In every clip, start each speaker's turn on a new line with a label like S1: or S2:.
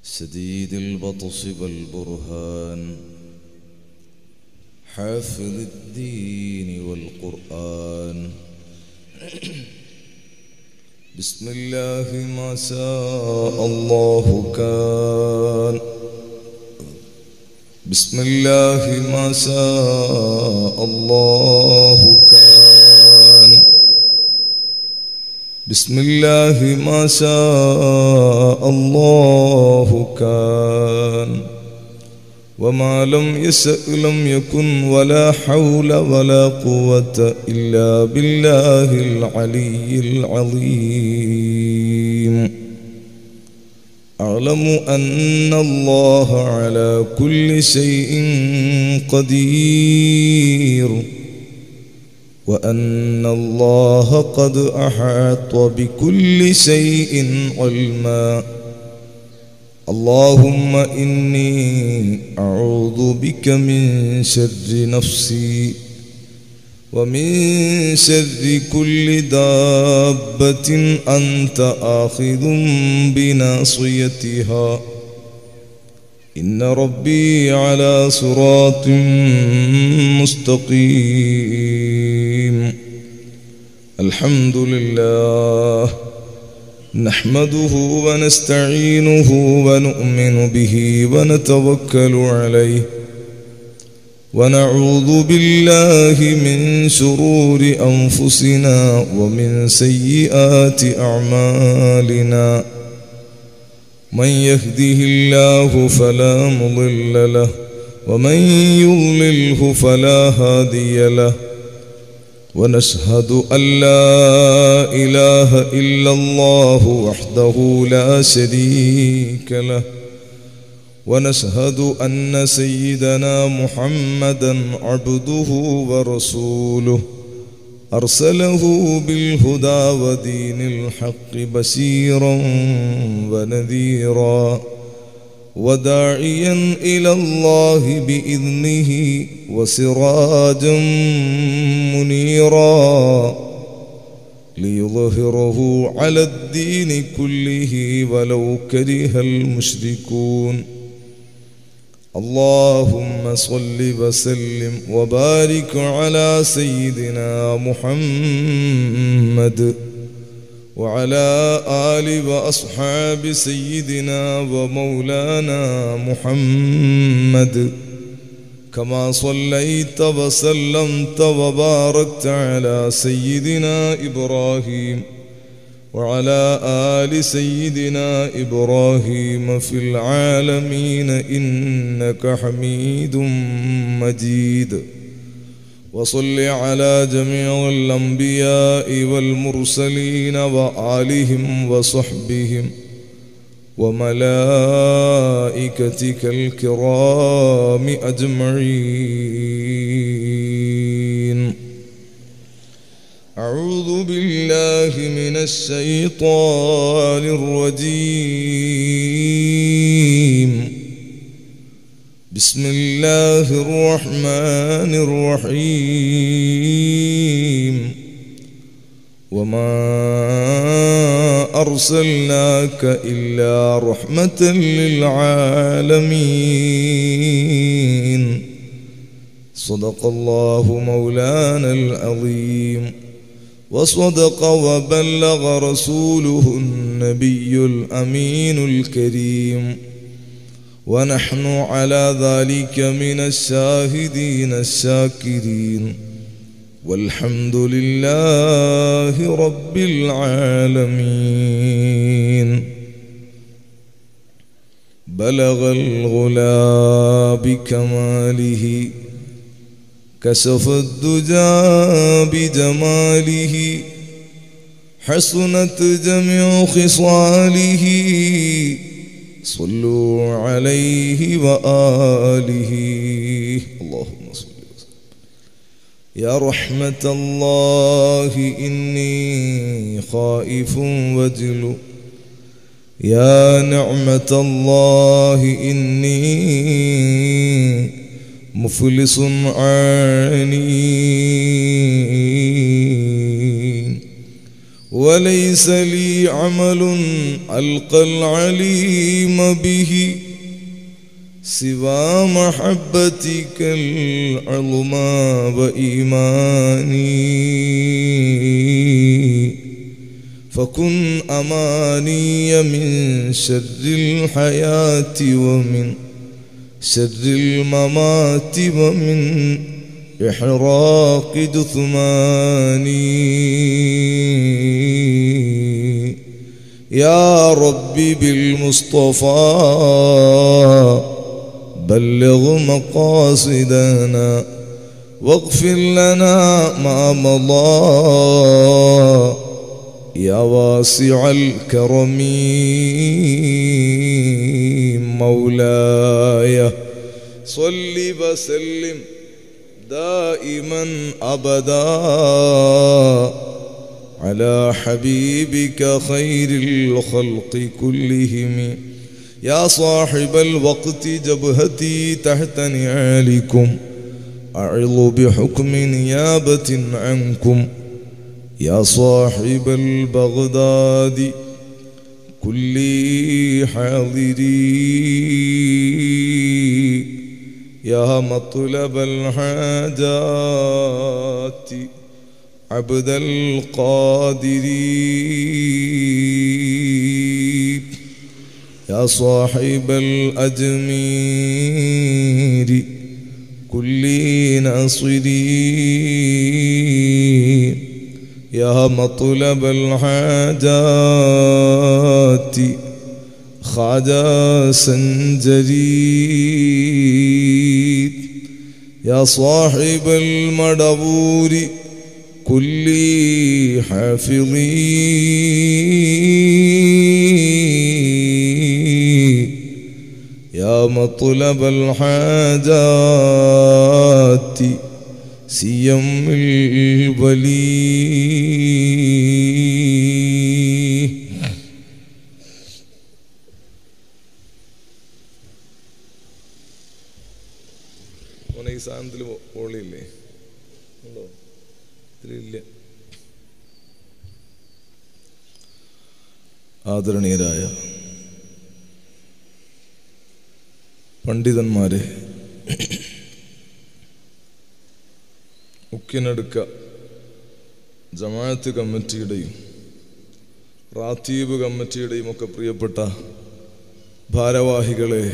S1: سديد البطش والبرهان حافظ الدين والقرآن بسم الله ما شاء الله كان بسم الله ما شاء الله كان بسم الله ما شاء الله كان وما لم يشأ لم يكن ولا حول ولا قوة إلا بالله العلي العظيم أعلم أن الله على كل شيء قدير وأن الله قد أحاط بكل شيء علما اللهم إني أعوذ بك من شر نفسي ومن شر كل دابة أنت آخذ بناصيتها إن ربي على صراط مستقيم الحمد لله نحمده ونستعينه ونؤمن به ونتوكل عليه ونعوذ بالله من شرور أنفسنا ومن سيئات أعمالنا من يهده الله فلا مضل له ومن يضلله فلا هادي له ونشهد أن لا إله إلا الله وحده لا شريك له ونشهد أن سيدنا محمدا عبده ورسوله أرسله بالهدى ودين الحق بشيرا ونذيرا وداعيا إلى الله بإذنه وسراجا منيرا ليظهره على الدين كله ولو كره المشركون اللهم صل وسلم وبارك على سيدنا محمد وعلى آل وأصحاب سيدنا ومولانا محمد كما صليت وسلمت وباركت على سيدنا إبراهيم وعلى آل سيدنا إبراهيم في العالمين إنك حميد مجيد وصل على جميع الأنبياء والمرسلين وآلهم وصحبهم وملائكتك الكرام أجمعين أعوذ بالله من الشيطان الرجيم بسم الله الرحمن الرحيم وما أرسلناك إلا رحمة للعالمين صدق الله مولانا العظيم وصدق وبلغ رسوله النبي الأمين الكريم ونحن على ذلك من الشاهدين الشاكرين والحمد لله رب العالمين بلغ الغلا بكماله كشف الدجى بجماله حسنت جميع خصاله صلوا عليه وآله اللهم صل وسلم يا رحمة الله إني خائف وجل يا نعمة الله إني مفلس عاني وليس لي عمل ألقى العليم به سوى محبتك العظمى وإيماني فكن أماني من شر الحياة ومن شر الممات ومن إحراق جثماني يا ربي بالمصطفى بلغ مقاصدنا واغفر لنا ما مضى يا واسع الكرم مولاي صل وسلم دائما ابدا على حبيبك خير الخلق كلهم يا صاحب الوقت جبهتي تحت نعالكم أعظ بحكم نيابة عنكم يا صاحب البغداد كل حاضري يا مطلب الحاجات عبد القادر يا صاحب الأجمير كل ناصري يا مطلب الحاجات خاجا سنجري يا صاحب المدبور كل حافظي يا مطلب الحاجات سيم الولي മോനെ ഈ സാധനത്തിൽ ഓളിയില്ലേ ഉണ്ടോ ഇതിലില്ല ആദരണീയരായ പണ്ഡിതന്മാരെ ഉക്കിനടുക്ക ജമാഅത്ത് കമ്മിറ്റിയുടെയും റാത്തീബ് കമ്മിറ്റിയുടെയും ഒക്കെ പ്രിയപ്പെട്ട ഭാരവാഹികളെ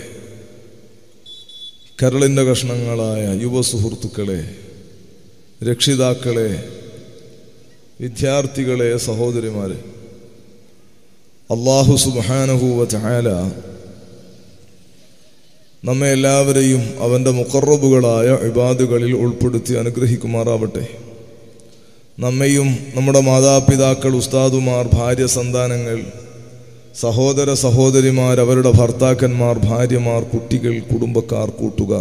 S1: കരളിൻ്റെ കഷ്ണങ്ങളായ യുവ സുഹൃത്തുക്കളെ രക്ഷിതാക്കളെ വിദ്യാർത്ഥികളെ സഹോദരിമാരെ അള്ളാഹു സുബാനഹൂവ ചായാല നമ്മെ എല്ലാവരെയും അവൻ്റെ മുക്കറബുകളായ ഇബാദുകളിൽ ഉൾപ്പെടുത്തി അനുഗ്രഹിക്കുമാറാവട്ടെ നമ്മെയും നമ്മുടെ മാതാപിതാക്കൾ ഉസ്താദുമാർ ഭാര്യ സന്താനങ്ങൾ സഹോദര സഹോദരിമാർ അവരുടെ ഭർത്താക്കന്മാർ ഭാര്യമാർ കുട്ടികൾ കുടുംബക്കാർ കൂട്ടുകാർ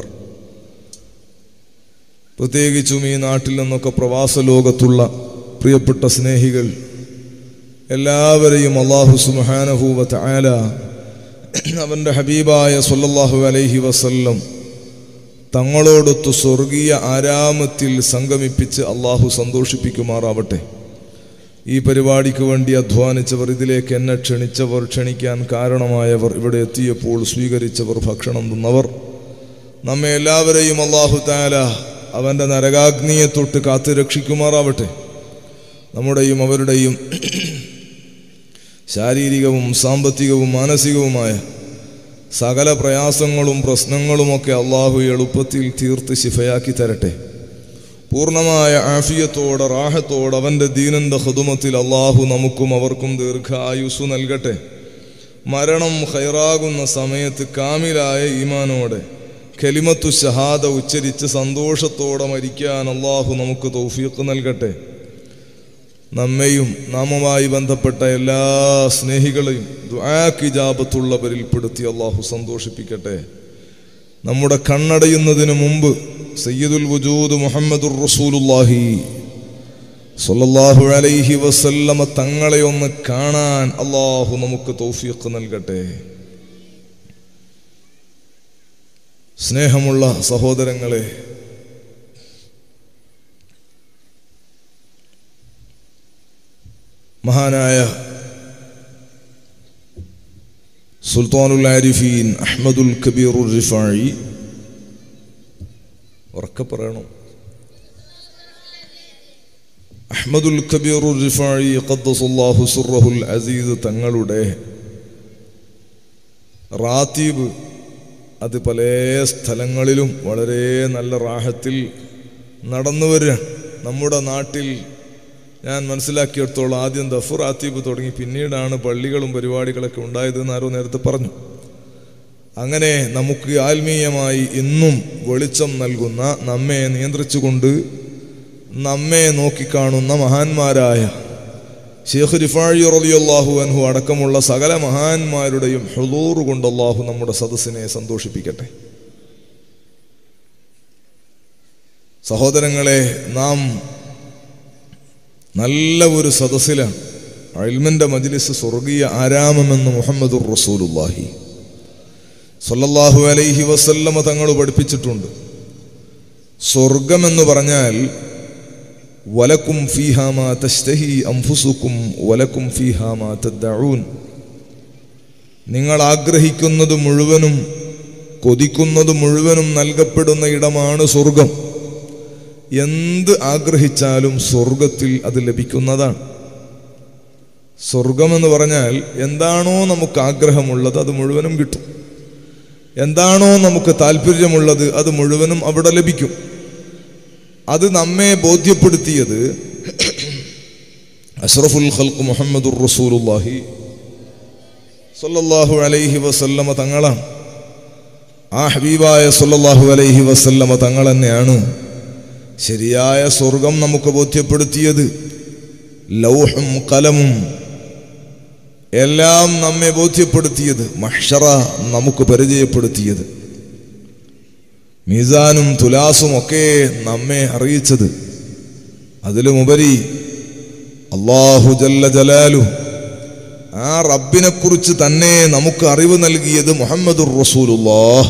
S1: പ്രത്യേകിച്ചും ഈ നാട്ടിൽ നിന്നൊക്കെ പ്രവാസ ലോകത്തുള്ള പ്രിയപ്പെട്ട സ്നേഹികൾ എല്ലാവരെയും അള്ളാഹു സുബാനഹൂവത്ത് ആല അവൻ്റെ ഹബീബായ സല്ലല്ലാഹു അലൈഹി വസല്ലം തങ്ങളോടൊത്ത് സ്വർഗീയ ആരാമത്തിൽ സംഗമിപ്പിച്ച് അള്ളാഹു സന്തോഷിപ്പിക്കുമാറാവട്ടെ ഈ പരിപാടിക്ക് വേണ്ടി അധ്വാനിച്ചവർ ഇതിലേക്ക് എന്നെ ക്ഷണിച്ചവർ ക്ഷണിക്കാൻ കാരണമായവർ ഇവിടെ എത്തിയപ്പോൾ സ്വീകരിച്ചവർ ഭക്ഷണം തിന്നവർ നമ്മെ എല്ലാവരെയും അള്ളാഹു താല അവൻ്റെ നരകാഗ്നിയെ തൊട്ട് കാത്തു രക്ഷിക്കുമാറാവട്ടെ നമ്മുടെയും അവരുടെയും ശാരീരികവും സാമ്പത്തികവും മാനസികവുമായ സകല പ്രയാസങ്ങളും പ്രശ്നങ്ങളുമൊക്കെ അള്ളാഹു എളുപ്പത്തിൽ തീർത്ത് ശിഫയാക്കി തരട്ടെ പൂർണ്ണമായ ആഫിയത്തോടെ റാഹത്തോടെ അവൻ്റെ ദീനന്റെ ഹുദുമത്തിൽ അള്ളാഹു നമുക്കും അവർക്കും ദീർഘായുസ് നൽകട്ടെ മരണം ഹൈറാകുന്ന സമയത്ത് കാമിലായ ഈമാനോടെ കലിമത്തു ഷഹാദ ഉച്ചരിച്ച് സന്തോഷത്തോടെ മരിക്കാൻ അള്ളാഹു നമുക്ക് തൗഫീഖ് നൽകട്ടെ നമ്മെയും നാമുമായി ബന്ധപ്പെട്ട എല്ലാ സ്നേഹികളെയും ദുആക്കിജാബത്തുള്ളവരിൽ പെടുത്തി അള്ളാഹു സന്തോഷിപ്പിക്കട്ടെ നമ്മുടെ കണ്ണടയുന്നതിന് മുമ്പ് സയ്യിദുൽ വജൂദ് മുഹമ്മദുർ റസൂലുല്ലാഹി സല്ലല്ലാഹു അലൈഹി വസല്ലമ തങ്ങളെ ഒന്ന് കാണാൻ അള്ളാഹു നമുക്ക് തൗഫീഖ് നൽകട്ടെ സ്നേഹമുള്ള സഹോദരങ്ങളെ മഹാനായ സുൽത്താനുൽ ആരിഫീൻ അഹമ്മദുൽ കബീറുൽ റിഫായി ഉറക്കെ പറയണം അഹമ്മദുൽ കബീറുൽ റിഫായി ഖദ്ദസുല്ലാഹു സുറഹുൽ അസീദ് തങ്ങളുടെ റാത്തീബ് അത് പല സ്ഥലങ്ങളിലും വളരെ നല്ല റാഹത്തിൽ നടന്നു വരിക നമ്മുടെ നാട്ടിൽ ഞാൻ മനസ്സിലാക്കിയെടുത്തോളം ആദ്യം ദഫർ ആത്തീബ് തുടങ്ങി പിന്നീടാണ് പള്ളികളും പരിപാടികളൊക്കെ ഉണ്ടായതെന്ന് ആരോ നേരത്തെ പറഞ്ഞു അങ്ങനെ നമുക്ക് ആത്മീയമായി ഇന്നും വെളിച്ചം നൽകുന്ന നമ്മെ നിയന്ത്രിച്ചുകൊണ്ട് നമ്മെ നോക്കിക്കാണുന്ന മഹാന്മാരായ ഷേഖ് റിഫാഴി റളിയല്ലാഹു അൻഹു അടക്കമുള്ള സകല മഹാന്മാരുടെയും ഹുദൂർ കൊണ്ട് അള്ളാഹു നമ്മുടെ സദസ്സിനെ സന്തോഷിപ്പിക്കട്ടെ സഹോദരങ്ങളെ നാം നല്ല ഒരു സദസ്സിലാണ് അൽമിൻ്റെ മജ്ലിസ് സ്വർഗീയ ആരാമമെന്ന് മുഹമ്മദുർ റസൂലുല്ലാഹി സല്ലല്ലാഹു അലൈഹി വസല്ലമ തങ്ങൾ പഠിപ്പിച്ചിട്ടുണ്ട് സ്വർഗമെന്ന് പറഞ്ഞാൽ വലക്കും ഫീഹാമ തസ്തഹി അംഫുസുക്കും വലക്കും ഫീഹാമ തദ്ദഊൻ നിങ്ങൾ ആഗ്രഹിക്കുന്നത് മുഴുവനും കൊതിക്കുന്നത് മുഴുവനും നൽകപ്പെടുന്ന ഇടമാണ് സ്വർഗം എന്ത് ആഗ്രഹിച്ചാലും സ്വർഗത്തിൽ അത് ലഭിക്കുന്നതാണ് സ്വർഗമെന്ന് പറഞ്ഞാൽ എന്താണോ നമുക്ക് ആഗ്രഹമുള്ളത് അത് മുഴുവനും കിട്ടും എന്താണോ നമുക്ക് താല്പര്യമുള്ളത് അത് മുഴുവനും അവിടെ ലഭിക്കും അത് നമ്മെ ബോധ്യപ്പെടുത്തിയത് അഷ്റഫുൽ ഖൽക്ക് മുഹമ്മദുർ റസൂലുല്ലാഹി സല്ലല്ലാഹു അലൈഹി വസല്ലമ തങ്ങളാണ് ആ ഹബീബായ സല്ലല്ലാഹു അലൈഹി വസല്ലമ തങ്ങൾ തന്നെയാണ് ശരിയായ സ്വർഗം നമുക്ക് ബോധ്യപ്പെടുത്തിയത് ലൗഹും കലമും എല്ലാം നമ്മെ ബോധ്യപ്പെടുത്തിയത് മഹ്ഷറ നമുക്ക് പരിചയപ്പെടുത്തിയത് മീസാനും തുലാസും ഒക്കെ നമ്മെ അറിയിച്ചത് അതിലുമുപരി അള്ളാഹു ജല്ല ജലാലു ആ റബ്ബിനെ കുറിച്ച് തന്നെ നമുക്ക് അറിവ് നൽകിയത് മുഹമ്മദുർ റസൂലുല്ലാഹ്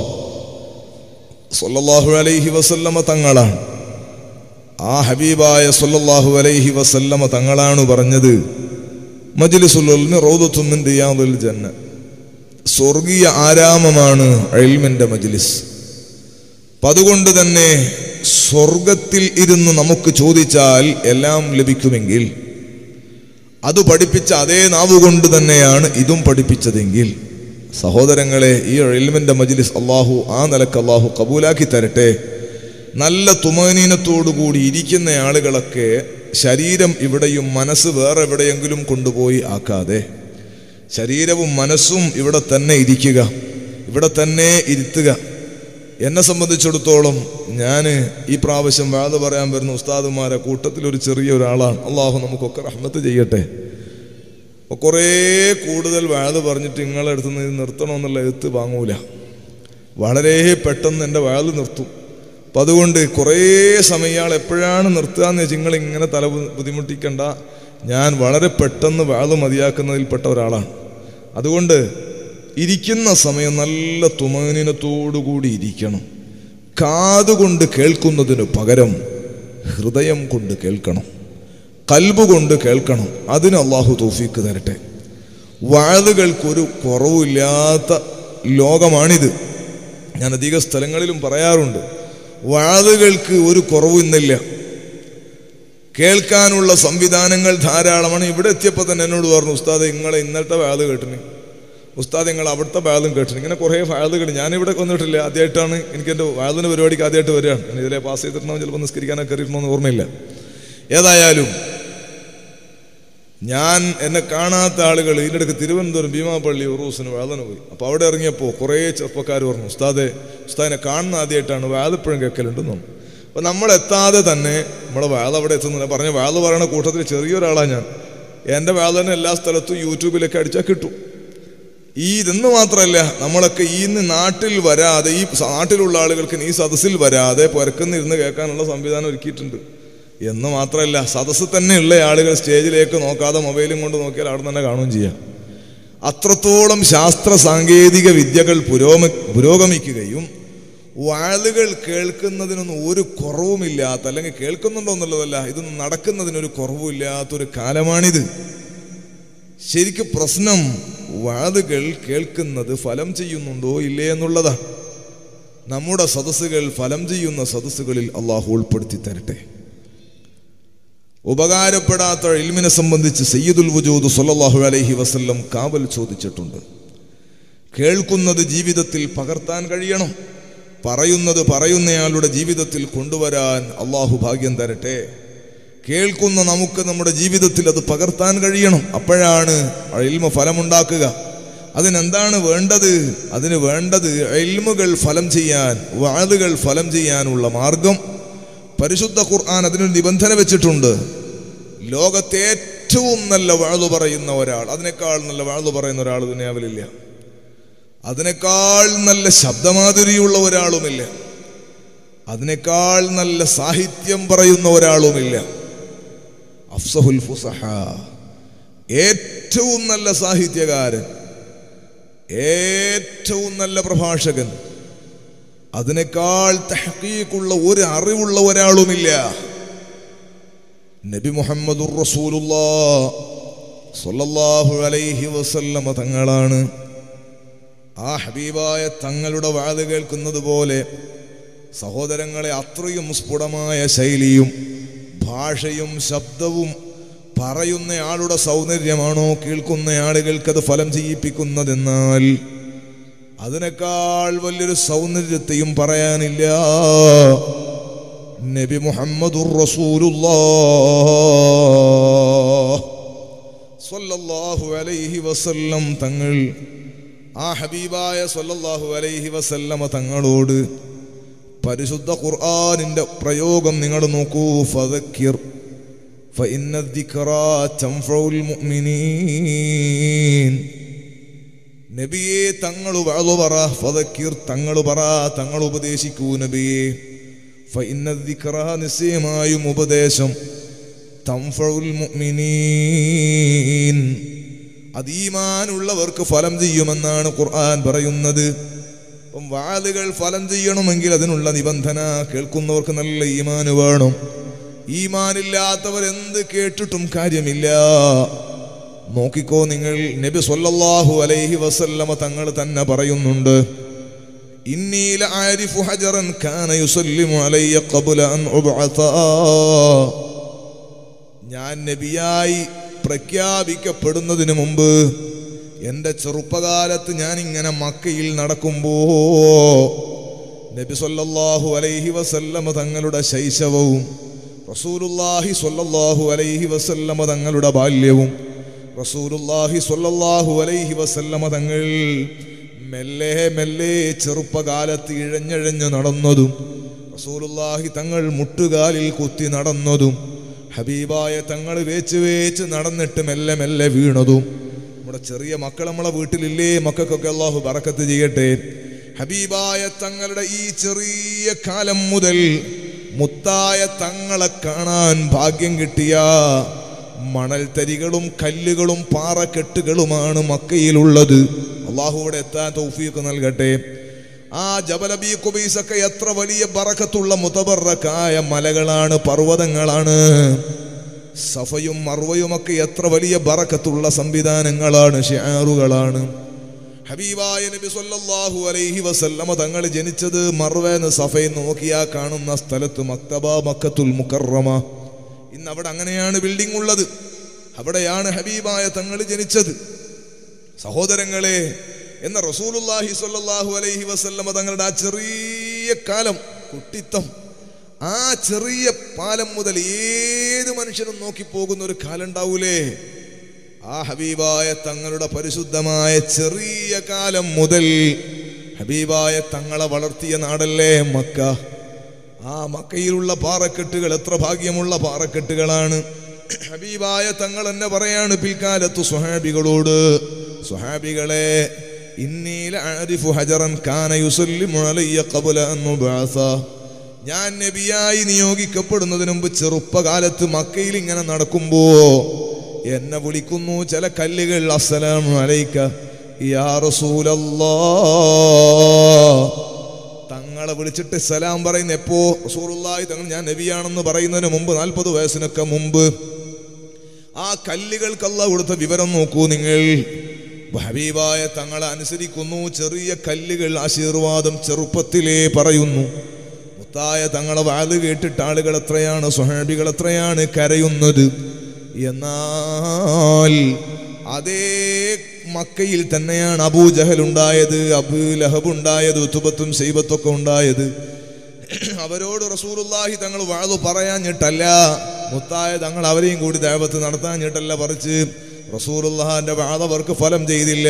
S1: സല്ലല്ലാഹു അലൈഹി വസല്ലമ തങ്ങളാണ് ആ ഹബീബായ സല്ലല്ലാഹു അലൈഹി വസല്ലമ തങ്ങളാണ് പറഞ്ഞത് മജ്ലിസുൽ ഉൽമി റൗദത്തും മിൻ റിയാദിൽ ജന്ന സ്വർഗീയ ആരാമമാണ് ഇൽമിന്റെ മജ്ലിസ് അപ്പൊ അതുകൊണ്ട് തന്നെ സ്വർഗത്തിൽ ഇരുന്ന് നമുക്ക് ചോദിച്ചാൽ എല്ലാം ലഭിക്കുമെങ്കിൽ അത് പഠിപ്പിച്ച അതേ നാവുകൊണ്ട് തന്നെയാണ് ഇതും പഠിപ്പിച്ചതെങ്കിൽ സഹോദരങ്ങളെ ഈ എൽമിന്റെ മജ്ലിസ് അള്ളാഹു ആ നിലക്ക് അള്ളാഹു കബൂലാക്കി തരട്ടെ നല്ല തുമനീനത്തോടുകൂടി ഇരിക്കുന്ന ആളുകളൊക്കെ ശരീരം ഇവിടെയും മനസ്സ് വേറെ എവിടെയെങ്കിലും കൊണ്ടുപോയി ആക്കാതെ ശരീരവും മനസ്സും ഇവിടെ തന്നെ ഇരിക്കുക ഇവിടെ തന്നെ ഇരുത്തുക എന്നെ സംബന്ധിച്ചിടത്തോളം ഞാൻ ഈ പ്രാവശ്യം വാത് പറയാൻ വരുന്ന ഉസ്താദുമാരെ കൂട്ടത്തിൽ ഒരു ചെറിയ ഒരാളാണ് അള്ളാഹു നമുക്കൊക്കെ റഹ്മത്ത് ചെയ്യട്ടെ അപ്പോൾ കുറേ കൂടുതൽ വാത് പറഞ്ഞിട്ട് നിങ്ങളെ അടുത്ത് നിന്ന് ഇത് നിർത്തണമെന്നുള്ള എഴുത്ത് വാങ്ങൂല വളരെ പെട്ടെന്ന് എൻ്റെ വാത് നിർത്തും അപ്പം അതുകൊണ്ട് കുറേ സമയം ഇയാൾ എപ്പോഴാണ് നിർത്തുകയെന്ന് വെച്ചാൽ നിങ്ങൾ ഇങ്ങനെ തല ബു- ബുദ്ധിമുട്ടിക്കണ്ട ഞാൻ വളരെ പെട്ടെന്ന് വാത് മതിയാക്കുന്നതിൽപ്പെട്ട ഒരാളാണ് അതുകൊണ്ട് ഇരിക്കുന്ന സമയം നല്ല തുമനിനത്തോടുകൂടി ഇരിക്കണം കാതുകൊണ്ട് കേൾക്കുന്നതിന് പകരം ഹൃദയം കൊണ്ട് കേൾക്കണം കൽബ് കൊണ്ട് കേൾക്കണം അതിന് അള്ളാഹു തോഫീക്ക് തരട്ടെ വാഴുകൾക്കൊരു കുറവില്ലാത്ത ലോകമാണിത് ഞാൻ അധിക സ്ഥലങ്ങളിലും പറയാറുണ്ട് വാഴുകൾക്ക് ഒരു കുറവിന്നില്ല കേൾക്കാനുള്ള സംവിധാനങ്ങൾ ധാരാളമാണ് ഇവിടെ എത്തിയപ്പോൾ തന്നെ എന്നോട് പറഞ്ഞു ഉസ്താദ് നിങ്ങളെ ഇന്നലത്തെ വാത് കേട്ടിന് ഉസ്താദ് നിങ്ങൾ അവിടുത്തെ വാതും കേട്ടിന് ഇങ്ങനെ കുറേ വാതുകൾ ഞാനിവിടെ വന്നിട്ടില്ല ആദ്യമായിട്ടാണ് എനിക്ക് എൻ്റെ വാതിൻ്റെ പരിപാടിക്ക് ആദ്യമായിട്ട് വരികയാണ് ഞാൻ ഇതിലെ പാസ് ചെയ്തിട്ടുണ്ടോ ചിലപ്പോൾ നിസ്കരിക്കാനൊക്കെ കയറിയിട്ടുണ്ടോ ഓർമ്മയില്ല ഏതായാലും ഞാൻ എന്നെ കാണാത്ത ആളുകൾ ഇതിൻ്റെ ഇടയ്ക്ക് തിരുവനന്തപുരം ഭീമാപ്പള്ളി ഉറൂസിന് വേദന പോയി അപ്പോൾ അവിടെ ഇറങ്ങിയപ്പോൾ കുറേ ചെറുപ്പക്കാർ പറഞ്ഞു ഉസ്താദെ ഉസ്താദിനെ കാണുന്ന ആദ്യമായിട്ടാണ് വേദപ്പോഴും കേൾക്കലുണ്ടെന്ന് പറഞ്ഞു അപ്പോൾ നമ്മൾ എത്താതെ തന്നെ നമ്മുടെ വേദ അവിടെ എത്തുന്നില്ല പറഞ്ഞ വേദ പറയുന്ന കൂട്ടത്തിൽ ചെറിയൊരാളാണ് ഞാൻ എൻ്റെ വേദ തന്നെ എല്ലാ സ്ഥലത്തും യൂട്യൂബിലൊക്കെ അടിച്ചാൽ കിട്ടും ഈ ഇതെന്ന് മാത്രമല്ല നമ്മളൊക്കെ ഈ ഇന്ന് നാട്ടിൽ വരാതെ ഈ സ- നാട്ടിലുള്ള ആളുകൾക്ക് ഈ സദസ്സിൽ വരാതെ പുരക്കുന്നിരുന്ന് കേൾക്കാനുള്ള സംവിധാനം ഒരുക്കിയിട്ടുണ്ട് എന്ന് മാത്രമല്ല സദസ്സ് തന്നെയുള്ള ആളുകൾ സ്റ്റേജിലേക്ക് നോക്കാതെ മൊബൈലും കൊണ്ട് നോക്കിയാൽ അവിടെ തന്നെ കാണുകയും ചെയ്യാം അത്രത്തോളം ശാസ്ത്ര സാങ്കേതിക വിദ്യകൾ പുരോഗമി പുരോഗമിക്കുകയും വാളുകൾ കേൾക്കുന്നതിനൊന്നും ഒരു കുറവുമില്ലാത്ത അല്ലെങ്കിൽ കേൾക്കുന്നുണ്ടോ എന്നുള്ളതല്ല ഇതൊന്നും നടക്കുന്നതിനൊരു കുറവുമില്ലാത്തൊരു കാലമാണിത് ശരിക്ക് പ്രശ്നം വാതുകൾ കേൾക്കുന്നത് ഫലം ചെയ്യുന്നുണ്ടോ ഇല്ലേ എന്നുള്ളതാണ് നമ്മുടെ സദസ്സുകൾ ഫലം ചെയ്യുന്ന സദസ്സുകളിൽ അള്ളാഹു ഉൾപ്പെടുത്തി തരട്ടെ ഉപകാരപ്പെടാത്ത ഇൽമിനെ സംബന്ധിച്ച് സയ്യിദുൽ വജൂദ് സല്ലല്ലാഹു അലൈഹി വസല്ലം കാവൽ ചോദിച്ചിട്ടുണ്ട് കേൾക്കുന്നത് ജീവിതത്തിൽ പകർത്താൻ കഴിയണം പറയുന്നത് പറയുന്നയാളുടെ ജീവിതത്തിൽ കൊണ്ടുവരാൻ അള്ളാഹു ഭാഗ്യം തരട്ടെ കേൾക്കുന്ന നമുക്ക് നമ്മുടെ ജീവിതത്തിൽ അത് പകർത്താൻ കഴിയണം അപ്പോഴാണ് ഇൽമ ഫലമുണ്ടാക്കുക അതിനെന്താണ് വേണ്ടത് അതിന് വേണ്ടത് എൽമുകൾ ഫലം ചെയ്യാൻ വാതുകൾ ഫലം ചെയ്യാനുള്ള മാർഗം പരിശുദ്ധ ഖുർആൻ അതിനൊരു നിബന്ധന വെച്ചിട്ടുണ്ട് ലോകത്തെ ഏറ്റവും നല്ല വാഴു പറയുന്ന ഒരാൾ അതിനേക്കാൾ നല്ല വാഴു പറയുന്ന ഒരാൾ ദുനിയാവിലില്ല അതിനേക്കാൾ നല്ല ശബ്ദമാധുരിയുള്ള ഒരാളുമില്ല അതിനേക്കാൾ നല്ല സാഹിത്യം പറയുന്ന ഒരാളുമില്ല അഫ്സഹുൽ ഫുസഹ ഏറ്റവും നല്ല സാഹിത്യകാരൻ ഏറ്റവും നല്ല പ്രഭാഷകൻ അതിനേക്കാൾ തഹക്കീക്കുള്ള ഒരു അറിവുള്ള ഒരാളുമില്ല നബി മുഹമ്മദുർ റസൂലുള്ളാ സ്വല്ലല്ലാഹു അലൈഹി വസല്ലമ തങ്ങളാണ് ആ ഹബീബായ തങ്ങളുടെ വാത് കേൾക്കുന്നത് പോലെ സഹോദരങ്ങളെ അത്രയും സ്ഫുടമായ ശൈലിയും ഭാഷയും ശബ്ദവും പറയുന്ന ആളുടെ സൗന്ദര്യമാണോ കേൾക്കുന്ന ആളുകൾക്ക് അത് ഫലം ചെയ്യിപ്പിക്കുന്നതെന്നാൽ അതിനേക്കാൾ വലിയൊരു സൗന്ദര്യത്തെയും പറയാനില്ല നബി മുഹമ്മദുർ റസൂലുള്ളാഹു അലൈഹി വസല്ലം തങ്ങൾ ആ ഹബീബായ സല്ലല്ലാഹു അലൈഹി വസല്ലമ തങ്ങളോട് പരിശുദ്ധ ഖുർആനിന്റെ പ്രയോഗം നിങ്ങൾ നോക്കൂ ഫദക്കിർ فإن الذكرى تنفع المؤمنين നബിയെ തങ്ങൾ വാളു പറ ഫതക്കിർ തങ്ങൾ പറ തങ്ങൾ ഉപദേശിക്കൂ നബിയെ ഫഇന്ന ദിക്റ നിശ്ചയമായും ഉപദേശം തംഫഉൽ മുഅ്മിനീൻ അത് ഈമാനുള്ളവർക്ക് ഫലം ചെയ്യുമെന്നാണ് ഖുർആൻ പറയുന്നത് അപ്പം വാലുകൾ ഫലം ചെയ്യണമെങ്കിൽ അതിനുള്ള നിബന്ധന കേൾക്കുന്നവർക്ക് നല്ല ഈമാന് വേണം ഈമാനില്ലാത്തവർ എന്ത് കേട്ടിട്ടും കാര്യമില്ല നോക്കിക്കോ നിങ്ങൾ നബി സല്ലല്ലാഹു അലൈഹി വസല്ലമ തങ്ങൾ തന്നെ പറയുന്നുണ്ട് ഇന്നി ലഅരിഫു ഹജറൻ കാന യുസല്ലിമു അലയ്യ ഖബ്ല അൻ ഉബ്അത ഞാൻ നബിയായി പ്രഖ്യാപിക്കപ്പെടുന്നതിന് മുമ്പ് എൻ്റെ ചെറുപ്പകാലത്ത് ഞാൻ ഇങ്ങനെ മക്കയിൽ നടക്കുമ്പോ നബി സല്ലല്ലാഹു അലൈഹി വസല്ലമ തങ്ങളുടെ ശൈശവവും റസൂലുല്ലാഹി സ്വല്ലല്ലാഹു അലൈഹി വസല്ലമ തങ്ങളുടെ ബാല്യവും റസൂലുല്ലാഹി സ്വല്ലല്ലാഹു അലൈഹി വസല്ലമ തങ്ങൾ മെല്ലെ മെല്ലെ ചെറുപ്പകാലത്ത് ഇഴഞ്ഞിഴഞ്ഞ് നടന്നതും റസൂലുല്ലാഹി തങ്ങൾ മുട്ടുകാലിൽ കുത്തി നടന്നതും ഹബീബായ തങ്ങൾ വേച്ച് വേച്ച് നടന്നിട്ട് മെല്ലെ മെല്ലെ വീണതും നമ്മുടെ ചെറിയ മക്കൾ നമ്മളെ വീട്ടിലില്ലേ മക്കൾക്കൊക്കെ അള്ളാഹു ബറക്കത്ത് ചെയ്യട്ടെ ഹബീബായ തങ്ങളുടെ ഈ ചെറിയ കാലം മുതൽ മുത്തായ തങ്ങളെ കാണാൻ ഭാഗ്യം കിട്ടിയ മണൽത്തരികളും കല്ലുകളും പാറക്കെട്ടുകളുമാണ് മക്കയിലുള്ളത് അള്ളാഹുവിടെ എത്താൻ തൗഫീഖ് നൽകട്ടെ ആ ജബലബി കുബൈസൊക്കെ എത്ര വലിയ ബറക്കത്തുള്ള മുതബറക്കായ മലകളാണ് പർവ്വതങ്ങളാണ് സഫയും മർവയുമൊക്കെ എത്ര വലിയ ബറക്കത്തുള്ള സംവിധാനങ്ങളാണ് ഷിയാറുകളാണ് ഹബീബായ നബി സല്ലല്ലാഹു അലൈഹി വസല്ലമ തങ്ങൾ ജനിച്ചത് മർവേന്ന് സഫയിൽ നോക്കിയാ കാണുന്ന സ്ഥലത്ത് മക്തബ മക്കത്തുൽ മുക്കറമ ഇന്ന് അവിടെ അങ്ങനെയാണ് ബിൽഡിംഗ് ഉള്ളത് അവിടെയാണ് ഹബീബായ തങ്ങൾ ജനിച്ചത് സഹോദരങ്ങളെ എന്ന റസൂലുല്ലാഹി സ്വല്ലല്ലാഹു അലൈഹി വസല്ലമ തങ്ങളുടെ ആ ചെറിയ കാലം കുട്ടിത്തം ആ ചെറിയ പാലം മുതൽ ഏത് മനുഷ്യനും നോക്കി പോകുന്ന ഒരു കാലം ഉണ്ടാവൂലേ ആ ഹബീബായ തങ്ങളുടെ പരിശുദ്ധമായ ചെറിയ കാലം മുതൽ ഹബീബായ തങ്ങളെ വളർത്തിയ നാടല്ലേ മക്ക ആ മക്കയിലുള്ള പാറക്കെട്ടുകൾ എത്ര ഭാഗ്യമുള്ള പാറക്കെട്ടുകളാണ് ഹബീബായ തങ്ങൾ എന്നെ പറയാണ് പിൽക്കാലത്ത് സുഹാബികളോട് സുഹാബികളെ ഇന്നീല ആരിഫു ഹജറൻ കാന യുസല്ലിമു അലയ്യ ഖബല അൻ ഉബഅസ ഞാൻ നബിയായി നിയോഗിക്കപ്പെടുന്നതിന് മുമ്പ് ചെറുപ്പകാലത്ത് മക്കയിൽ ഇങ്ങനെ നടക്കുമ്പോ എന്നെ വിളിക്കുന്നു ചില കല്ലുകൾ അസ്സലാമു അലൈക്ക യാ റസൂലല്ലാ തങ്ങളെ വിളിച്ചിട്ട് സലാം പറയുന്ന എപ്പോ റസൂലുള്ളാഹി തങ്ങൾ ഞാൻ നബിയാണെന്ന് പറയുന്നതിന് മുമ്പ് നാൽപ്പത് വയസ്സിനൊക്കെ മുമ്പ് ആ കല്ലുകൾക്ക് അള്ളാഹു കൊടുത്ത വിവരം നോക്കൂ നിങ്ങൾ ഹബീബായ തങ്ങളെ അനുസരിക്കുന്നു ചെറിയ കല്ലുകൾ ആശീർവാദം ചെറുപ്പത്തിലേ പറയുന്നു മുത്തായ തങ്ങളെ വാത് കേട്ടിട്ട് ആളുകൾ എത്രയാണ് സ്വഹാബികൾ എത്രയാണ് കരയുന്നത് എന്നാൽ അതേ മക്കയിൽ തന്നെയാണ് അബൂജഹൽ ഉണ്ടായത് അബൂ ലഹബ് ഉണ്ടായത് ഉത്തുബത്തും സൈബത്തൊക്കെ ഉണ്ടായത് അവരോട് റസൂലുള്ളാഹി തങ്ങൾ വാഴു പറയാഞ്ഞിട്ടല്ല മുത്തായ തങ്ങൾ അവരെയും കൂടി ദേവത്ത് നടത്താഞ്ഞിട്ടല്ല പറിച്ച് റസൂലുള്ളാഹിന്റെ വാഴ അവർക്ക് ഫലം ചെയ്തില്ല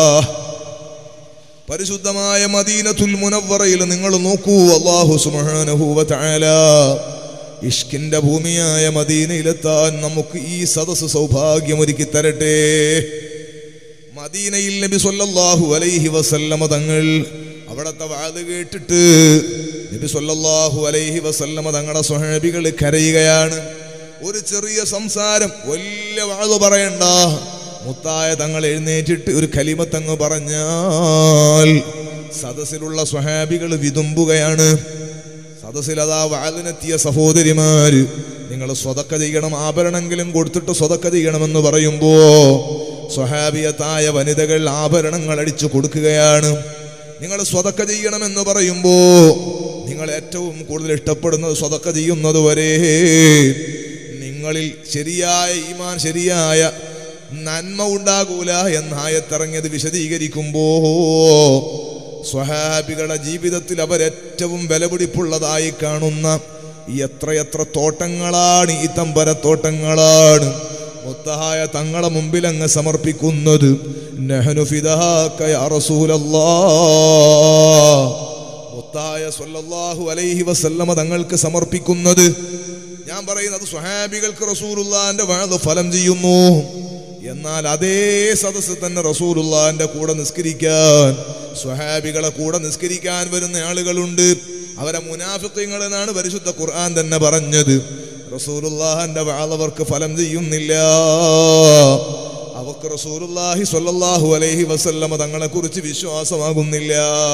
S1: പരിശുദ്ധമായ മദീനത്തുൽ മുനവ്വറയിൽ നിങ്ങൾ നോക്കൂ അല്ലാഹു സുബ്ഹാനഹു വ തആല ഇഷ്കിന്റെ ഭൂമിയായ മദീനയിലെത്താൻ നമുക്ക് ഈ സദസ് സൗഭാഗ്യമൊരുക്കി തരട്ടെ മദീനയിൽ നബി സല്ലല്ലാഹു അലൈഹി വസല്ലമ തങ്ങൾ അവിടത്തെ വാത് കേട്ടിട്ട് നബി സല്ലല്ലാഹു അലൈഹി വസല്ലമ തങ്ങളുടെ സ്വഹാബികൾ കരയുകയാണ് ഒരു ചെറിയ സംസാരം വലിയ വാത് പറയണ്ട മുത്തായ തങ്ങൾ എഴുന്നേറ്റിട്ട് ഒരു കലിമത്തങ്ങ് പറഞ്ഞാൽ സദസ്സിലുള്ള സ്വഹാബികൾ വിതുമ്പുകയാണ് സദസ്സിൽ അതാ വാതിനെത്തിയ സഹോദരിമാര് നിങ്ങൾ സ്വതക്ക ചെയ്യണം ആഭരണമെങ്കിലും കൊടുത്തിട്ട് സ്വതക്ക ചെയ്യണമെന്ന് പറയുമ്പോ സ്വഹാബിയത്തായ വനിതകൾ ആഭരണങ്ങൾ അടിച്ചു കൊടുക്കുകയാണ് നിങ്ങൾ സ്വതക്ക ചെയ്യണമെന്ന് പറയുമ്പോ നിങ്ങൾ ഏറ്റവും കൂടുതൽ ഇഷ്ടപ്പെടുന്നത് സ്വതക്ക ചെയ്യുന്നത് വരെ നിങ്ങളിൽ ശരിയായ ഈമാൻ ശരിയായ നന്മ ഉണ്ടാകൂല എന്നായത്തിറങ്ങിയത് വിശദീകരിക്കുമ്പോ സ്വഹാബികളുടെ ജീവിതത്തിൽ അവരേറ്റവും വിലപിടിപ്പുള്ളതായി കാണുന്ന എത്രയെത്ര തോട്ടങ്ങളാണ് ഈ തമ്പരത്തോട്ടങ്ങളാണ് മുത്തായ തങ്ങളെ മുമ്പിൽ അങ്ങ് സമർപ്പിക്കുന്നത് നഹനു ഫിദാക യാ റസൂലല്ലാഹ് മുത്തായ സല്ലല്ലാഹു അലൈഹി വസല്ലമ തങ്ങൾക്ക് സമർപ്പിക്കുന്നത് ഞാൻ പറയുന്നത് സ്വഹാബികൾക്ക് റസൂലുള്ളാന്റെ വാഴ ഫലം ചെയ്യുന്നു എന്നാൽ അതേ സദസ്സ് തന്നെ റസൂലുള്ളാന്റെ കൂടെ നിസ്കരിക്കാൻ സ്വഹാബികളെ കൂടെ നിസ്കരിക്കാൻ വരുന്ന ആളുകളുണ്ട് അവരെ മുനാഫിക്കങ്ങൾ എന്നാണ് പരിശുദ്ധ ഖുർആൻ തന്നെ പറഞ്ഞത് റസൂലുള്ളാഹിന്റെ വാഴ അവർക്ക് ഫലം ചെയ്യുന്നില്ല അവർക്ക് റസൂലുള്ളാഹി സ്വല്ലല്ലാഹു അലൈഹി വസല്ലമ തങ്ങളെ കുറിച്ച് വിശ്വാസമാകുന്നില്ല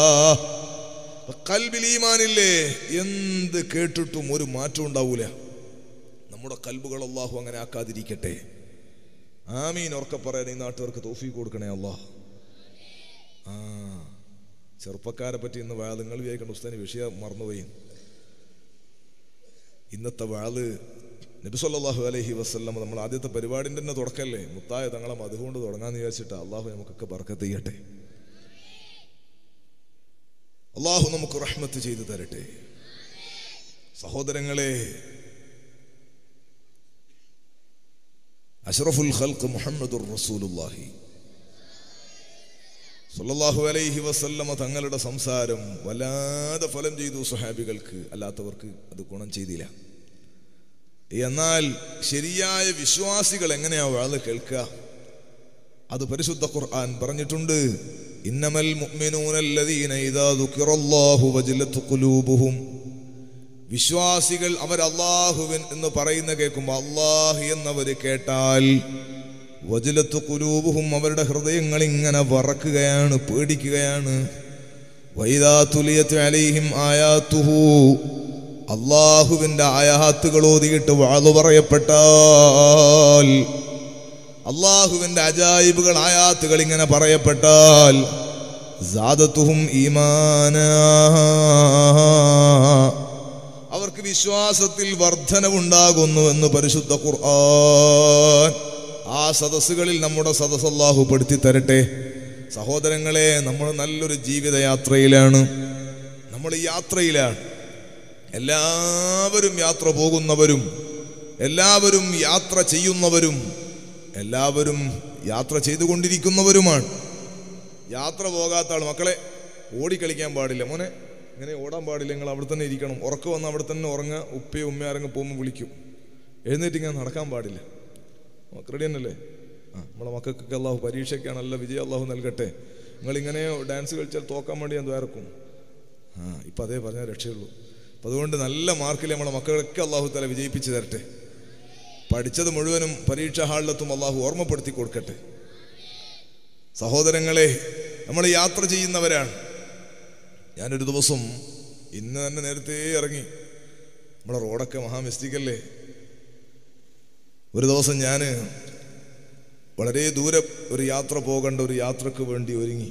S1: കൽബിൽ ഈമാനില്ലേ എന്ത് കേട്ടിട്ടും ഒരു മാറ്റം ഉണ്ടാവൂല നമ്മുടെ കൽബുകൾ അള്ളാഹു അങ്ങനെ ആക്കാതിരിക്കട്ടെ ആമീൻ ഉറക്കെ പറയാൻ ഈ നാട്ടുകാർക്ക് തോഫി കൊടുക്കണേ അള്ളാഹ് ആ ചെറുപ്പക്കാരെ പറ്റി ഇന്ന് വാ നിങ്ങൾ വിചാരിക്കേണ്ട ഉസ്താനി വിഷയം മറന്നുപോയി ഇന്നത്തെ വാള് നബിസല്ലാഹു അലൈഹി വസ്ലം നമ്മൾ ആദ്യത്തെ പരിപാടിൻ്റെ തന്നെ തുടക്കല്ലേ മുത്തായ തങ്ങളെ അതുകൊണ്ട് തുടങ്ങാന്ന് വിചാരിച്ചിട്ട് അള്ളാഹു നമുക്കൊക്കെ ബർക്കത്ത് ചെയ്യട്ടെ അള്ളാഹു നമുക്ക് റഹ്മത്ത് ചെയ്തു തരട്ടെ സഹോദരങ്ങളെ അഷ്റഫുൽ ഖൽഖ് മുഹമ്മദുർ റസൂലുള്ളാഹി സല്ലല്ലാഹു അലൈഹി വസല്ലമ തങ്ങളുടെ സംസാരം വല്ലാതെ ഫലം ചെയ്തു സ്വഹാബികൾക്ക് അല്ലാത്തവർക്ക് അത് ഗുണം ചെയ്തില്ല എന്നാൽ ശരിയായ വിശ്വാസികൾ എങ്ങനെയാ വാഴ കേൾക്കുക അത് പരിശുദ്ധ ഖുർആൻ പറഞ്ഞിട്ടുണ്ട് ഇന്നമൽ മുഅ്മിനൂനല്ലദീന ഇദാ ദുക്കിറല്ലാഹു വജിലത്ത് ഖുലൂബുഹും വിശ്വാസികൾ അവർ അള്ളാഹുവിൻ എന്ന് പറയുന്ന കേൾക്കുമ്പോൾ അള്ളാഹ് എന്നവർ കേട്ടാൽ വജിലത്ത് കുലൂബുഹും അവരുടെ ഹൃദയങ്ങൾ ഇങ്ങനെ വറക്കുകയാണ് പേടിക്കുകയാണ് വൈദാ തുലിയത്ത് അലൈഹിം ആയാത്തുഹു അള്ളാഹുവിൻ്റെ ആയാത്തുകൾ ഓതിയിട്ട് വാളു പറയപ്പെട്ടാൽ അള്ളാഹുവിൻ്റെ അജായിബുകൾ ആയാത്തുകൾ ഇങ്ങനെ പറയപ്പെട്ടാൽ സാദത്തുഹും ഈമാന അവർക്ക് വിശ്വാസത്തിൽ വർധനവുണ്ടാകുന്നു എന്ന് പരിശുദ്ധ ഖുർആൻ ആ സദസ്സുകളിൽ നമ്മുടെ സദസ് അല്ലാഹു പെടുത്തി തരട്ടെ സഹോദരങ്ങളെ നമ്മൾ നല്ലൊരു ജീവിതയാത്രയിലാണ് നമ്മൾ ഈ യാത്രയിലാണ് എല്ലാവരും യാത്ര പോകുന്നവരും എല്ലാവരും യാത്ര ചെയ്യുന്നവരും എല്ലാവരും യാത്ര ചെയ്തുകൊണ്ടിരിക്കുന്നവരുമാണ് യാത്ര പോകാത്ത ആൾ മക്കളെ ഓടിക്കളിക്കാൻ പാടില്ല മോനെ ഇങ്ങനെ ഓടാൻ പാടില്ല നിങ്ങൾ അവിടെ തന്നെ ഇരിക്കണം ഉറക്കം വന്ന് അവിടെ തന്നെ ഉറങ്ങുക ഉപ്പയും ഉമ്മ ആരെങ്കിലും പോകുമ്പോൾ വിളിക്കും എഴുന്നേറ്റ് ഇങ്ങനെ നടക്കാൻ പാടില്ല മക്കൾ റെഡി തന്നെയല്ലേ ആ നമ്മളെ മക്കൾക്കൊക്കെ അള്ളാഹു പരീക്ഷയ്ക്കാണ് നല്ല വിജയം അള്ളാഹു നൽകട്ടെ നിങ്ങളിങ്ങനെ ഡാൻസ് കളിച്ചാൽ തോക്കാൻ വേണ്ടി ഞാൻ ദ്വാരക്കും ആ ഇപ്പം അതേ പറഞ്ഞാൽ രക്ഷയുള്ളൂ അപ്പം അതുകൊണ്ട് നല്ല മാർക്കിൽ നമ്മളെ മക്കളൊക്കെ അള്ളാഹു തല വിജയിപ്പിച്ച് തരട്ടെ പഠിച്ചത് മുഴുവനും പരീക്ഷാ ഹാളിലെത്തും അള്ളാഹു ഓർമ്മപ്പെടുത്തി കൊടുക്കട്ടെ സഹോദരങ്ങളെ നമ്മൾ യാത്ര ചെയ്യുന്നവരാണ് ഞാനൊരു ദിവസം ഇന്ന് തന്നെ നേരത്തെ ഇറങ്ങി നമ്മളെ റോഡൊക്കെ മഹാമിസ്റ്റിക്കല്ലേ ഒരു ദിവസം ഞാൻ വളരെ ദൂരെ ഒരു യാത്ര പോകേണ്ട ഒരു യാത്രക്ക് വേണ്ടി ഒരുങ്ങി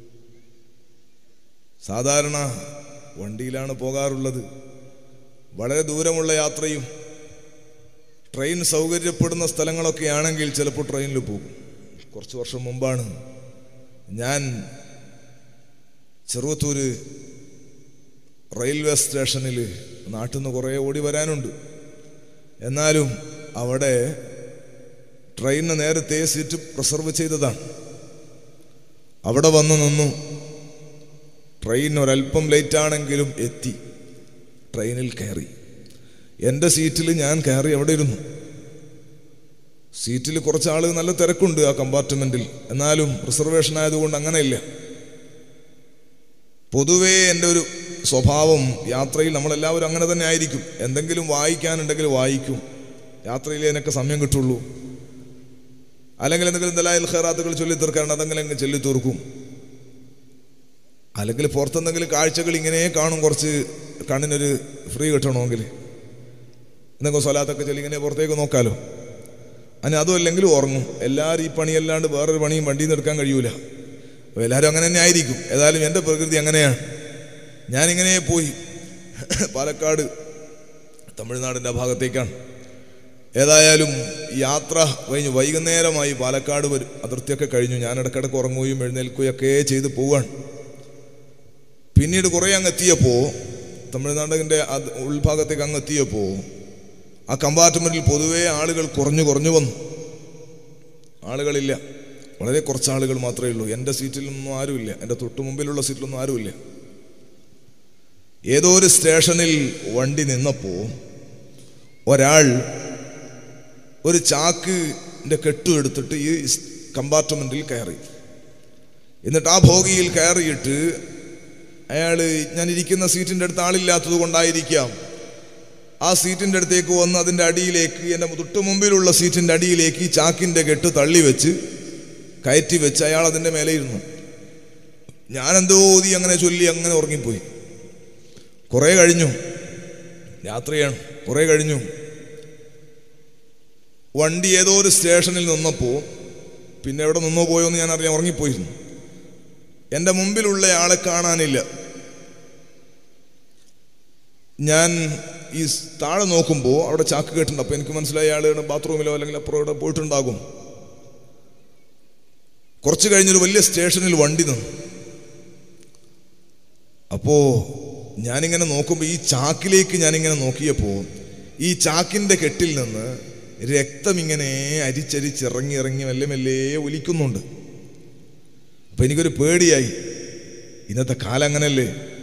S1: സാധാരണ വണ്ടിയിലാണ് പോകാറുള്ളത് വളരെ ദൂരമുള്ള യാത്രയും ട്രെയിൻ സൗകര്യപ്പെടുന്ന സ്ഥലങ്ങളൊക്കെ ആണെങ്കിൽ ചിലപ്പോൾ ട്രെയിനിൽ പോകും കുറച്ച് വർഷം മുമ്പാണ് ഞാൻ ചെറുവത്തൂര് റെയിൽവേ സ്റ്റേഷനിൽ നാട്ടിൽ നിന്ന് കുറേ ഓടി വരാനുണ്ട് എന്നാലും അവിടെ ട്രെയിനിന് നേരത്തെ സീറ്റ് റിസർവ് ചെയ്തതാണ് അവിടെ വന്ന് നിന്നു ട്രെയിൻ ഒരല്പം ലേറ്റ് ആണെങ്കിലും എത്തി ട്രെയിനിൽ കയറി എൻ്റെ സീറ്റിൽ ഞാൻ കയറി അവിടെ ഇരുന്നു സീറ്റിൽ കുറച്ച് ആൾ നല്ല തിരക്കുണ്ട് ആ കമ്പാർട്ട്മെന്റിൽ എന്നാലും റിസർവേഷൻ ആയതുകൊണ്ട് അങ്ങനെയില്ല പൊതുവേ എൻ്റെ ഒരു സ്വഭാവം യാത്രയിൽ നമ്മളെല്ലാവരും അങ്ങനെ തന്നെ ആയിരിക്കും എന്തെങ്കിലും വായിക്കാനുണ്ടെങ്കിൽ വായിക്കും യാത്രയിൽ എനിക്ക് സമയം കിട്ടുള്ളൂ അല്ലെങ്കിൽ എന്തെങ്കിലും ദലായിൽ ഖേറാത്തുകൾ ചൊല്ലി തീർക്കാറുണ്ട് അതെങ്കിലും അങ്ങ് ചൊല്ലി തീർക്കും അല്ലെങ്കിൽ പുറത്തെന്തെങ്കിലും കാഴ്ചകൾ ഇങ്ങനെ കാണും കുറച്ച് കണ്ണിനൊരു ഫ്രീ കിട്ടണമെങ്കിൽ എന്തെങ്കിലും സ്വലാത്തൊക്കെ ചൊല്ലി ഇങ്ങനെ പുറത്തേക്ക് നോക്കാലോ അതിന് അതും അല്ലെങ്കിൽ ഉറങ്ങും എല്ലാവരും ഈ പണിയല്ലാണ്ട് വേറൊരു പണിയും വണ്ടിയിൽ നിന്ന് എടുക്കാൻ കഴിയൂല അപ്പോൾ എല്ലാവരും അങ്ങനെ തന്നെ ആയിരിക്കും ഏതായാലും എൻ്റെ പ്രകൃതി അങ്ങനെയാണ് ഞാനിങ്ങനെ പോയി പാലക്കാട് തമിഴ്നാടിൻ്റെ ഭാഗത്തേക്കാണ് ഏതായാലും യാത്ര കഴിഞ്ഞു വൈകുന്നേരമായി പാലക്കാട് വരും അതിർത്തിയൊക്കെ കഴിഞ്ഞു ഞാൻ ഇടക്കിടക്ക് ഉറങ്ങുകയും എഴുന്നേൽക്കുകയും ഒക്കെ ചെയ്ത് പോവാണ് പിന്നീട് കുറേ അങ്ങ് എത്തിയപ്പോൾ തമിഴ്നാടിൻ്റെ അത് ഉൾഭാഗത്തേക്ക് അങ്ങ് എത്തിയപ്പോൾ ആ കമ്പാർട്ട്മെന്റിൽ പൊതുവേ ആളുകൾ കുറഞ്ഞു കുറഞ്ഞു വന്നു ആളുകളില്ല വളരെ കുറച്ച് ആളുകൾ മാത്രമേ ഉള്ളൂ എൻ്റെ സീറ്റിലൊന്നും ആരുമില്ല എൻ്റെ തൊട്ടു മുമ്പിലുള്ള സീറ്റിലൊന്നും ആരുമില്ല ഏതോ ഒരു സ്റ്റേഷനിൽ വണ്ടി നിന്നപ്പോൾ ഒരാൾ ഒരു ചാക്കിൻ്റെ കെട്ടു എടുത്തിട്ട് ഈ കമ്പാർട്ട്മെന്റിൽ കയറി എന്നിട്ട് ആ ഭോഗിയിൽ കയറിയിട്ട് അയാൾ ഞാൻ ഇരിക്കുന്ന സീറ്റിൻ്റെ അടുത്ത് ആളില്ലാത്തത് കൊണ്ടായിരിക്കാം ആ സീറ്റിൻ്റെ അടുത്തേക്ക് വന്ന് അതിൻ്റെ അടിയിലേക്ക് എൻ്റെ തൊട്ട് മുമ്പിലുള്ള സീറ്റിൻ്റെ അടിയിലേക്ക് ഈ ചാക്കിൻ്റെ കെട്ട് തള്ളി വെച്ച് കയറ്റി വെച്ച് അയാൾ അതിൻ്റെ മേലെ ഇരുന്നു ഞാനെന്തോ ഓതി അങ്ങനെ ചൊല്ലി അങ്ങനെ ഉറങ്ങിപ്പോയി കുറേ കഴിഞ്ഞു രാത്രിയാണ് കുറേ കഴിഞ്ഞു വണ്ടി ഏതോ ഒരു സ്റ്റേഷനിൽ നിന്നപ്പോൾ പിന്നെ എവിടെ നിന്നോ പോയോ എന്ന് ഞാൻ അറിയാൻ ഉറങ്ങിപ്പോയിരുന്നു എൻ്റെ മുമ്പിലുള്ള ആളെ കാണാനില്ല ഞാൻ ഈ താഴെ നോക്കുമ്പോൾ അവിടെ ചാക്ക് കേട്ടിട്ടുണ്ട് അപ്പോൾ എനിക്ക് മനസ്സിലായി അയാൾ ബാത്റൂമിലോ അല്ലെങ്കിൽ അപ്പുറം ഇവിടെ പോയിട്ടുണ്ടാകും കുറച്ച് കഴിഞ്ഞൊരു വലിയ സ്റ്റേഷനിൽ വണ്ടി നിന്നു അപ്പോ ഞാനിങ്ങനെ നോക്കുമ്പോൾ ഈ ചാക്കിലേക്ക് ഞാനിങ്ങനെ നോക്കിയപ്പോൾ ഈ ചാക്കിന്റെ കെട്ടിൽ നിന്ന് രക്തം ഇങ്ങനെ അരിച്ചരിച്ചിറങ്ങി ഇറങ്ങി മെല്ലെ മെല്ലെ ഒലിക്കുന്നുണ്ട് അപ്പൊ എനിക്കൊരു പേടിയായി ഇന്നത്തെ കാലം അങ്ങനല്ലേ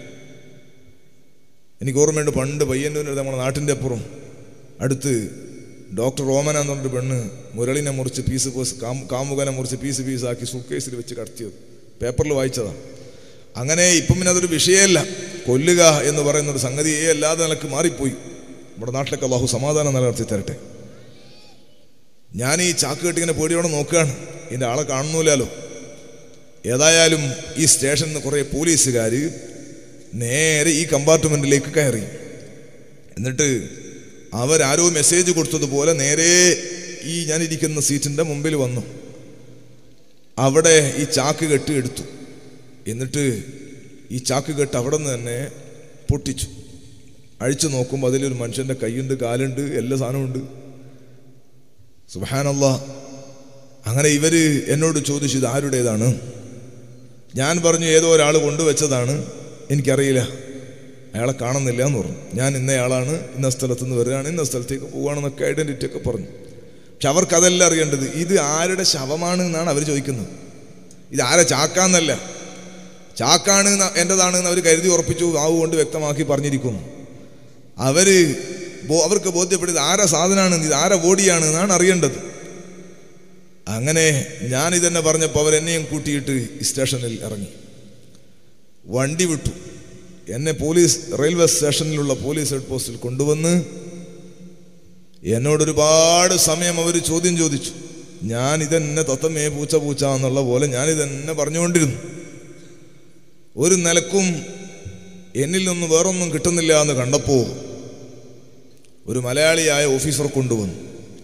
S1: എനിക്ക് ഓർമ്മയുണ്ട് പണ്ട് പയ്യന്നൂർ നമ്മുടെ നാട്ടിൻ്റെ അപ്പുറം അടുത്ത് ഡോക്ടർ റോമന എന്ന് പറഞ്ഞൊരു പെണ്ണ് മുരളിനെ മുറിച്ച് പീസ് പീസ് കാം കാമുകനെ മുറിച്ച് പീസ് പീസാക്കി സൂക്കേസിൽ വെച്ച് കടത്തിയത് പേപ്പറിൽ വായിച്ചതാ അങ്ങനെ ഇപ്പം പിന്നെ അതൊരു വിഷയമല്ല കൊല്ലുക എന്ന് പറയുന്ന ഒരു സംഗതിയേ അല്ലാതെ നിലക്ക് മാറിപ്പോയി നമ്മുടെ നാട്ടിലൊക്കെ അള്ളാഹു സമാധാനം നിലനിർത്തി തരട്ടെ ഞാൻ ഈ ചാക്ക് കെട്ടിങ്ങനെ പേടിയോടെ നോക്കുകയാണ് ഇതിൻ്റെ ആളെ കാണുന്നില്ലല്ലോ ഏതായാലും ഈ സ്റ്റേഷനിൽ നിന്ന് കുറേ പോലീസുകാർ നേരെ ഈ കമ്പാർട്ട്മെന്റിലേക്ക് കയറി എന്നിട്ട് അവരാരോ മെസ്സേജ് കൊടുത്തതുപോലെ നേരെ ഈ ഞാൻ ഇരിക്കുന്ന സീറ്റിന്റെ മുമ്പിൽ വന്നു അവിടെ ഈ ചാക്ക് കെട്ട് എടുത്തു എന്നിട്ട് ഈ ചാക്ക് കെട്ട് അവിടെ നിന്ന് തന്നെ പൊട്ടിച്ചു അഴിച്ചു നോക്കുമ്പോൾ അതിലൊരു മനുഷ്യന്റെ കൈയുണ്ട് കാലുണ്ട് എല്ലാ സാധനമുണ്ട് സുബാനല്ല അങ്ങനെ ഇവര് എന്നോട് ചോദിച്ചു ഇത് ആരുടേതാണ് ഞാൻ പറഞ്ഞു ഏതോ ഒരാൾ കൊണ്ടുവച്ചതാണ് എനിക്കറിയില്ല അയാളെ കാണുന്നില്ല എന്ന് പറഞ്ഞു ഞാൻ ഇന്നയാളാണ് ഇന്ന സ്ഥലത്ത് നിന്ന് വരികയാണ് ഇന്ന സ്ഥലത്തേക്ക് പോവുകയാണെന്നൊക്കെ ഐഡന്റിറ്റി ഒക്കെ പറഞ്ഞു പക്ഷെ അവർക്ക് അതല്ല അറിയേണ്ടത് ഇത് ആരുടെ ശവമാണ് എന്നാണ് അവർ ചോദിക്കുന്നത് ഇത് ആരെ ചാക്കാന്നല്ല ചാക്കാണ് ന്ന- എൻ്റെതാണ് എന്ന് അവർ കരുതി ഉറപ്പിച്ചു ആവ് കൊണ്ട് വ്യക്തമാക്കി പറഞ്ഞിരിക്കുന്നു അവര് ബോ- അവർക്ക് ബോധ്യപ്പെടുന്നത് ആരെ സാധനമാണ് ഇത് ആരെ ബോഡിയാണ് എന്നാണ് അറിയേണ്ടത് അങ്ങനെ ഞാൻ ഇതെന്നെ പറഞ്ഞപ്പോൾ അവരെന്നെയും കൂട്ടിയിട്ട് ഈ സ്റ്റേഷനിൽ ഇറങ്ങി വണ്ടി വിട്ടു എന്നെ പോലീസ് റെയിൽവേ സ്റ്റേഷനിലുള്ള പോലീസ് ഹെഡ് പോസ്റ്റിൽ കൊണ്ടുവന്ന് എന്നോട് ഒരുപാട് സമയം അവർ ചോദ്യം ചോദിച്ചു ഞാൻ ഇതെന്നെ തത്തമേ പൂച്ച പൂച്ച എന്നുള്ള പോലെ ഞാൻ ഇതെന്നെ പറഞ്ഞുകൊണ്ടിരുന്നു ഒരു നിലക്കും എന്നിൽ നിന്ന് വേറൊന്നും കിട്ടുന്നില്ല എന്ന് കണ്ടപ്പോൾ ഒരു മലയാളിയായ ഓഫീസർ കൊണ്ടുവന്നു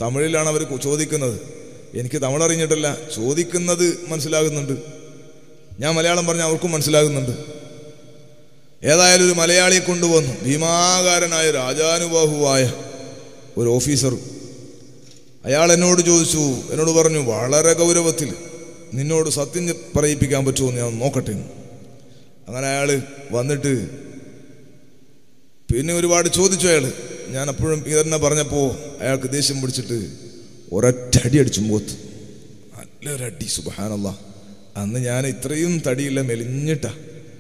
S1: തമിഴിലാണ് അവർ ചോദിക്കുന്നത് എനിക്ക് തമിഴ് അറിഞ്ഞിട്ടില്ല ചോദിക്കുന്നത് മനസ്സിലാകുന്നുണ്ട് ഞാൻ മലയാളം പറഞ്ഞാൽ അവർക്കും മനസ്സിലാകുന്നുണ്ട് ഏതായാലും ഒരു മലയാളിയെ കൊണ്ടുവന്നു ഭീമാകാരനായ രാജാനുബാഹുവായ ഒരു ഓഫീസർ അയാൾ എന്നോട് ചോദിച്ചു എന്നോട് പറഞ്ഞു വളരെ ഗൗരവത്തിൽ നിന്നോട് സത്യം പറയിപ്പിക്കാൻ പറ്റുമോ എന്ന് ഞാൻ നോക്കട്ടെ എന്ന്. അങ്ങനെ അയാൾ വന്നിട്ട് പിന്നെ ഒരുപാട് ചോദിച്ചു അയാൾ ഞാൻ അപ്പോഴും ഇതന്നെ പറഞ്ഞപ്പോൾ അയാൾക്ക് ദേഷ്യം പിടിച്ചിട്ട് ഒരൊറ്റ അടി അടിച്ചു മുഖത്ത് നല്ലൊരടി സുബാനല്ല അന്ന് ഞാൻ ഇത്രയും തടിയില്ല മെലിഞ്ഞിട്ടാ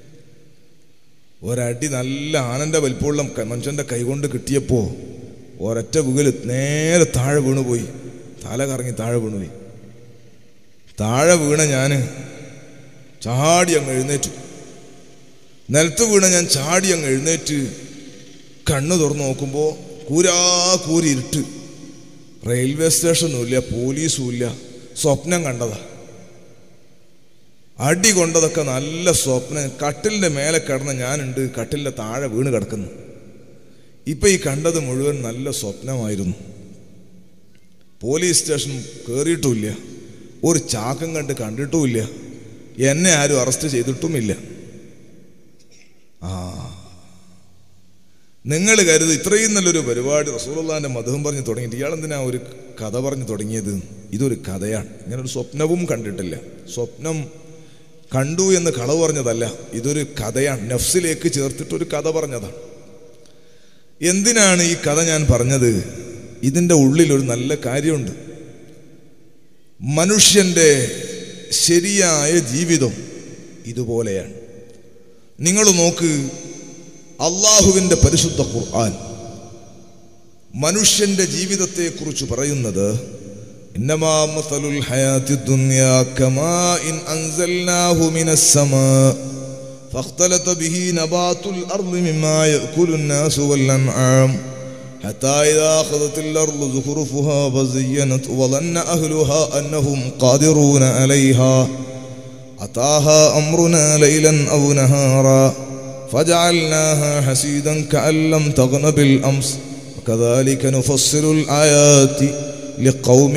S1: ഒരടി നല്ല ആനന്റെ വലിപ്പമുള്ള ക- മനുഷ്യന്റെ കൈകൊണ്ട് കിട്ടിയപ്പോൾ ഒരൊറ്റ വീല് നേരെ താഴെ വീണുപോയി തല കറങ്ങി താഴെ വീണുപോയി താഴെ വീണ ഞാൻ ചാടി അങ്ങ് എഴുന്നേറ്റു നിലത്ത് വീണ ഞാൻ ചാടി അങ്ങ് എഴുന്നേറ്റ് കണ്ണ് തുറന്ന് നോക്കുമ്പോൾ കൂരാ കൂരി ഇരുട്ട് റെയിൽവേ സ്റ്റേഷനും ഇല്ല പോലീസും ഇല്ല സ്വപ്നം കണ്ടതാ അടി കൊണ്ടതൊക്കെ നല്ല സ്വപ്നം കട്ടിലിന്റെ മേലെ കിടന്ന ഞാനുണ്ട് കട്ടിലിന്റെ താഴെ വീണ് കിടക്കുന്നു ഇപ്പൊ ഈ കണ്ടത് മുഴുവൻ നല്ല സ്വപ്നമായിരുന്നു പോലീസ് സ്റ്റേഷൻ കയറിയിട്ടുമില്ല ഒരു ചാക്കം കണ്ട് കണ്ടിട്ടുമില്ല എന്നെ ആരും അറസ്റ്റ് ചെയ്തിട്ടുമില്ല ആ നിങ്ങൾ കരുത് ഇത്രയും നല്ലൊരു പരിപാടി റസൂലുള്ളാന്റെ മതവും പറഞ്ഞ് തുടങ്ങിയിട്ട് ഇയാളെന്തിനാ ഒരു കഥ പറഞ്ഞു തുടങ്ങിയത് ഇതൊരു കഥയാണ് ഇങ്ങനെ ഒരു സ്വപ്നവും കണ്ടിട്ടില്ല സ്വപ്നം കണ്ടു എന്ന് കളവ് പറഞ്ഞതല്ല ഇതൊരു കഥയാണ് നഫ്സിലേക്ക് ചേർത്തിട്ട് ഒരു കഥ പറഞ്ഞതാണ് എന്തിനാണ് ഈ കഥ ഞാൻ പറഞ്ഞത് ഇതിൻ്റെ ഉള്ളിൽ ഒരു നല്ല കാര്യമുണ്ട് മനുഷ്യന്റെ ശരിയായ ജീവിതം ഇതുപോലെയാണ് നിങ്ങൾ നോക്ക് അള്ളാഹുവിൻ്റെ പരിശുദ്ധ ഖുർആൻ മനുഷ്യന്റെ ജീവിതത്തെക്കുറിച്ച് പറയുന്നത് إنما مثل الحياة الدنيا كماء أنزلناه من السماء فاختلط به نبات الأرض مما يأكل الناس والأنعام حتى إذا أخذت الأرض زخرفها وزينت وظن أهلها أنهم قادرون عليها أتاها أمرنا ليلا أو نهارا فجعلناها حسيدا كأن لم تغن بالأمس وكذلك نفصل الآيات لقوم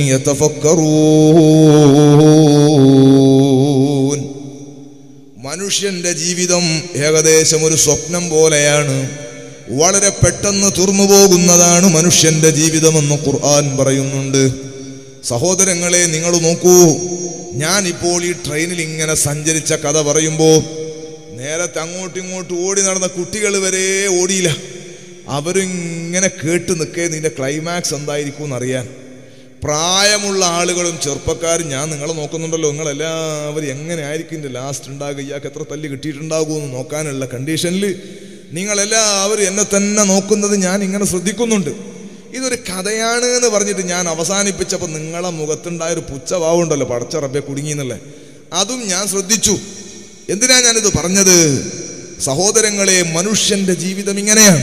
S1: يتفكرون മനുഷ്യന്റെ ജീവിതം ഏകദേശം ഒരു സ്വപ്നം പോലെയാണ് വളരെ പെട്ടെന്ന് തുറന്നു പോകുന്നതാണ് മനുഷ്യന്റെ ജീവിതമെന്ന് ഖുർആൻ പറയുന്നുണ്ട് സഹോദരങ്ങളെ നിങ്ങൾ നോക്കൂ ഞാൻ ഇപ്പോൾ ഈ ട്രെയിനിൽ ഇങ്ങനെ സഞ്ചരിച്ച കഥ പറയുമ്പോൾ നേരത്തെ അങ്ങോട്ടും ഇങ്ങോട്ടും ഓടി നടന്ന കുട്ടികൾ വരെ ഓടിയില്ല അവരിങ്ങനെ കേട്ട് നിൽക്കേ നിന്റെ ക്ലൈമാക്സ് എന്തായിരിക്കും എന്നറിയാൻ പ്രായമുള്ള ആളുകളും ചെറുപ്പക്കാരും ഞാൻ നിങ്ങളെ നോക്കുന്നുണ്ടല്ലോ നിങ്ങളെല്ലാവരും എങ്ങനെ ആയിരിക്കും ഇതിൻ്റെ ലാസ്റ്റ് ഉണ്ടാകുക ഇയാൾക്ക് എത്ര തല്ല് കിട്ടിയിട്ടുണ്ടാകുമെന്ന് നോക്കാനുള്ള കണ്ടീഷനിൽ നിങ്ങളെല്ലാവരും എന്നെ തന്നെ നോക്കുന്നത് ഞാൻ ഇങ്ങനെ ശ്രദ്ധിക്കുന്നുണ്ട് ഇതൊരു കഥയാണ് എന്ന് പറഞ്ഞിട്ട് ഞാൻ അവസാനിപ്പിച്ചപ്പോൾ നിങ്ങളെ മുഖത്തുണ്ടായ ഒരു പുച്ഛഭാവമുണ്ടല്ലോ പടച്ച റബ്ബെ കുടുങ്ങിയെന്നല്ലേ അതും ഞാൻ ശ്രദ്ധിച്ചു എന്തിനാ ഞാനിത് പറഞ്ഞത് സഹോദരങ്ങളെ മനുഷ്യന്റെ ജീവിതം ഇങ്ങനെയാണ്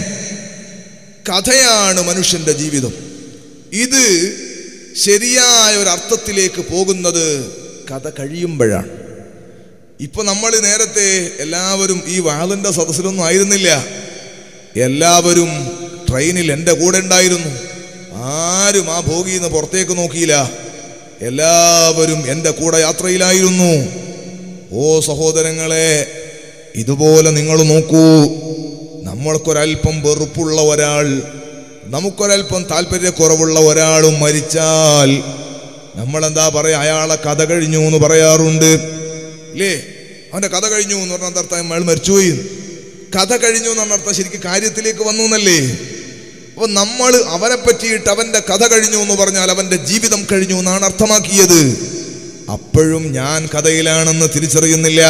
S1: കഥയാണ് മനുഷ്യന്റെ ജീവിതം ഇത് ശരിയായ ഒരു അർത്ഥത്തിലേക്ക് പോകുന്നത് കഥ കഴിയുമ്പോഴാണ് ഇപ്പൊ നമ്മൾ നേരത്തെ എല്ലാവരും ഈ വാളിന്റെ സദസ്സിലൊന്നും ആയിരുന്നില്ല എല്ലാവരും ട്രെയിനിൽ എൻ്റെ കൂടെ ഉണ്ടായിരുന്നു ആരും ആ ഭോഗിയിൽ നിന്ന് പുറത്തേക്ക് നോക്കിയില്ല എല്ലാവരും എൻ്റെ കൂടെ യാത്രയിലായിരുന്നു ഓ സഹോദരങ്ങളെ ഇതുപോലെ നിങ്ങൾ നോക്കൂ നമ്മൾക്കൊരൽപ്പം വെറുപ്പുള്ള ഒരാൾ നമുക്കൊരൽപ്പം താല്പര്യക്കുറവുള്ള ഒരാളും മരിച്ചാൽ നമ്മൾ എന്താ പറയാ അയാളെ കഥ കഴിഞ്ഞു എന്ന് പറയാറുണ്ട് ഇല്ലേ അവന്റെ കഥ കഴിഞ്ഞു എന്ന് പറഞ്ഞ അർത്ഥം അയാൾ മരിച്ചുപോയി എന്ന്. കഥ കഴിഞ്ഞു എന്ന് പറഞ്ഞ അർത്ഥം ശരിക്കും കാര്യത്തിലേക്ക് വന്നു എന്നല്ലേ അപ്പൊ നമ്മൾ അവനെ പറ്റിയിട്ട് അവന്റെ കഥ കഴിഞ്ഞു എന്ന് പറഞ്ഞാൽ അവന്റെ ജീവിതം കഴിഞ്ഞു എന്നാണ് അർത്ഥമാക്കിയത് അപ്പോഴും ഞാൻ കഥയിലാണെന്ന് തിരിച്ചറിയുന്നില്ല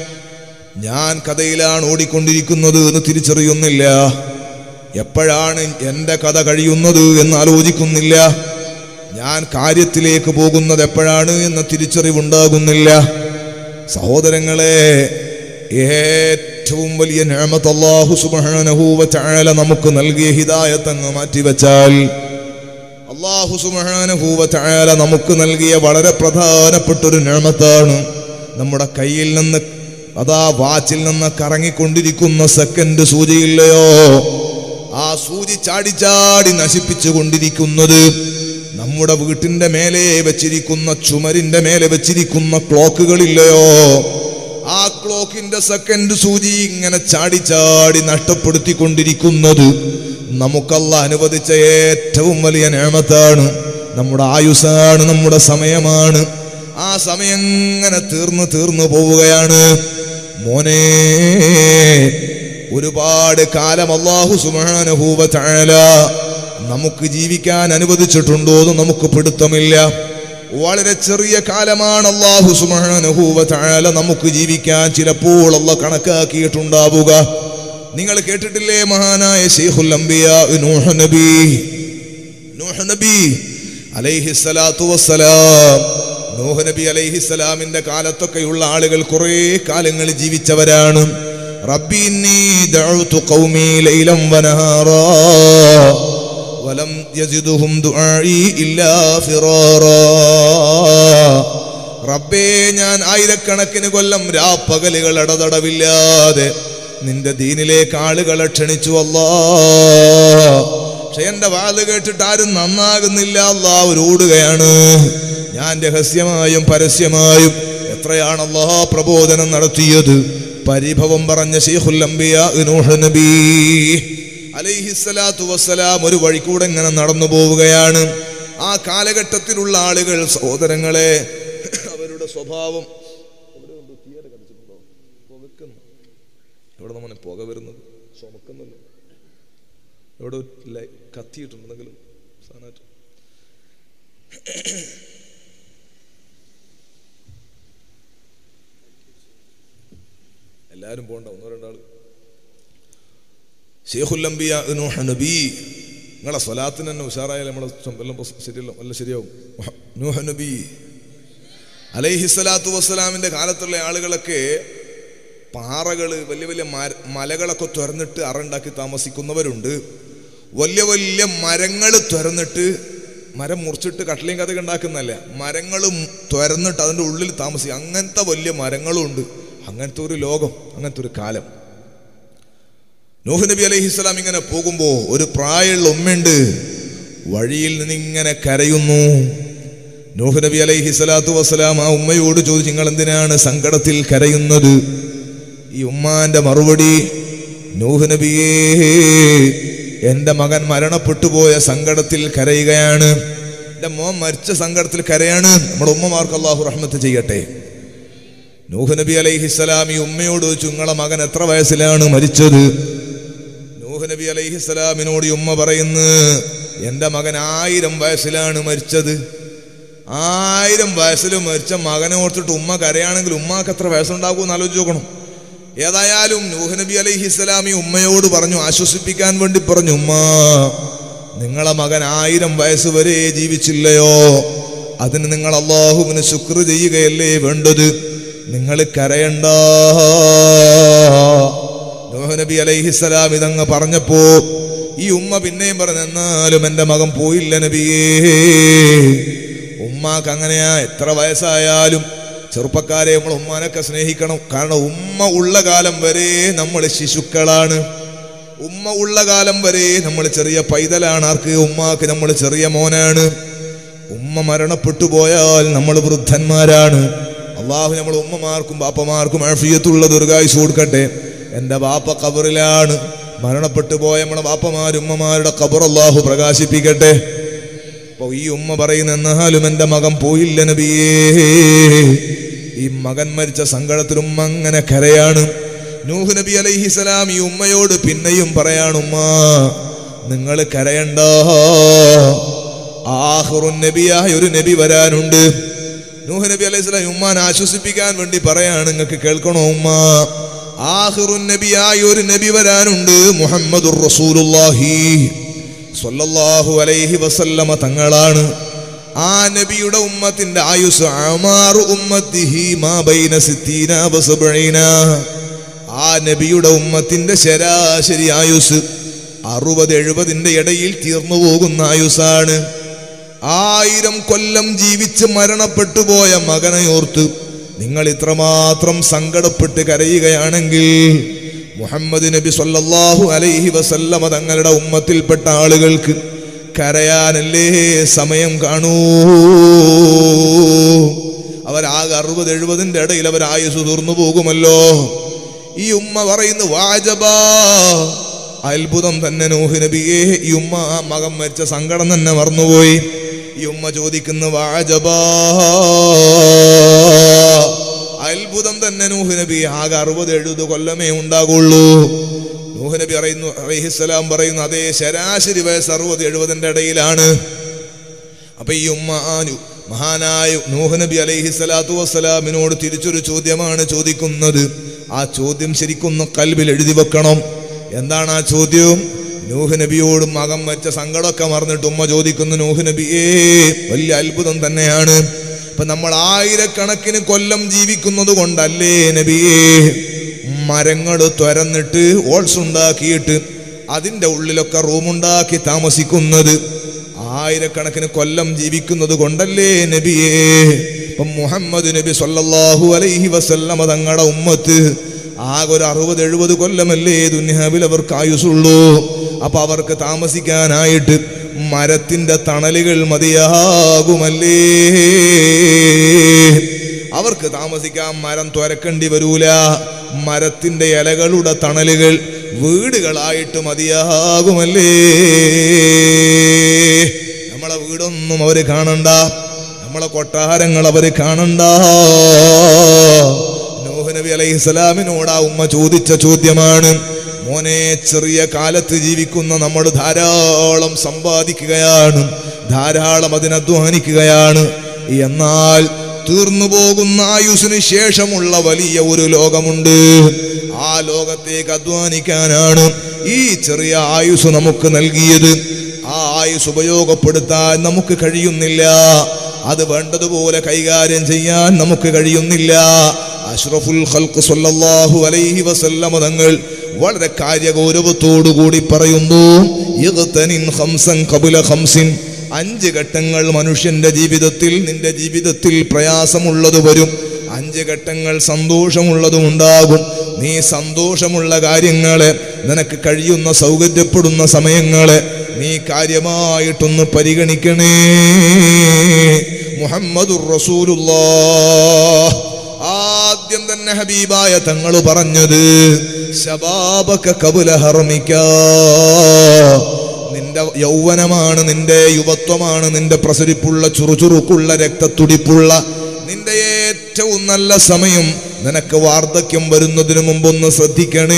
S1: ഞാൻ കഥയിലാണ് ഓടിക്കൊണ്ടിരിക്കുന്നത് എന്ന് തിരിച്ചറിയുന്നില്ല എപ്പോഴാണ് എൻ്റെ കഥ കഴിയുന്നത് എന്ന് ആലോചിക്കുന്നില്ല ഞാൻ കാര്യത്തിലേക്ക് പോകുന്നത് എപ്പോഴാണ് എന്ന തിരിച്ചറിവുണ്ടാകുന്നില്ല സഹോദരങ്ങളെ ഏറ്റവും വലിയ നിഅമത്ത് അല്ലാഹു സുബ്ഹാനഹു വ തആല നമുക്ക് നൽകിയ ഹിദായത്ത് അങ്ങ് മാറ്റിവെച്ചാൽ അള്ളാഹു സുബ്ഹാനഹു വ തആല നമുക്ക് നൽകിയ വളരെ പ്രധാനപ്പെട്ട ഒരു നിഅമത്താണ് നമ്മുടെ കയ്യിൽ നിന്ന് അതാ വാച്ചിൽ നിന്ന് കറങ്ങിക്കൊണ്ടിരിക്കുന്ന സെക്കൻഡ് സൂചിയില്ലയോ ആ സൂചി ചാടി ചാടി നശിപ്പിച്ചു കൊണ്ടിരിക്കുന്നത് നമ്മുടെ വീട്ടിന്റെ മേലെ വെച്ചിരിക്കുന്ന ചുമരിന്റെ മേലെ വെച്ചിരിക്കുന്ന ക്ലോക്കുകളില്ലയോ ആ ക്ലോക്കിന്റെ സെക്കൻഡ് സൂചി ഇങ്ങനെ ചാടി ചാടി നഷ്ടപ്പെടുത്തിക്കൊണ്ടിരിക്കുന്നത് നമുക്കല്ല അനുവദിച്ച ഏറ്റവും വലിയ നേമത്താണ് നമ്മുടെ ആയുസാണ് നമ്മുടെ സമയമാണ് ആ സമയം ഇങ്ങനെ തീർന്നു തീർന്നു പോവുകയാണ് മോനെ ഒരുപാട് കാലം അള്ളാഹു സുബാനുഭൂവ താഴല നമുക്ക് ജീവിക്കാൻ അനുവദിച്ചിട്ടുണ്ടോ എന്ന് നമുക്ക് പിടുത്തമില്ല വളരെ ചെറിയ കാലമാണ് അള്ളാഹു സുബാനുഭൂവ താഴല നമുക്ക് ജീവിക്കാൻ ചിലപ്പോൾ അല്ല കണക്കാക്കിയിട്ടുണ്ടാവുക നിങ്ങൾ കേട്ടിട്ടില്ലേ മഹാനായ ഷെയ്ഖുൽ അംബിയ നൂഹ് നബി നൂഹ് നബി അലൈഹിസ്സലാത്തു വസ്സലാം നൂഹ് നബി അലൈഹിസ്സലാമിന്റെ കാലത്തൊക്കെയുള്ള ആളുകൾ കുറേ കാലങ്ങൾ ജീവിച്ചവരാണ് റബ്ബി ഇന്നി ദഅഉതു ഖൗമി ലൈലം വനഹാറാ വലം യസിദുഹും ദുആഇ ഇല്ലാ ഫിറാറാ റബ്ബേ ഞാൻ ആയിരക്കണക്കിന് കൊല്ലം രാപ്പകലുകൾ അടതടവില്ലാതെ നിന്റെ ദീനിലേക്ക് ആളുകളെ ക്ഷണിച്ചു അല്ലാ പക്ഷെ എന്റെ വാത് കേട്ടിട്ട് ആരും നന്നാകുന്നില്ല അല്ലാ ഓടുകയാണ് ഞാൻ രഹസ്യമായും പരസ്യമായും എത്രയാണ് അല്ലാ പ്രബോധനം നടത്തിയത് പരിഭവം പറഞ്ഞ ഷെയ്ഖുൽ അംബിയ നൂഹ് നബി അലൈഹിസ്സലാത്തു വസ്സലാം ഒരു വഴിക്കൂടെ ഇങ്ങനെ നടന്നു പോവുകയാണ് ആ കാലഘട്ടത്തിലുള്ള ആളുകൾ സഹോദരങ്ങളെ അവരുടെ സ്വഭാവം എവിടെ നമ്മളെ പുക വരുന്നത് ചുമക്കുന്നുണ്ട് എവിടെ ലൈ- കത്തിയിട്ടുണ്ട് എന്തെങ്കിലും സാധനമായിട്ട് എല്ലാരും പോണ്ട ഒന്നോ രണ്ടാള് ഷെയ്ഖുല്ലംബിയ നൂഹ് നബി നിങ്ങളെ സ്വലാത്തിന് തന്നെ ഉഷാറായാലും നമ്മളെ സം- എല്ലാം പ്രസ് ശരിയല്ലോ എല്ലാം ശരിയാവും മുഹ- നൂഹ് നബി അലൈഹിസ്സലാത്തു വസ്സലാമിന്റെ കാലത്തുള്ള ആളുകളൊക്കെ പാറകള് വലിയ വലിയ മര മലകളൊക്കെ തുറന്നിട്ട് അറുണ്ടാക്കി താമസിക്കുന്നവരുണ്ട് വലിയ വലിയ മരങ്ങൾ തുറന്നിട്ട് മരം മുറിച്ചിട്ട് കട്ടലയും കഥ ഉണ്ടാക്കുന്നല്ല മരങ്ങളും തുറന്നിട്ട് അതിൻ്റെ ഉള്ളിൽ താമസിക്കും അങ്ങനത്തെ വലിയ മരങ്ങളും ഉണ്ട് അങ്ങനത്തെ ഒരു ലോകം അങ്ങനത്തെ ഒരു കാലം നൂഹ് നബി അലൈഹി സ്വലാം ഇങ്ങനെ പോകുമ്പോ ഒരു പ്രായമുള്ള ഉമ്മയുണ്ട് വഴിയിൽ നിന്ന് ഇങ്ങനെ കരയുന്നു നൂഹ് നബി അലൈഹി സ്വലാത്തു വസ്സലാം ആ ഉമ്മയോട് ചോദിച്ചു നിങ്ങൾ എന്തിനാണ് സങ്കടത്തിൽ കരയുന്നത് ഈ ഉമ്മാന്റെ മറുപടി നൂഹ് നബിയേ എന്റെ മകൻ മരണപ്പെട്ടു പോയ സങ്കടത്തിൽ കരയുകയാണ് എന്റെ മോൻ മരിച്ച സങ്കടത്തിൽ കരയാണ് നമ്മുടെ ഉമ്മമാർക്ക് അള്ളാഹു റഹ്മത്ത് ചെയ്യട്ടെ നൂഹ് നബി അലൈഹിസ്സലാം ഈ ഉമ്മയോട് ചോദിച്ചു നിങ്ങളെ മകൻ എത്ര വയസ്സിലാണ് മരിച്ചത് നൂഹ് നബി അലൈഹിസ്സലാമിനോട് ഈ ഉമ്മ പറയുന്നു എൻ്റെ മകൻ ആയിരം വയസ്സിലാണ് മരിച്ചത് ആയിരം വയസ്സിൽ മരിച്ച മകനെ ഓർത്തിട്ട് ഉമ്മ കരയാണെങ്കിൽ ഉമ്മാക്ക് എത്ര വയസ്സുണ്ടാകുമെന്ന് ആലോചിച്ച് നോക്കണം ഏതായാലും നൂഹ് നബി അലൈഹിസ്സലാം ഈ ഉമ്മയോട് പറഞ്ഞു ആശ്വസിപ്പിക്കാൻ വേണ്ടി പറഞ്ഞു ഉമ്മ നിങ്ങളെ മകൻ ആയിരം വയസ്സ് വരെ ജീവിച്ചില്ലയോ അതിന് നിങ്ങൾ അള്ളാഹുവിന് ശുക്ർ ചെയ്യുകയല്ലേ വേണ്ടത് നിങ്ങൾ കരയണ്ട നൂഹ് നബി അലൈഹിസ്സലാം ഇതങ്ങ് പറഞ്ഞപ്പോ ഈ ഉമ്മ പിന്നെയും പറഞ്ഞു എന്നാലും എൻ്റെ മകൻ പോയില്ല നബിയേ ഉമ്മാക്ക് അങ്ങനെയാ എത്ര വയസ്സായാലും ചെറുപ്പക്കാരെ നമ്മൾ ഉമ്മാനൊക്കെ സ്നേഹിക്കണം കാരണം ഉമ്മ ഉള്ള കാലം വരെ നമ്മൾ ശിശുക്കളാണ് ഉമ്മ ഉള്ള കാലം വരെ നമ്മൾ ചെറിയ പൈതലാണ് ആർക്ക് ഉമ്മാക്ക് നമ്മൾ ചെറിയ മോനാണ് ഉമ്മ മരണപ്പെട്ടു പോയാൽ നമ്മൾ വൃദ്ധന്മാരാണ് അള്ളാഹു നമ്മൾ ഉമ്മമാർക്കും ബാപ്പമാർക്കും അഫിയത്തുള്ള ദുർഗായുസ് കൊടുക്കട്ടെ എൻ്റെ ബാപ്പ കബറിലാണ് മരണപ്പെട്ടു പോയ നമ്മളെ ബാപ്പമാരും ഉമ്മമാരുടെ കബർ അള്ളാഹു പ്രകാശിപ്പിക്കട്ടെ അപ്പൊ ഈ ഉമ്മ പറയുന്ന എന്നാലും എൻ്റെ മകൻ പോയില്ല നബിയേ ഈ മകൻ മരിച്ച സങ്കടത്തിൽ ഉമ്മ അങ്ങനെ കരയാണ് നൂഹ് നബി അലൈഹിസലാം ഈ ഉമ്മയോട് പിന്നെയും പറയാണ് ഉമ്മ നിങ്ങൾ കരയണ്ട ആഹുറുൻ നബിയായ ഒരു നബി വരാനുണ്ട് നൂഹ് നബി അലൈഹി സ്വലാം ഉമ്മാൻ ആശ്വസിപ്പിക്കാൻ വേണ്ടി പറയാണ് നിങ്ങൾക്ക് കേൾക്കണോ ഉമ്മ ആഹുറുൻ നബിയായ ഒരു നബി വരാനുണ്ട് മുഹമ്മദുർ റസൂലുള്ളാഹി സ്വല്ലല്ലാഹു അലൈഹി വസല്ലമ തങ്ങളാണ് ആ നബിയുടെ ഉമ്മത്തിന്റെ ആയുസ് അമാറു ഉമ്മത്തിഹി മാ ബൈന സിത്തീന വസബഈന ആ നബിയുടെ ഉമ്മത്തിന്റെ ശരാശരി ആയുസ് അറുപത് എഴുപതിന്റെ ഇടയിൽ തീർന്നു പോകുന്ന ആയുസാണ് ആയിരം കൊല്ലം ജീവിച്ച് മരണപ്പെട്ടു പോയ മകനെ ഓർത്ത് നിങ്ങൾ ഇത്രമാത്രം സങ്കടപ്പെട്ട് കരയുകയാണെങ്കിൽ മുഹമ്മദ് നബി സല്ലല്ലാഹു അലൈഹി വസല്ലമ തങ്ങളുടെ ഉമ്മത്തിൽപ്പെട്ട ആളുകൾക്ക് കരയാനല്ലേ സമയം കാണൂ അവരാകെ അറുപത് എഴുപതിന്റെ ഇടയിൽ അവർ ആയുസ് തീർന്നു പോകുമല്ലോ ഈ ഉമ്മ പറയുന്നു വാജബാ അത്ഭുതം തന്നെ നൂഹ് നബിയെ ഈ ഉമ്മ ആ മകൻ മരിച്ച സങ്കടം തന്നെ മറന്നുപോയി ഈ ഉമ്മ ചോദിക്കുന്നു വാജബാ അത്ഭുതം തന്നെ നൂഹ് നബി ആകെ അറുപത് എഴുപത് കൊല്ലമേ ഉണ്ടാകുള്ളൂ നൂഹ് നബി പറയുന്നു അലൈഹിസ്സലാം പറയുന്നു അതേ ശരാശരി വയസ്സ് അറുപത് എഴുപതിന്റെ ഇടയിലാണ് അപ്പൊ ഈ ഉമ്മ ആ നു- മഹാനായ നൂഹ് നബി അലൈഹി സ്വലാത്തു വസ്സലാമിനോട് തിരിച്ചൊരു ചോദ്യമാണ് ചോദിക്കുന്നത് ആ ചോദ്യം ശരിക്കൊന്ന് കൽബിൽ എഴുതി വെക്കണം എന്താണ് ആ ചോദ്യം നൂഹ് നബിയോടും മകം വെച്ച സങ്കടമൊക്കെ മറന്നിട്ട് ഉമ്മ ചോദിക്കുന്നു നൂഹ് നബിയേ വലിയ അത്ഭുതം തന്നെയാണ് ഇപ്പൊ നമ്മൾ ആയിരക്കണക്കിന് കൊല്ലം ജീവിക്കുന്നത് കൊണ്ടല്ലേ നബിയേ മരങ്ങൾ തുരന്നിട്ട് ഓൾസ് ഉണ്ടാക്കിയിട്ട് അതിൻ്റെ ഉള്ളിലൊക്കെ റൂമുണ്ടാക്കി താമസിക്കുന്നത് ആയിരക്കണക്കിന് കൊല്ലം ജീവിക്കുന്നത് കൊണ്ടല്ലേ നബിയേ ഇപ്പം മുഹമ്മദ് നബി സല്ലല്ലാഹു അലൈഹി വസല്ലമ തങ്ങളുടെ ഉമ്മത്ത് ആകെ ഒരു അറുപത് എഴുപത് കൊല്ലമല്ലേ ദുന്യാവിൽ അവർക്ക് ആയുസുള്ളൂ അപ്പൊ അവർക്ക് താമസിക്കാനായിട്ട് മരത്തിന്റെ തണലുകൾ മതിയാകുമല്ലേ അവർക്ക് താമസിക്കാൻ മരം തുരക്കേണ്ടി വരൂല മരത്തിന്റെ ഇലകളുടെ തണലുകൾ വീടുകളായിട്ട് മതിയാകുമല്ലേ നമ്മളെ വീടൊന്നും അവര് കാണണ്ട നമ്മളെ കൊട്ടാരങ്ങൾ അവര് കാണണ്ട നൂഹ് നബി അലൈഹി സ്വലാമിനോട് ആ ഉമ്മ ചോദിച്ച ചോദ്യമാണ് മോനെ ചെറിയ കാലത്ത് ജീവിക്കുന്ന നമ്മൾ ധാരാളം സമ്പാദിക്കുകയാണ് ധാരാളം അതിനധ്വാനിക്കുകയാണ് എന്നാൽ തീർന്നു പോകുന്ന ആയുസിന് ശേഷമുള്ള വലിയ ഒരു ലോകമുണ്ട് ആ ലോകത്തേക്ക് അധ്വാനിക്കാനാണ് ഈ ചെറിയ ആയുസ് നമുക്ക് നൽകിയത് ആ ആയുസ് ഉപയോഗപ്പെടുത്താൻ നമുക്ക് കഴിയുന്നില്ല അത് വേണ്ടതുപോലെ കൈകാര്യം ചെയ്യാൻ നമുക്ക് കഴിയുന്നില്ല അഷ്റഫുൽ ഖൽഖ് സല്ലല്ലാഹു അലൈഹി വസല്ലമ തങ്ങൾ വളരെ കാര്യഗൗരവത്തോടു കൂടി പറയുന്നു ഇഗ്തനിൻ ഖംസൻ ഖബല ഖംസിൻ അഞ്ച് ഘട്ടങ്ങൾ മനുഷ്യന്റെ ജീവിതത്തിൽ നിന്റെ ജീവിതത്തിൽ പ്രയാസമുള്ളത് വരും അഞ്ച് ഘട്ടങ്ങൾ സന്തോഷമുള്ളതും ഉണ്ടാകും നീ സന്തോഷമുള്ള കാര്യങ്ങളെ നിനക്ക് കഴിയുന്ന സൗകര്യപ്പെടുന്ന സമയങ്ങളെ നീ കാര്യമായിട്ടൊന്ന് പരിഗണിക്കണേ മുഹമ്മദുർ റസൂലുള്ളാഹ് ആദ്യം തന്നെ ഹബീബായ തങ്ങൾ പറഞ്ഞത് ശബാബക കബുല ഹർമിക്കാ നിന്റെ യൗവനമാണ് നിന്റെ യുവത്വമാണ് നിന്റെ പ്രസരിപ്പുള്ള ചുറുചുറുക്കുള്ള രക്തത്തുടിപ്പുള്ള നിന്റെ ഏറ്റവും നല്ല സമയം നിനക്ക് വാർദ്ധക്യം വരുന്നതിന് മുമ്പൊന്ന് ശ്രദ്ധിക്കണേ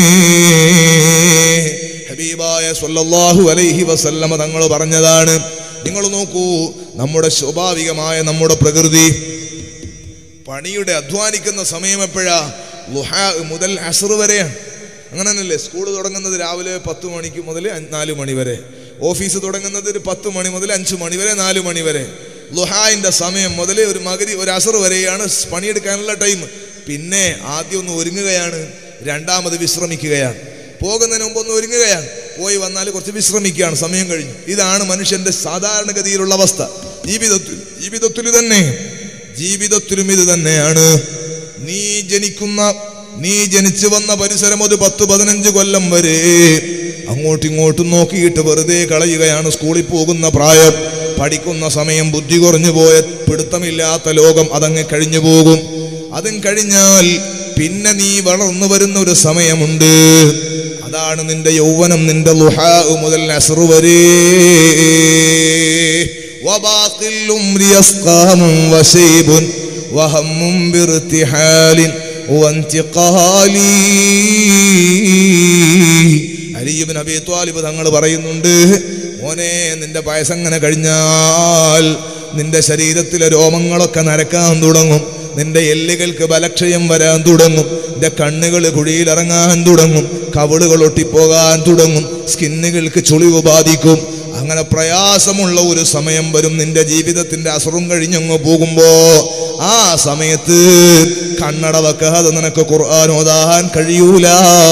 S1: ഹബീബായ സല്ലല്ലാഹു അലൈഹി വസല്ലമ തങ്ങൾ പറഞ്ഞതാണ് നിങ്ങൾ നോക്കൂ നമ്മുടെ സ്വാഭാവികമായ നമ്മുടെ പ്രകൃതി പണിയുടെ അധ്വാനിക്കുന്ന സമയം എപ്പോഴാ ലുഹ മുതൽ അസർ വരെയാണ് അങ്ങനെ തന്നെയല്ലേ സ്കൂൾ തുടങ്ങുന്നത് രാവിലെ പത്ത് മണിക്ക് മുതൽ നാല് മണി വരെ ഓഫീസ് തുടങ്ങുന്നത് ഒരു പത്ത് മണി മുതൽ അഞ്ച് മണി വരെ നാല് മണി വരെ ലുഹായിന്റെ സമയം മുതൽ ഒരു മകരി ഒരു അസർ വരെയാണ് പണിയെടുക്കാനുള്ള ടൈം പിന്നെ ആദ്യം ഒന്ന് ഒരുങ്ങുകയാണ് രണ്ടാമത് വിശ്രമിക്കുകയാണ് പോകുന്നതിന് മുമ്പ് ഒന്ന് ഒരുങ്ങുകയാണ് പോയി വന്നാൽ കുറച്ച് വിശ്രമിക്കുകയാണ് സമയം കഴിഞ്ഞു ഇതാണ് മനുഷ്യന്റെ സാധാരണഗതിയിലുള്ള അവസ്ഥ ജീവിതത്തിൽ ജീവിതത്തിൽ തന്നെ ജീവിതത്തിലും ഇത് തന്നെയാണ് നീ ജനിക്കുന്ന നീ ജനിച്ചു വന്ന പരിസരം ഒരു പത്ത് പതിനഞ്ച് കൊല്ലം വരെ അങ്ങോട്ടും ഇങ്ങോട്ടും നോക്കിയിട്ട് വെറുതെ കളയുകയാണ് സ്കൂളിൽ പോകുന്ന പ്രായം പഠിക്കുന്ന സമയം ബുദ്ധി കുറഞ്ഞു പോയ പിടുത്തമില്ലാത്ത ലോകം അതങ്ങ് കഴിഞ്ഞു പോകും അതും കഴിഞ്ഞാൽ പിന്നെ നീ വളർന്നു വരുന്ന ഒരു സമയമുണ്ട് അതാണ് നിന്റെ യൗവനം നിന്റെ ലുഹാ മുതൽ അസറു വരെ وباقي الأمر يسقام وشيب وهم بارتحال وانتقال അലിയുബിൻ അബി ത്വാലിബ് തങ്ങൾ പറയുന്നുണ്ട് മോനെ നിന്റെ വയസ്സങ്ങനെ കഴിഞ്ഞാൽ നിന്റെ ശരീരത്തിലെ രോമങ്ങളൊക്കെ നരക്കാൻ തുടങ്ങും നിന്റെ എല്ലുകൾക്ക് ബലക്ഷയം വരാൻ തുടങ്ങും നിന്റെ കണ്ണുകൾ കുഴിയിലിറങ്ങാൻ തുടങ്ങും കവിളുകൾ ഒട്ടിപ്പോകാൻ തുടങ്ങും സ്കിന്നുകൾക്ക് ചുളിവ് ബാധിക്കും അങ്ങനെ പ്രയാസമുള്ള ഒരു സമയം വരും നിന്റെ ജീവിതത്തിന്റെ അസുറും കഴിഞ്ഞങ്ങ് പോകുമ്പോ ആ സമയത്ത് കണ്ണട വെക്കാതെ നിനക്ക് ഖുർആൻ ഓതാൻ കഴിയൂല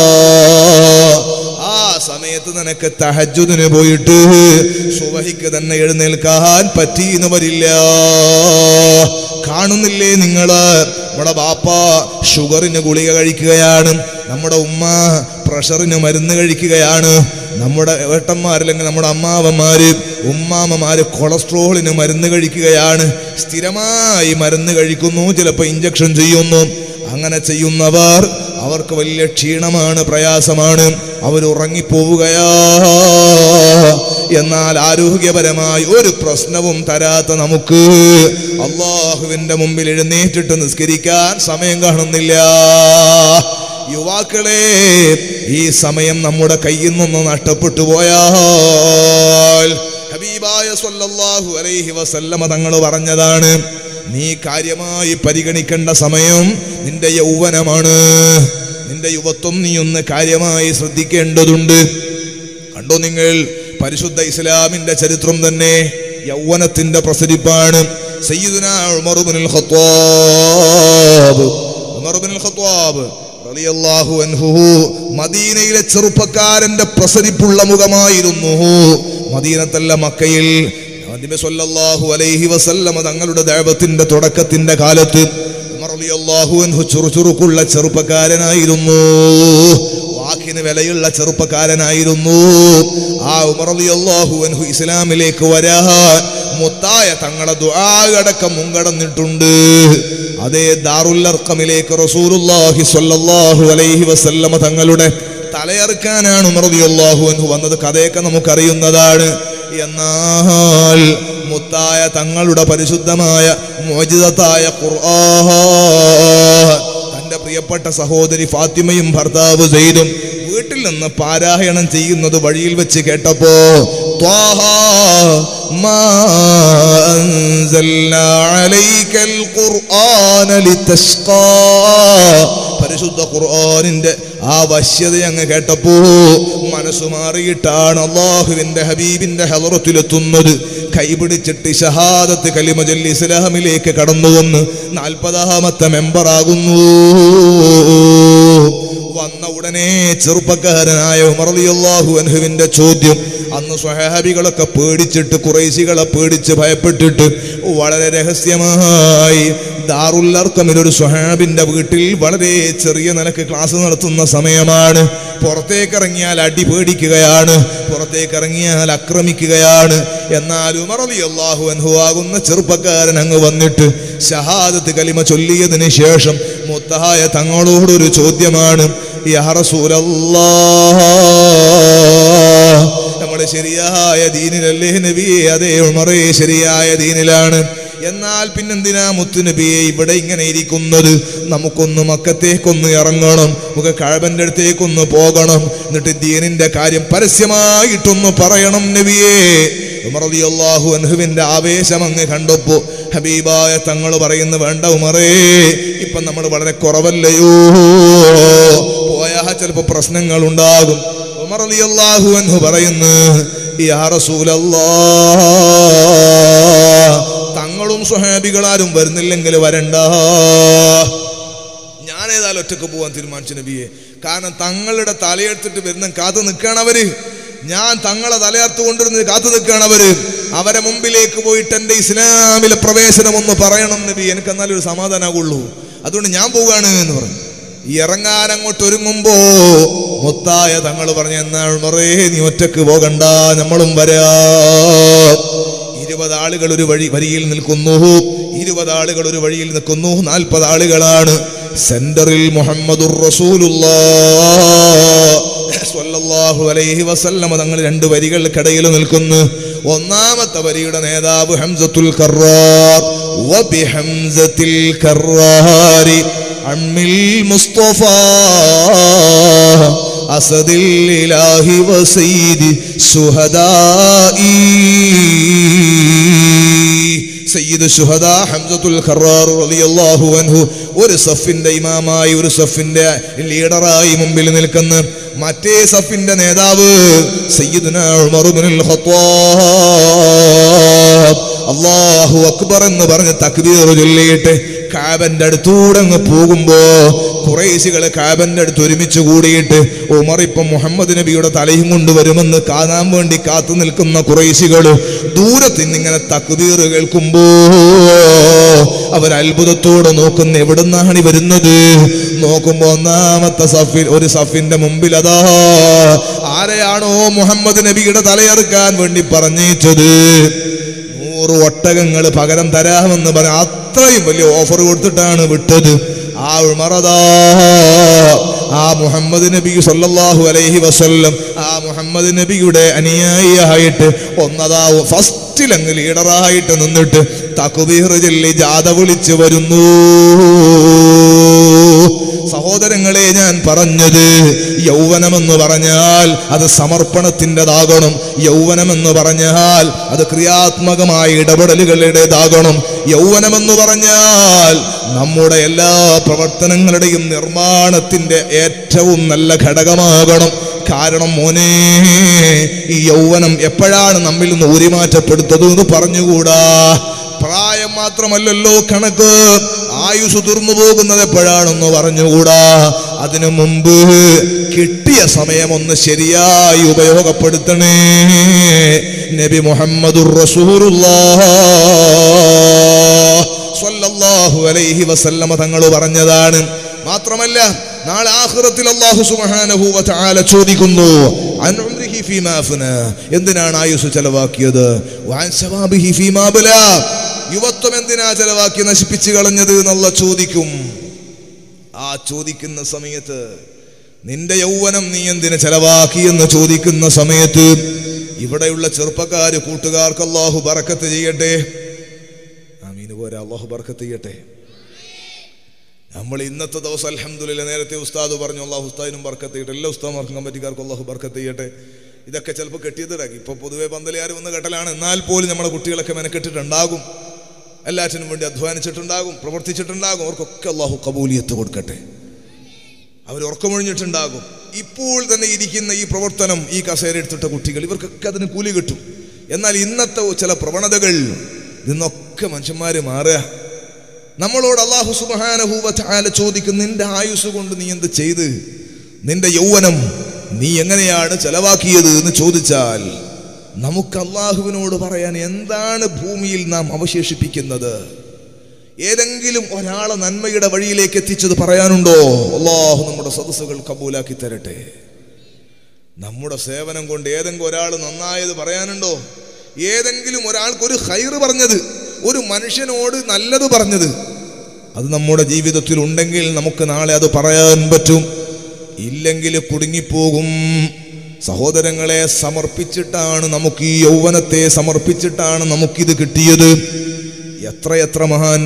S1: ആ സമയത്ത് നിനക്ക് തഹജുദിന് പോയിട്ട് സുബഹിക്ക് തന്നെ എഴുന്നേൽക്കാൻ പറ്റിയെന്ന് വരില്ല കാണുന്നില്ലേ നിങ്ങള് നമ്മുടെ ബാപ്പ ഷുഗറിന് ഗുളിക കഴിക്കുകയാണ് നമ്മുടെ ഉമ്മ പ്രഷറിന് മരുന്ന് കഴിക്കുകയാണ് നമ്മുടെ ഏട്ടന്മാരല്ലെങ്കിൽ നമ്മുടെ അമ്മാവന്മാര് ഉമ്മാമ്മമാര് കൊളസ്ട്രോളിന് മരുന്ന് കഴിക്കുകയാണ് സ്ഥിരമായി മരുന്ന് കഴിക്കുന്നു ചിലപ്പോൾ ഇഞ്ചക്ഷൻ ചെയ്യുന്നു അങ്ങനെ ചെയ്യുന്നവർ അവർക്ക് വലിയ ക്ഷീണമാണ് പ്രയാസമാണ് അവർ ഉറങ്ങിപ്പോവുകയാ എന്നാൽ ആരോഗ്യപരമായി ഒരു പ്രശ്നവും തരാത്ത നമുക്ക് അള്ളാഹുവിന്റെ മുമ്പിൽ എഴുന്നേറ്റിട്ട് നിസ്കരിക്കാൻ സമയം കാണുന്നില്ല യുവാക്കളെ ഈ സമയം നമ്മുടെ കയ്യിൽ നിന്ന് നഷ്ടപ്പെട്ടു പോയാൽ ഹബീബായ സല്ലല്ലാഹു അലൈഹി വസല്ലമ തങ്ങൾ പറഞ്ഞതാണ് നീ കാര്യമായി പരിഗണിക്കേണ്ട സമയം നിന്റെ യൗവനമാണ് നിന്റെ യുവത്വം നീ ഒന്ന് കാര്യമായി ശ്രദ്ധിക്കേണ്ടതുണ്ട് കണ്ടോ നിങ്ങൾ പരിശുദ്ധ ഇസ്ലാമിന്റെ ചരിത്രം തന്നെ യൗവനത്തിന്റെ പ്രസരിപ്പാണ് സയ്യിദുന Umar ibnul Khattab Umar ibnul Khattab റളിയല്ലാഹു അൻഹു മദീനയിലെ ചെറുപ്പക്കാരന്റെ പ്രസരിപ്പുള്ള മുഖമായിരുന്നു മദീനത്തല്ല മക്കയിൽ നബി സല്ലല്ലാഹു അലൈഹി വസല്ലമ തങ്ങളുടെ ദൈവത്തിന്റെ തുടക്കത്തിന്റെ കാലത്ത് ഉമർ റളിയല്ലാഹു അൻഹു ചുറുചുറുക്കുള്ള ചെറുപ്പക്കാരനായിരുന്നു വാക്കിന് വിലയുള്ള ചെറുപ്പക്കാരനായിരുന്നു ആ ഉമർ റളിയല്ലാഹു അൻഹു ഇസ്ലാമിലേക്ക് വരാൻ മുത്തായ തങ്ങളെ ദുആകടക്കം മുൻകടന്നിട്ടുണ്ട് അതേ ദാറുല്ലർക്കമിലേക്ക് റസൂലുള്ളാഹി സ്വല്ലല്ലാഹു അലൈഹി വസല്ലമ തങ്ങളുടെ തലയറുക്കാനാണ് ഉമർ റളിയല്ലാഹു അൻഹു വന്നത് കഥയൊക്കെ നമുക്കറിയുന്നതാണ് എന്നാൽ മുത്തായ തങ്ങളുടെ പരിശുദ്ധമായ മോചിതത്തായ ഖുർആൻ തന്റെ പ്രിയപ്പെട്ട സഹോദരി ഫാത്തിമയും ഭർത്താവ് സെയ്ദും വീട്ടിൽ നിന്ന് പാരായണം ചെയ്യുന്നത് വഴിയിൽ വെച്ച് കേട്ടപ്പോ ത്വാഹ മാ അൻസൽനാ അലൈക്കൽ ഖുർആന ലിതസ്ഖാ പരിശുദ്ധ ഖുർആനിന്റെ ആ വശ്യത അങ്ങ് കേട്ടപ്പോ മനസ്സ് മാറിയിട്ടാണ് അള്ളാഹുവിന്റെ ഹബീബിന്റെ ഹലറത്തിലെത്തുന്നത് കൈപിടിച്ചിട്ട് ഷഹാദത്ത് കലിമ ചൊല്ലി ഇസ്ലാമിലേക്ക് കടന്നു വന്ന് നാൽപ്പതാമത്തെ മെമ്പറാകുന്നു വന്ന ഉടനെ ചെറുപ്പക്കാരനായ ഉമർലിയല്ലാഹു അൻഹുവിന്റെ ചോദ്യം അന്ന് സ്വഹാബികളൊക്കെ പേടിച്ചിട്ട് കുറേശികളെ പേടിച്ച് ഭയപ്പെട്ടിട്ട് വളരെ രഹസ്യമായി ദാറുല്ലർക്കമിൽ ഒരു സ്വഹാബിന്റെ വീട്ടിൽ വളരെ ചെറിയ നിലക്ക് ക്ലാസ് നടത്തുന്ന സമയമാണ് പുറത്തേക്കിറങ്ങിയാൽ അടി പേടിക്കുകയാണ് പുറത്തേക്കിറങ്ങിയാൽ ആക്രമിക്കുകയാണ് എന്നാൽ ഉമർ അലി അള്ളാഹു അൻഹു ആകുന്ന ചെറുപ്പക്കാരൻ അങ്ങ് വന്നിട്ട് ഷഹാദത്ത് കലിമ ചൊല്ലിയതിന് ശേഷം മുത്തായ തങ്ങളോടൊരു ചോദ്യമാണ് യാ റസൂലല്ലാഹ് നമ്മുടെ ശരിയായ ദീനിലല്ലേ നബിയെ അതേ ഉമറേ ശരിയായ ദീനിലാണ് എന്നാൽ പിന്നെന്തിനാ മുത്തുനബിയെ ഇവിടെ ഇങ്ങനെ ഇരിക്കുന്നത് നമുക്കൊന്ന് മക്കത്തേക്കൊന്ന് ഇറങ്ങണം നമുക്ക് കഴബന്റെ അടുത്തേക്കൊന്ന് പോകണം എന്നിട്ട് ദീനിന്റെ കാര്യം പരസ്യമായിട്ടൊന്ന് പറയണം നബിയെ ഉമർ റളിയല്ലാഹു അൻഹുവിന്റെ ആവേശം അങ്ങ് കണ്ടപ്പോ ഹബീബായ തങ്ങൾ പറയുന്നു വേണ്ട ഉമറേ ഇപ്പൊ നമ്മൾ വളരെ കുറവല്ലയോ പോയാ ചിലപ്പോ പ്രശ്നങ്ങൾ ഉണ്ടാകും ഉമർ റളിയല്ലാഹു അൻഹു പറയുന്നു യാ റസൂലല്ലാഹ് തങ്ങളും സ്വഹാബികളാരും വരുന്നില്ലെങ്കിൽ വരണ്ട ഞാൻ ഏതായാലും ഒറ്റക്ക് പോവാൻ തീരുമാനിച്ചു നബിയെ കാരണം തങ്ങളുടെ തലയെടുത്തിട്ട് വരുന്ന കാത്തു നിൽക്കുകയാണ് അവര് ഞാൻ തങ്ങളെ തലയർത്ത് കൊണ്ടിരുന്ന് കാത്തു നിൽക്കുകയാണ് അവര് അവരെ മുമ്പിലേക്ക് പോയിട്ട് എന്റെ ഇസ്ലാമിലെ പ്രവേശനം ഒന്ന് പറയണം നബി എനിക്ക് എന്നാലും ഒരു സമാധാനമാകുള്ളൂ അതുകൊണ്ട് ഞാൻ പോവുകയാണ് എന്ന് പറഞ്ഞു ഈ ഇറങ്ങാൻ അങ്ങോട്ട് ഒരുങ്ങുമ്പോ മുത്തായ തങ്ങൾ പറഞ്ഞു എന്നാൽ മറേ നീ ഒറ്റക്ക് പോകണ്ട നമ്മളും വരാ ഇരുപത് ആളുകൾ ഒരു വഴി വരിയിൽ നിൽക്കുന്നു ഇരുപത് ആളുകൾ ഒരു വഴിയിൽ നിൽക്കുന്നു നാൽപ്പത് ആളുകളാണ് സെന്ററിൽ മുഹമ്മദുർ റസൂലുള്ളാഹു അലൈഹി വസല്ലമ തങ്ങൾ രണ്ട് വരികൾക്കിടയിൽ നിൽക്കുന്നു ഒന്നാമത്തെ വരിയുടെ നേതാവ് ഹംസത്തുൽ കറാർ വബിഹംസത്തിൽ കറാരി അമ്മിൽ മുസ്തഫ അസദിൽ ഇലാഹി വസീദി സുഹദായി സയ്യിദ് ശുഹദ ഹംസത്തുൽ ഖറാർ റളിയല്ലാഹു അൻഹു ഒരു സഫിന്റെ ഇമാമായി ഒരു സഫിന്റെ ലീഡറായി മുമ്പിൽ നിൽക്കുന്ന മറ്റേ സഫിന്റെ നേതാവ് സയ്യിദുന ഉമർ ഇബ്നുൽ ഖത്താബ് അല്ലാഹു അക്ബർ എന്ന് പറഞ്ഞ് തക്ബീർ ചൊല്ലിയിട്ട് കാബന്റെ അടുത്തൂടെ അങ്ങ് പോകുമ്പോ കുറേശികള് കാബന്റെ അടുത്ത് ഒരുമിച്ച് കൂടിയിട്ട് ഉമർ ഇപ്പം മുഹമ്മദ് നബിയുടെ തലയും കൊണ്ടുവരുമെന്ന് കാണാൻ വേണ്ടി കാത്തു നിൽക്കുന്ന കുറേശികള് ദൂരത്ത് നിന്നിങ്ങനെ തക്ബീർ കേൾക്കുമ്പോ അവർ അത്ഭുതത്തോടെ നോക്കുന്ന എവിടുന്നാണ് ഈ വരുന്നത് നോക്കുമ്പോ ഒന്നാമത്തെ സഫിൽ ഒരു സഫിന്റെ മുമ്പിൽ അതാ ആരെയാണോ മുഹമ്മദ് നബിയുടെ തലയെറുക്കാൻ വേണ്ടി പറഞ്ഞേച്ചത് നൂറ് ഒട്ടകങ്ങൾ പകരം തരാമെന്ന് പറഞ്ഞ അത്രയും വലിയ ഓഫർ കൊടുത്തിട്ടാണ് വിട്ടത് ആ ഉമറതാ ആ മുഹമ്മദ് നബി സല്ലല്ലാഹു അലൈഹി വസല്ലം ആ മുഹമ്മദ് നബിയുടെ അനുയായിയായിട്ട് ഒന്നതാ ഫസ്റ്റിൽ അങ്ങ് ലീഡറായിട്ട് നിന്നിട്ട് തക്കുബീർ ചൊല്ലി ജാഥ വിളിച്ചു വരുന്നു സഹോദരങ്ങളെ ഞാൻ പറഞ്ഞത് യൗവനമെന്ന് പറഞ്ഞാൽ അത് സമർപ്പണത്തിൻ്റെതാകണം യൗവനമെന്ന് പറഞ്ഞാൽ അത് ക്രിയാത്മകമായ ഇടപെടലുകളുടേതാകണം യൗവനമെന്ന് പറഞ്ഞാൽ നമ്മുടെ എല്ലാ പ്രവർത്തനങ്ങളുടെയും നിർമ്മാണത്തിന്റെ ഏറ്റവും നല്ല ഘടകമാകണം കാരണം മോനെ ഈ യൗവനം എപ്പോഴാണ് നമ്മിൽ നിന്ന് ഊരിമാറ്റപ്പെടുത്തത് എന്ന് പറഞ്ഞുകൂടാ പ്രായം മാത്രമല്ലല്ലോ കണക്ക് ആയുസ് തുറന്നു പോകുന്നത് എപ്പോഴാണെന്ന് പറഞ്ഞുകൂടാ അതിനു മുമ്പ് കിട്ടിയ സമയം ഒന്ന് ശരിയായി ഉപയോഗപ്പെടുത്തണേ നബി മുഹമ്മദുർ റസൂലുള്ളാഹി അലൈഹി വസല്ലമ തങ്ങൾ പറഞ്ഞതാണ് മാത്രമല്ല നാളെ ആഖിറത്തിൽ അല്ലാഹു സുബ്ഹാനഹു വ തആല ചോദിക്കുന്നു അൻ ഉംരിഹി ഫീമാ അഫ്നാ എന്തിനാണ് ആയുസ് ചെലവാക്കിയത് വഅൻ ശബാബിഹി ഫീമാ ബലാ യുവത്വം എന്തിനാ ചെലവാക്കി നശിപ്പിച്ചു കളഞ്ഞത് എന്നുള്ള ചോദിക്കും ആ ചോദിക്കുന്ന സമയത്ത് നിന്റെ യൗവനം നീ എന്തിന് ചെലവാക്കി എന്ന് ചോദിക്കുന്ന സമയത്ത് ഇവിടെയുള്ള ചെറുപ്പക്കാര് കൂട്ടുകാർക്ക് അള്ളാഹു ബറക്കത്ത് ചെയ്യട്ടെ ആമീന് പോരാ അള്ളാഹു ബറക്കത്ത് ചെയ്യട്ടെ നമ്മൾ ഇന്നത്തെ ദിവസം അലഹമുല്ല നേരത്തെ ഉസ്താദ് പറഞ്ഞു അള്ളാഹു ഉസ്താദിനും ബർക്കത്ത് ചെയ്യട്ടെ എല്ലാ ഉസ്താദ്മാർക്കും കമ്മിറ്റിക്കാർക്കും അള്ളാഹു ബർക്കത്ത് ചെയ്യട്ടെ ഇതൊക്കെ ചിലപ്പോൾ കെട്ടിയതിടാക്കി ഇപ്പൊ പൊതുവെ പന്തലുകാർ വന്ന് കെട്ടലാണ് എന്നാൽ പോലും നമ്മുടെ കുട്ടികളൊക്കെ മെനക്കെട്ടിട്ടുണ്ടാകും എല്ലാറ്റിനും വേണ്ടി അധ്വാനിച്ചിട്ടുണ്ടാകും പ്രവർത്തിച്ചിട്ടുണ്ടാകും അവർക്കൊക്കെ അള്ളാഹു കബൂലിയത്ത് കൊടുക്കട്ടെ അവർ ഉറക്കമൊഴിഞ്ഞിട്ടുണ്ടാകും ഇപ്പോൾ തന്നെ ഇരിക്കുന്ന ഈ പ്രവർത്തനം ഈ കസേര എടുത്തിട്ട കുട്ടികൾ ഇവർക്കൊക്കെ അതിന് കൂലി കിട്ടും എന്നാൽ ഇന്നത്തെ ചില പ്രവണതകൾ നിന്നൊക്കെ മനുഷ്യന്മാര് മാറുക നമ്മളോട് അള്ളാഹു സുബാനഹൂവല ചോദിക്കും നിന്റെ ആയുസ് കൊണ്ട് നീ എന്ത് ചെയ്ത് നിന്റെ യൗവനം നീ എങ്ങനെയാണ് ചെലവാക്കിയത് എന്ന് ചോദിച്ചാൽ നമുക്ക് അള്ളാഹുവിനോട് പറയാൻ എന്താണ് ഭൂമിയിൽ നാം അവശേഷിപ്പിക്കുന്നത് ഏതെങ്കിലും ഒരാളെ നന്മയുടെ വഴിയിലേക്ക് എത്തിച്ചത് പറയാനുണ്ടോ അള്ളാഹു നമ്മുടെ സദസ്സുകൾ കബൂലാക്കി തരട്ടെ നമ്മുടെ സേവനം കൊണ്ട് ഏതെങ്കിലും ഒരാൾ നന്നായത് പറയാനുണ്ടോ ഏതെങ്കിലും ഒരാൾക്ക് ഒരു ഹൈറ് പറഞ്ഞത് ഒരു മനുഷ്യനോട് നല്ലത് പറഞ്ഞത് അത് നമ്മുടെ ജീവിതത്തിൽ ഉണ്ടെങ്കിൽ നമുക്ക് നാളെ അത് പറയാൻ പറ്റും ഇല്ലെങ്കിൽ കുടുങ്ങിപ്പോകും സഹോദരങ്ങളെ സമർപ്പിച്ചിട്ടാണ് നമുക്ക് ഈ യൗവനത്തെ സമർപ്പിച്ചിട്ടാണ് നമുക്കിത് കിട്ടിയത് എത്രയെത്ര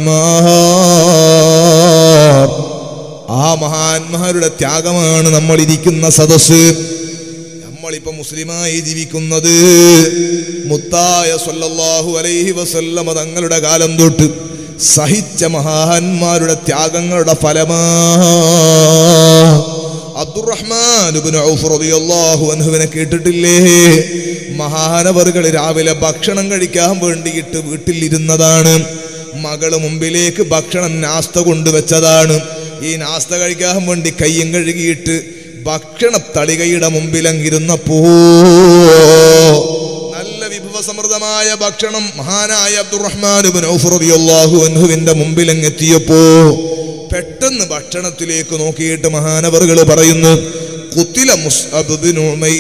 S1: മഹാന്മാർ ആ മഹാന്മാരുടെ ത്യാഗമാണ് നമ്മൾ ഇരിക്കുന്ന സദസ്സ് നമ്മളിപ്പോ മുസ്ലിമായി ജീവിക്കുന്നത് മുത്തായ സല്ലല്ലാഹു അലൈഹി വസല്ലമ തങ്ങളുടെ കാലം തൊട്ട് സഹിച്ച മഹാന്മാരുടെ ത്യാഗങ്ങളുടെ ഫലമാ അബ്ദുറഹ്മാൻ ഇബ്നു ഔഫ് റളിയല്ലാഹു അൻഹുവിനെ കേട്ടിട്ടില്ലേ മഹാനവറുകൾ രാവിലെ ഭക്ഷണം കഴിക്കാൻ വേണ്ടിയിട്ട് വീട്ടിൽ ഇരുന്നതാണ് മകള് മുമ്പിലേക്ക് ഭക്ഷണം നാസ്ത കൊണ്ടുവച്ചതാണ് ഈ നാസ്ത കഴിക്കാൻ വേണ്ടി കയ്യും കഴുകിയിട്ട് ഭക്ഷണ തളികയുടെ മുമ്പിലങ്ങിരുന്നപ്പോ നല്ല വിഭവസമൃദ്ധമായ ഭക്ഷണം മഹാനായ അബ്ദുറഹ്മാൻ ഇബ്നു ഔഫ് റളിയല്ലാഹു അൻഹുവിന്റെ മുമ്പിലങ്ങെത്തിയപ്പോ പെട്ടെന്ന് ഭക്ഷണത്തിലേക്ക് നോക്കിയിട്ട് മഹാനവറുകൾ പറയുന്നു കുത്തില മുസ്അബ് ബിൻ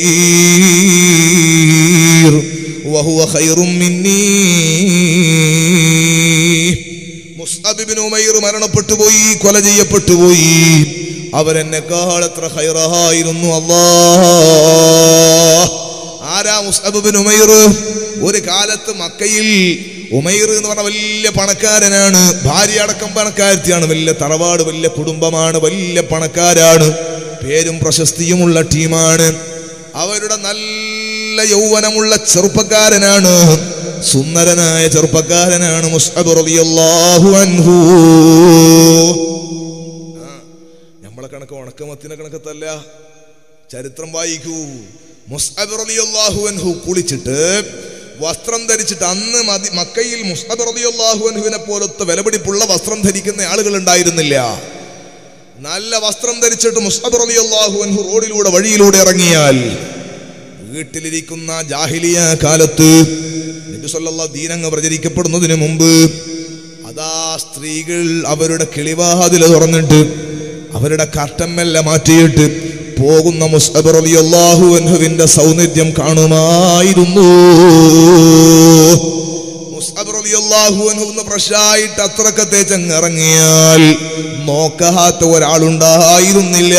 S1: ഉമൈർ വഹുവ ഖൈറും മിന്നീ മുസ്അബ് ബിൻ ഉമൈർ മരണപ്പെട്ടു പോയി കൊല ചെയ്യപ്പെട്ടു പോയി അവരെന്നെക്കാൾ എത്ര ഹൈറായിരുന്നു അല്ലാ ആരാ മുസ്അബ് ബിൻ ഉമൈർ ഒരു കാലത്ത് മക്കയിൽ ഉമൈർ എന്ന് പറഞ്ഞ വലിയ പണക്കാരനാണ് ഭാര്യ അടക്കം പണക്കാരത്തിയാണ് വലിയ തറവാട് വലിയ കുടുംബമാണ് വലിയ പണക്കാരാണ് പേരും പ്രശസ്തിയുമുള്ള ടീമാണ് അവരുടെ നല്ല യൗവനമുള്ള ചെറുപ്പക്കാരനാണ് സുന്ദരനായ ചെറുപ്പക്കാരനാണ് മുസ്അബ് റളിയല്ലാഹു അൻഹു ആ, നമ്മളെ കണക്ക് ഉണക്കമത്തിനെ കണക്കത്തല്ല ചരിത്രം വായിക്കൂ മുസ്അബ് റളിയല്ലാഹു അൻഹു കുളിച്ചിട്ട് വസ്ത്രം ധരിച്ചിട്ട് അന്ന് മതി മക്കയിൽ മുസ്അബ് റളിയല്ലാഹു അൻഹുവിനെ പോലത്തെ വിലപിടിപ്പുള്ള വസ്ത്രം ധരിക്കുന്ന ആളുകൾ ഉണ്ടായിരുന്നില്ല നല്ല വസ്ത്രം ധരിച്ചിട്ട് മുസ്അബ് റളിയല്ലാഹു അൻഹു റോഡിലൂടെ വഴിയിലൂടെ ഇറങ്ങിയാൽ വീട്ടിലിരിക്കുന്ന ജാഹിലിയ കാലത്ത് നബി സല്ലല്ലാഹു ദീനങ്ങ് പ്രചരിക്കപ്പെടുന്നതിന് മുമ്പ് സ്ത്രീകൾ അവരുടെ കിളിവാതിൽ തുറന്നിട്ട് അവരുടെ കർട്ടമെല്ലാം മാറ്റിയിട്ട് പോകുന്ന മുസ്അബ് റളിയല്ലാഹു അൻഹുവിന്റെ സൗന്ദര്യം കാണുമായിരുന്നു മുസ്അബ് റളിയല്ലാഹു അൻഹു ഒന്ന് ഫ്രഷായിട്ട് അത്രക്കെ തേച്ചങ്ങ് ഇറങ്ങിയാൽ നോക്കാത്ത ഒരാളുണ്ടായിരുന്നില്ല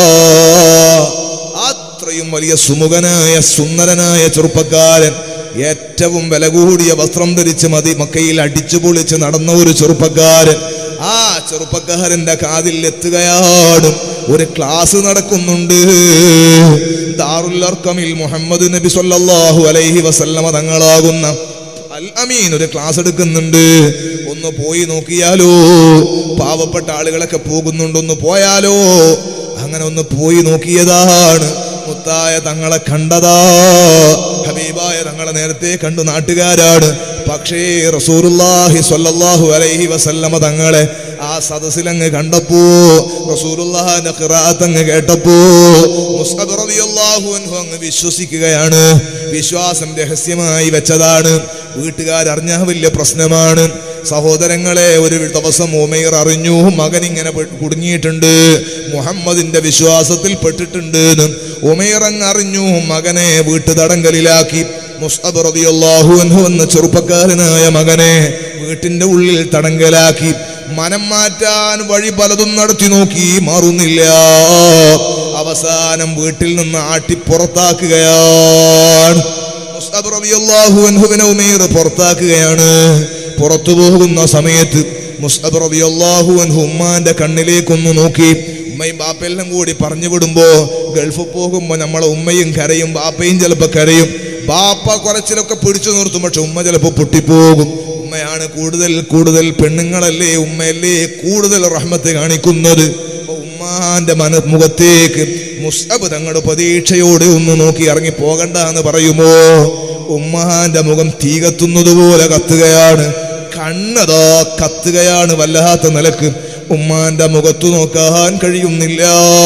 S1: അത്രയും വലിയ സുമുഖനായ സുന്ദരനായ ചെറുപ്പക്കാരൻ ഏറ്റവും വില കൂടിയ വസ്ത്രം ധരിച്ച് മതി മക്കയിൽ അടിച്ചു പൊളിച്ച് നടന്ന ഒരു ചെറുപ്പക്കാരൻ ആ ചെറുപ്പക്കാരന്റെ കാതിൽ എത്തുകയാണ് ഒരു ക്ലാസ് നടക്കുന്നുണ്ട് ദാറുൽ അർക്കമിൽ മുഹമ്മദ് നബി സല്ലല്ലാഹു അലൈഹി വസല്ലമ തങ്ങളാകുന്ന അൽ അമീൻ ഒരു ക്ലാസ് എടുക്കുന്നുണ്ട് ഒന്ന് പോയി നോക്കിയാലോ പാവപ്പെട്ട ആളുകളൊക്കെ പോകുന്നുണ്ടൊന്ന് പോയാലോ അങ്ങനെ ഒന്ന് പോയി നോക്കിയതാണ് മുത്തായ തങ്ങളെ കണ്ടതാ ഹബീബായ തങ്ങളെ നേരത്തെ കണ്ടു നാട്ടുകാരാണ് പക്ഷേ റസൂലുള്ളാഹി സ്വല്ലല്ലാഹു അലൈഹി വസല്ലമ തങ്ങളെ ആ സദസ്സിലങ്ങ് കണ്ടപ്പോ റസൂലുള്ളാഹിന്റെ ഖിറാഅത്ത് അങ്ങ് കേട്ടപ്പോ മുസ്അബ് റളിയല്ലാഹു അൻഹു അങ്ങ് വിശ്വസിക്കുകയാണ് വിശ്വാസം രഹസ്യമായി വെച്ചതാണ് വീട്ടുകാരറിഞ്ഞ വലിയ പ്രശ്നമാണ് സഹോദരങ്ങളെ ഒരു ദിവസം ഉമൈർ അറിഞ്ഞു മകൻ ഇങ്ങനെ പെ- കുടുങ്ങിയിട്ടുണ്ട് മുഹമ്മദിന്റെ വിശ്വാസത്തിൽ പെട്ടിട്ടുണ്ട് എന്ന് ഉമൈർ അങ്ങ് അറിഞ്ഞു മകനെ വീട്ടു തടങ്കലിലാക്കി മുസ്അബ് റളിയല്ലാഹു അൻഹു എന്ന ചെറുപ്പക്കാരനായ മകനെ വീട്ടിന്റെ ഉള്ളിൽ തടങ്കലാക്കി മനം മാറ്റാൻ വഴി പലതും നടത്തി നോക്കി മാറുന്നില്ല അവസാനം വീട്ടിൽ നിന്ന് ആട്ടി പുറത്താക്കുകയാണ് മുസ്അബ് റളിയല്ലാഹു അൻഹുവിനെ ഉമൈർ പുറത്താക്കുകയാണ് പുറത്തു പോകുന്ന സമയത്ത് മുസ്അബ് റളിയല്ലാഹു അൻഹു ഉമ്മാന്റെ കണ്ണിലേക്കൊന്ന് നോക്കി ഉമ്മയും ബാപ്പയെല്ലാം കൂടി പറഞ്ഞു വിടുമ്പോ ഗൾഫിൽ പോകുമ്പോ നമ്മളെ ഉമ്മയും കരയും ബാപ്പയും ചിലപ്പോ കരയും ബാപ്പ കുറച്ചിലൊക്കെ പിടിച്ചു നിർത്തും പക്ഷെ ഉമ്മ ചിലപ്പോ പൊട്ടിപ്പോകും ഉമ്മയാണ് കൂടുതൽ കൂടുതൽ പെണ്ണുങ്ങളല്ലേ ഉമ്മയല്ലേ കൂടുതൽ റഹ്മത്ത് കാണിക്കുന്നത് അപ്പൊ ഉമ്മാന്റെ മന മുഖത്തേക്ക് മുസ്അബ് തങ്ങളുടെ പ്രതീക്ഷയോടെ ഒന്ന് നോക്കി ഇറങ്ങി പോകണ്ട എന്ന് പറയുമോ ഉമ്മാന്റെ മുഖം തീ കത്തുന്നത് പോലെ കത്തുകയാണ് കണ്ണതോ കത്തുകയാണ് വല്ലാത്ത നിലക്ക് ഉമ്മാന്റെ മുഖത്തു നോക്കാൻ കഴിയുന്നില്ല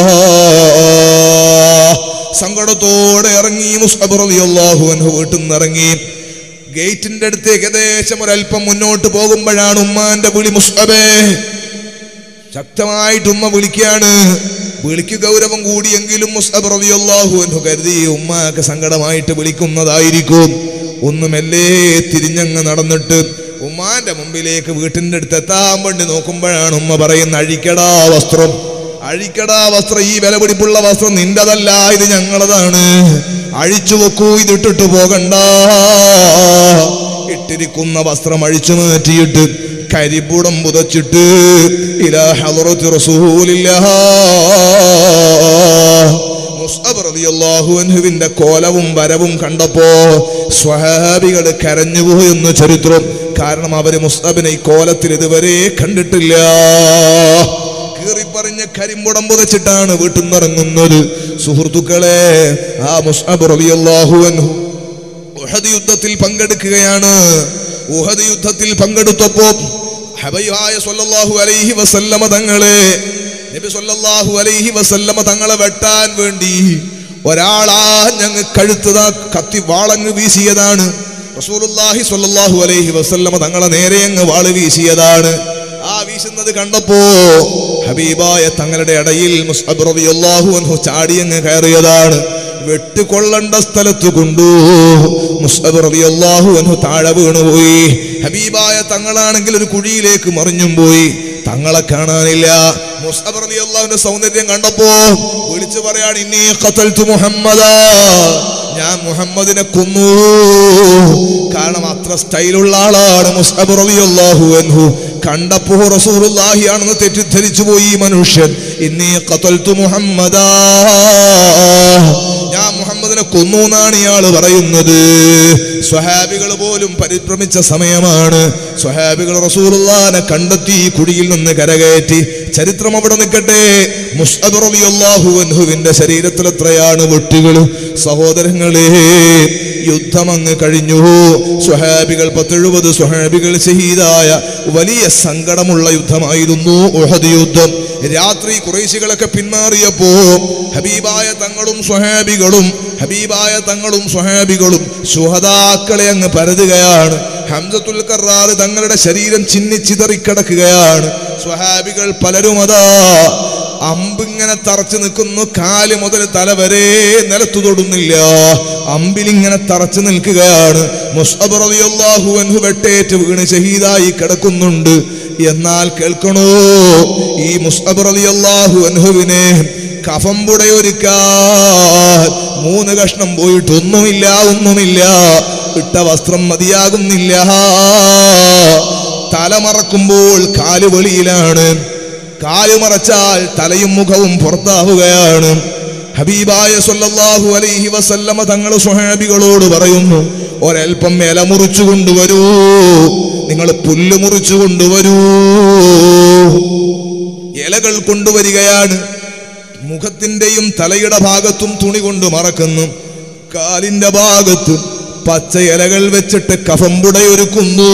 S1: സങ്കടത്തോടെ ഇറങ്ങി മുസ്അബ് റളിയല്ലാഹു അൻഹു വീട്ടിൽ നിന്ന് ഇറങ്ങി ഗേറ്റിന്റെ അടുത്തേക്ക് ഏകദേശം ഒരല്പം മുന്നോട്ട് പോകുമ്പോഴാണ് ഉമ്മാന്റെ വിളി മുസ്അബേ ശക്തമായിട്ട് ഉമ്മ വിളിക്കുകയാണ് വിളിക്ക് ഗൗരവം കൂടിയെങ്കിലും മുസ്അബ് റളിയല്ലാഹു അൻഹു കരുതി ഉമ്മക്ക് സങ്കടമായിട്ട് വിളിക്കുന്നതായിരിക്കും ഒന്നുമല്ലേ തിരിഞ്ഞങ്ങ് നടന്നിട്ട് ഉമ്മാന്റെ മുമ്പിലേക്ക് വീട്ടിന്റെ അടുത്ത് എത്താൻ വേണ്ടി നോക്കുമ്പോഴാണ് ഉമ്മ പറയുന്ന അഴിക്കടാ വസ്ത്രം അഴിക്കടാ വസ്ത്രം ഈ വില പിടിപ്പുള്ള വസ്ത്രം നിന്റെതല്ല ഇത് ഞങ്ങളതാണ് അഴിച്ചു വെക്കൂ ഇത് ഇട്ടിട്ട് പോകണ്ട ഇട്ടിരിക്കുന്ന വസ്ത്രം അഴിച്ചു മാറ്റിയിട്ട് കരിപ്പുടം പുതച്ചിട്ട് ഇലാ ഹളറത്ത് റസൂലില്ലാ മുസ്അബ് റളിയല്ലാഹു അൻഹുവിന്റെ കോലവും വരവും കണ്ടപ്പോ സ്വഹാബികൾ കരഞ്ഞുപോയെന്ന് ചരിത്രം കാരണം അവര് മുസ്അബിനെ ഈ കോലത്തിൽ ഇതുവരെ കണ്ടിട്ടില്ല കീറിപ്പറിഞ്ഞ് കരിമ്പുടം പുതച്ചിട്ടാണ് വീട്ടിൽ നിന്നിറങ്ങുന്നത് സുഹൃത്തുക്കളെ ആ മുസ്അബ് റളിയല്ലാഹു അൻഹു ഉഹദ് യുദ്ധത്തിൽ പങ്കെടുക്കുകയാണ് ഉഹദ് യുദ്ധത്തിൽ പങ്കെടുത്തപ്പോ ഹബൈഹായ സല്ലല്ലാഹു അലൈഹി വസല്ലമ തങ്ങളെ നബി സല്ലല്ലാഹു അലൈഹി വസല്ലമ തങ്ങളെ വെട്ടാൻ വേണ്ടി ഒരാളാ ഞങ്ങ കഴുത്തത കത്തി വാളങ്ങ് വീശിയതാണ് റസൂലുള്ളാഹി സ്വല്ലല്ലാഹു അലൈഹി വസല്ലമ തങ്ങളെ നേരെ അങ്ങ് വാള് വീശിയതാണ് ആ വീശുന്നത് കണ്ടപ്പോ ഹബീബായ തങ്ങളുടെ ഇടയിൽ മുസ്അബ് റളിയല്ലാഹു അൻഹു ചാടി അങ്ങ് കയറിയതാണ് വെട്ടുകൊള്ളണ്ട സ്ഥലത്ത് കൊണ്ടു മുസ്അബ് റളിയല്ലാഹു അൻഹു താഴെ വീണുപോയി ഹബീബായ തങ്ങളാണെങ്കിൽ ഒരു കുഴിയിലേക്ക് മറിഞ്ഞും പോയി തങ്ങളെ കാണാനില്ല മുസ്അബ് റളിയല്ലാഹുവിന്റെ സൗന്ദര്യം കണ്ടപ്പോ വിളിച്ചു പറയാണ് ഇന്നീ ഖതൽതു മുഹമ്മദാ ഞാൻ മുഹമ്മദിനെ കൊന്നു കാരണം അത്ര സ്റ്റൈലുള്ള ആളാണ് മുസ്അബ് റളിയല്ലാഹു അൻഹു കണ്ടപ്പോ റസൂലുള്ളാഹി ആണെന്ന് തെറ്റിദ്ധരിച്ചു പോയി ഈ മനുഷ്യൻ ഇന്നീ ഖതൽതു മുഹമ്മദാ ഞാൻ മുഹമ്മദിനെ കൊന്നു എന്നാണ് ഇയാള് പറയുന്നത് സ്വഹാബികൾ പോലും പരിഭ്രമിച്ച സമയമാണ് സ്വഹാബികൾ റസൂലുള്ളാനെ കണ്ടെത്തി ഈ കുഴിയിൽ നിന്ന് കരകയറ്റി ചരിത്രം അവിടെ നിൽക്കട്ടെ മുസ്അദ് റളിയല്ലാഹു അൻഹുവിന്റെ ശരീരത്തിൽ എത്രയാണ് വെട്ടുകൾ സഹോദരങ്ങളെ യുദ്ധം അങ്ങ് കഴിഞ്ഞു സ്വഹാബികൾ പത്തെഴുപത് സ്വഹാബികൾ ഷഹീദായ വലിയ സങ്കടമുള്ള യുദ്ധമായിരുന്നു ഉഹദ് യുദ്ധം രാത്രി കുറേശികളൊക്കെ പിന്മാറിയപ്പോ ഹബീബായ തങ്ങളും സ്വഹാബികളും ഹബീബായ തങ്ങളും സ്വഹാബികളും ശുഹദാക്കളെ അങ്ങ് പരതുകയാണ് ഹംസത്തുൽ കറാർ തങ്ങളുടെ ശരീരം ചിന്നിച്ചിതറിക്കിടക്കുകയാണ് സ്വഹാബികൾ പലരും അതാ അമ്പിങ്ങനെ തറച്ചു നിൽക്കുന്നു കാല് മുതൽ തല വരെ നിലത്തു തൊടുന്നില്ല അമ്പിലിങ്ങനെ തറച്ചു നിൽക്കുകയാണ് മുസ്അബ് റളിയല്ലാഹു അൻഹു വെട്ടേറ്റ് വീണ് ഷഹീദായി കിടക്കുന്നുണ്ട് എന്നാൽ കേൾക്കണോ ഈ മുസ്അബ് റളിയല്ലാഹു അൻഹുവിനെ കഫം പുടയൊരുക്കാൻ മൂന്ന് കഷ്ണം പോയിട്ട് ഒന്നുമില്ല ഒന്നുമില്ല ഇട്ട വസ്ത്രം മതിയാകുന്നില്ല തലമറക്കുമ്പോൾ കാല് വെളിയിലാണ് കാല് മറച്ചാൽ തലയും മുഖവും പുറത്താവുകയാണ് ഹബീബായ സല്ലല്ലാഹു അലൈഹി വസല്ലമ തങ്ങൾ സ്വഹാബികളോട് പറയുന്നു ഒരൽപ്പം ഇല മുറിച്ചു കൊണ്ടുവരൂ നിങ്ങൾ പുല്ല് മുറിച്ചു കൊണ്ടുവരൂ ഇലകൾ കൊണ്ടുവരികയാണ് മുഖത്തിന്റെയും തലയുടെ ഭാഗത്തും തുണി കൊണ്ട് മറക്കുന്നു കാലിന്റെ ഭാഗത്ത് പച്ച ഇലകൾ വെച്ചിട്ട് കഫമ്പുടയൊരുക്കുന്നു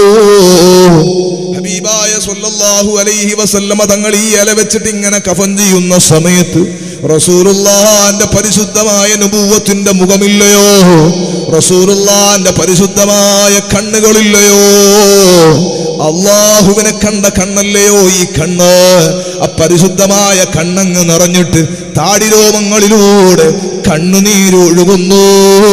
S1: ഹബീബായ സല്ലല്ലാഹു അലൈഹി വസല്ലമ തങ്ങൾ ഈ ഇല വെച്ചിട്ട് ഇങ്ങനെ കഫൻ ചെയ്യുന്ന സമയത്ത് റസൂലുള്ളാന്റെ പരിശുദ്ധമായ നുബൂവത്തിന്റെ മുഖമില്ലയോ റസൂലുള്ളാന്റെ പരിശുദ്ധമായ കണ്ണുകളില്ലയോ അള്ളാഹുവിനെ കണ്ട കണ്ണല്ലയോ ഈ കണ്ണ് അപരിശുദ്ധമായ കണ്ണങ്ങ് നിറഞ്ഞിട്ട് താടിരോമങ്ങളിലൂടെ കണ്ണുനീരൊഴുകുന്നു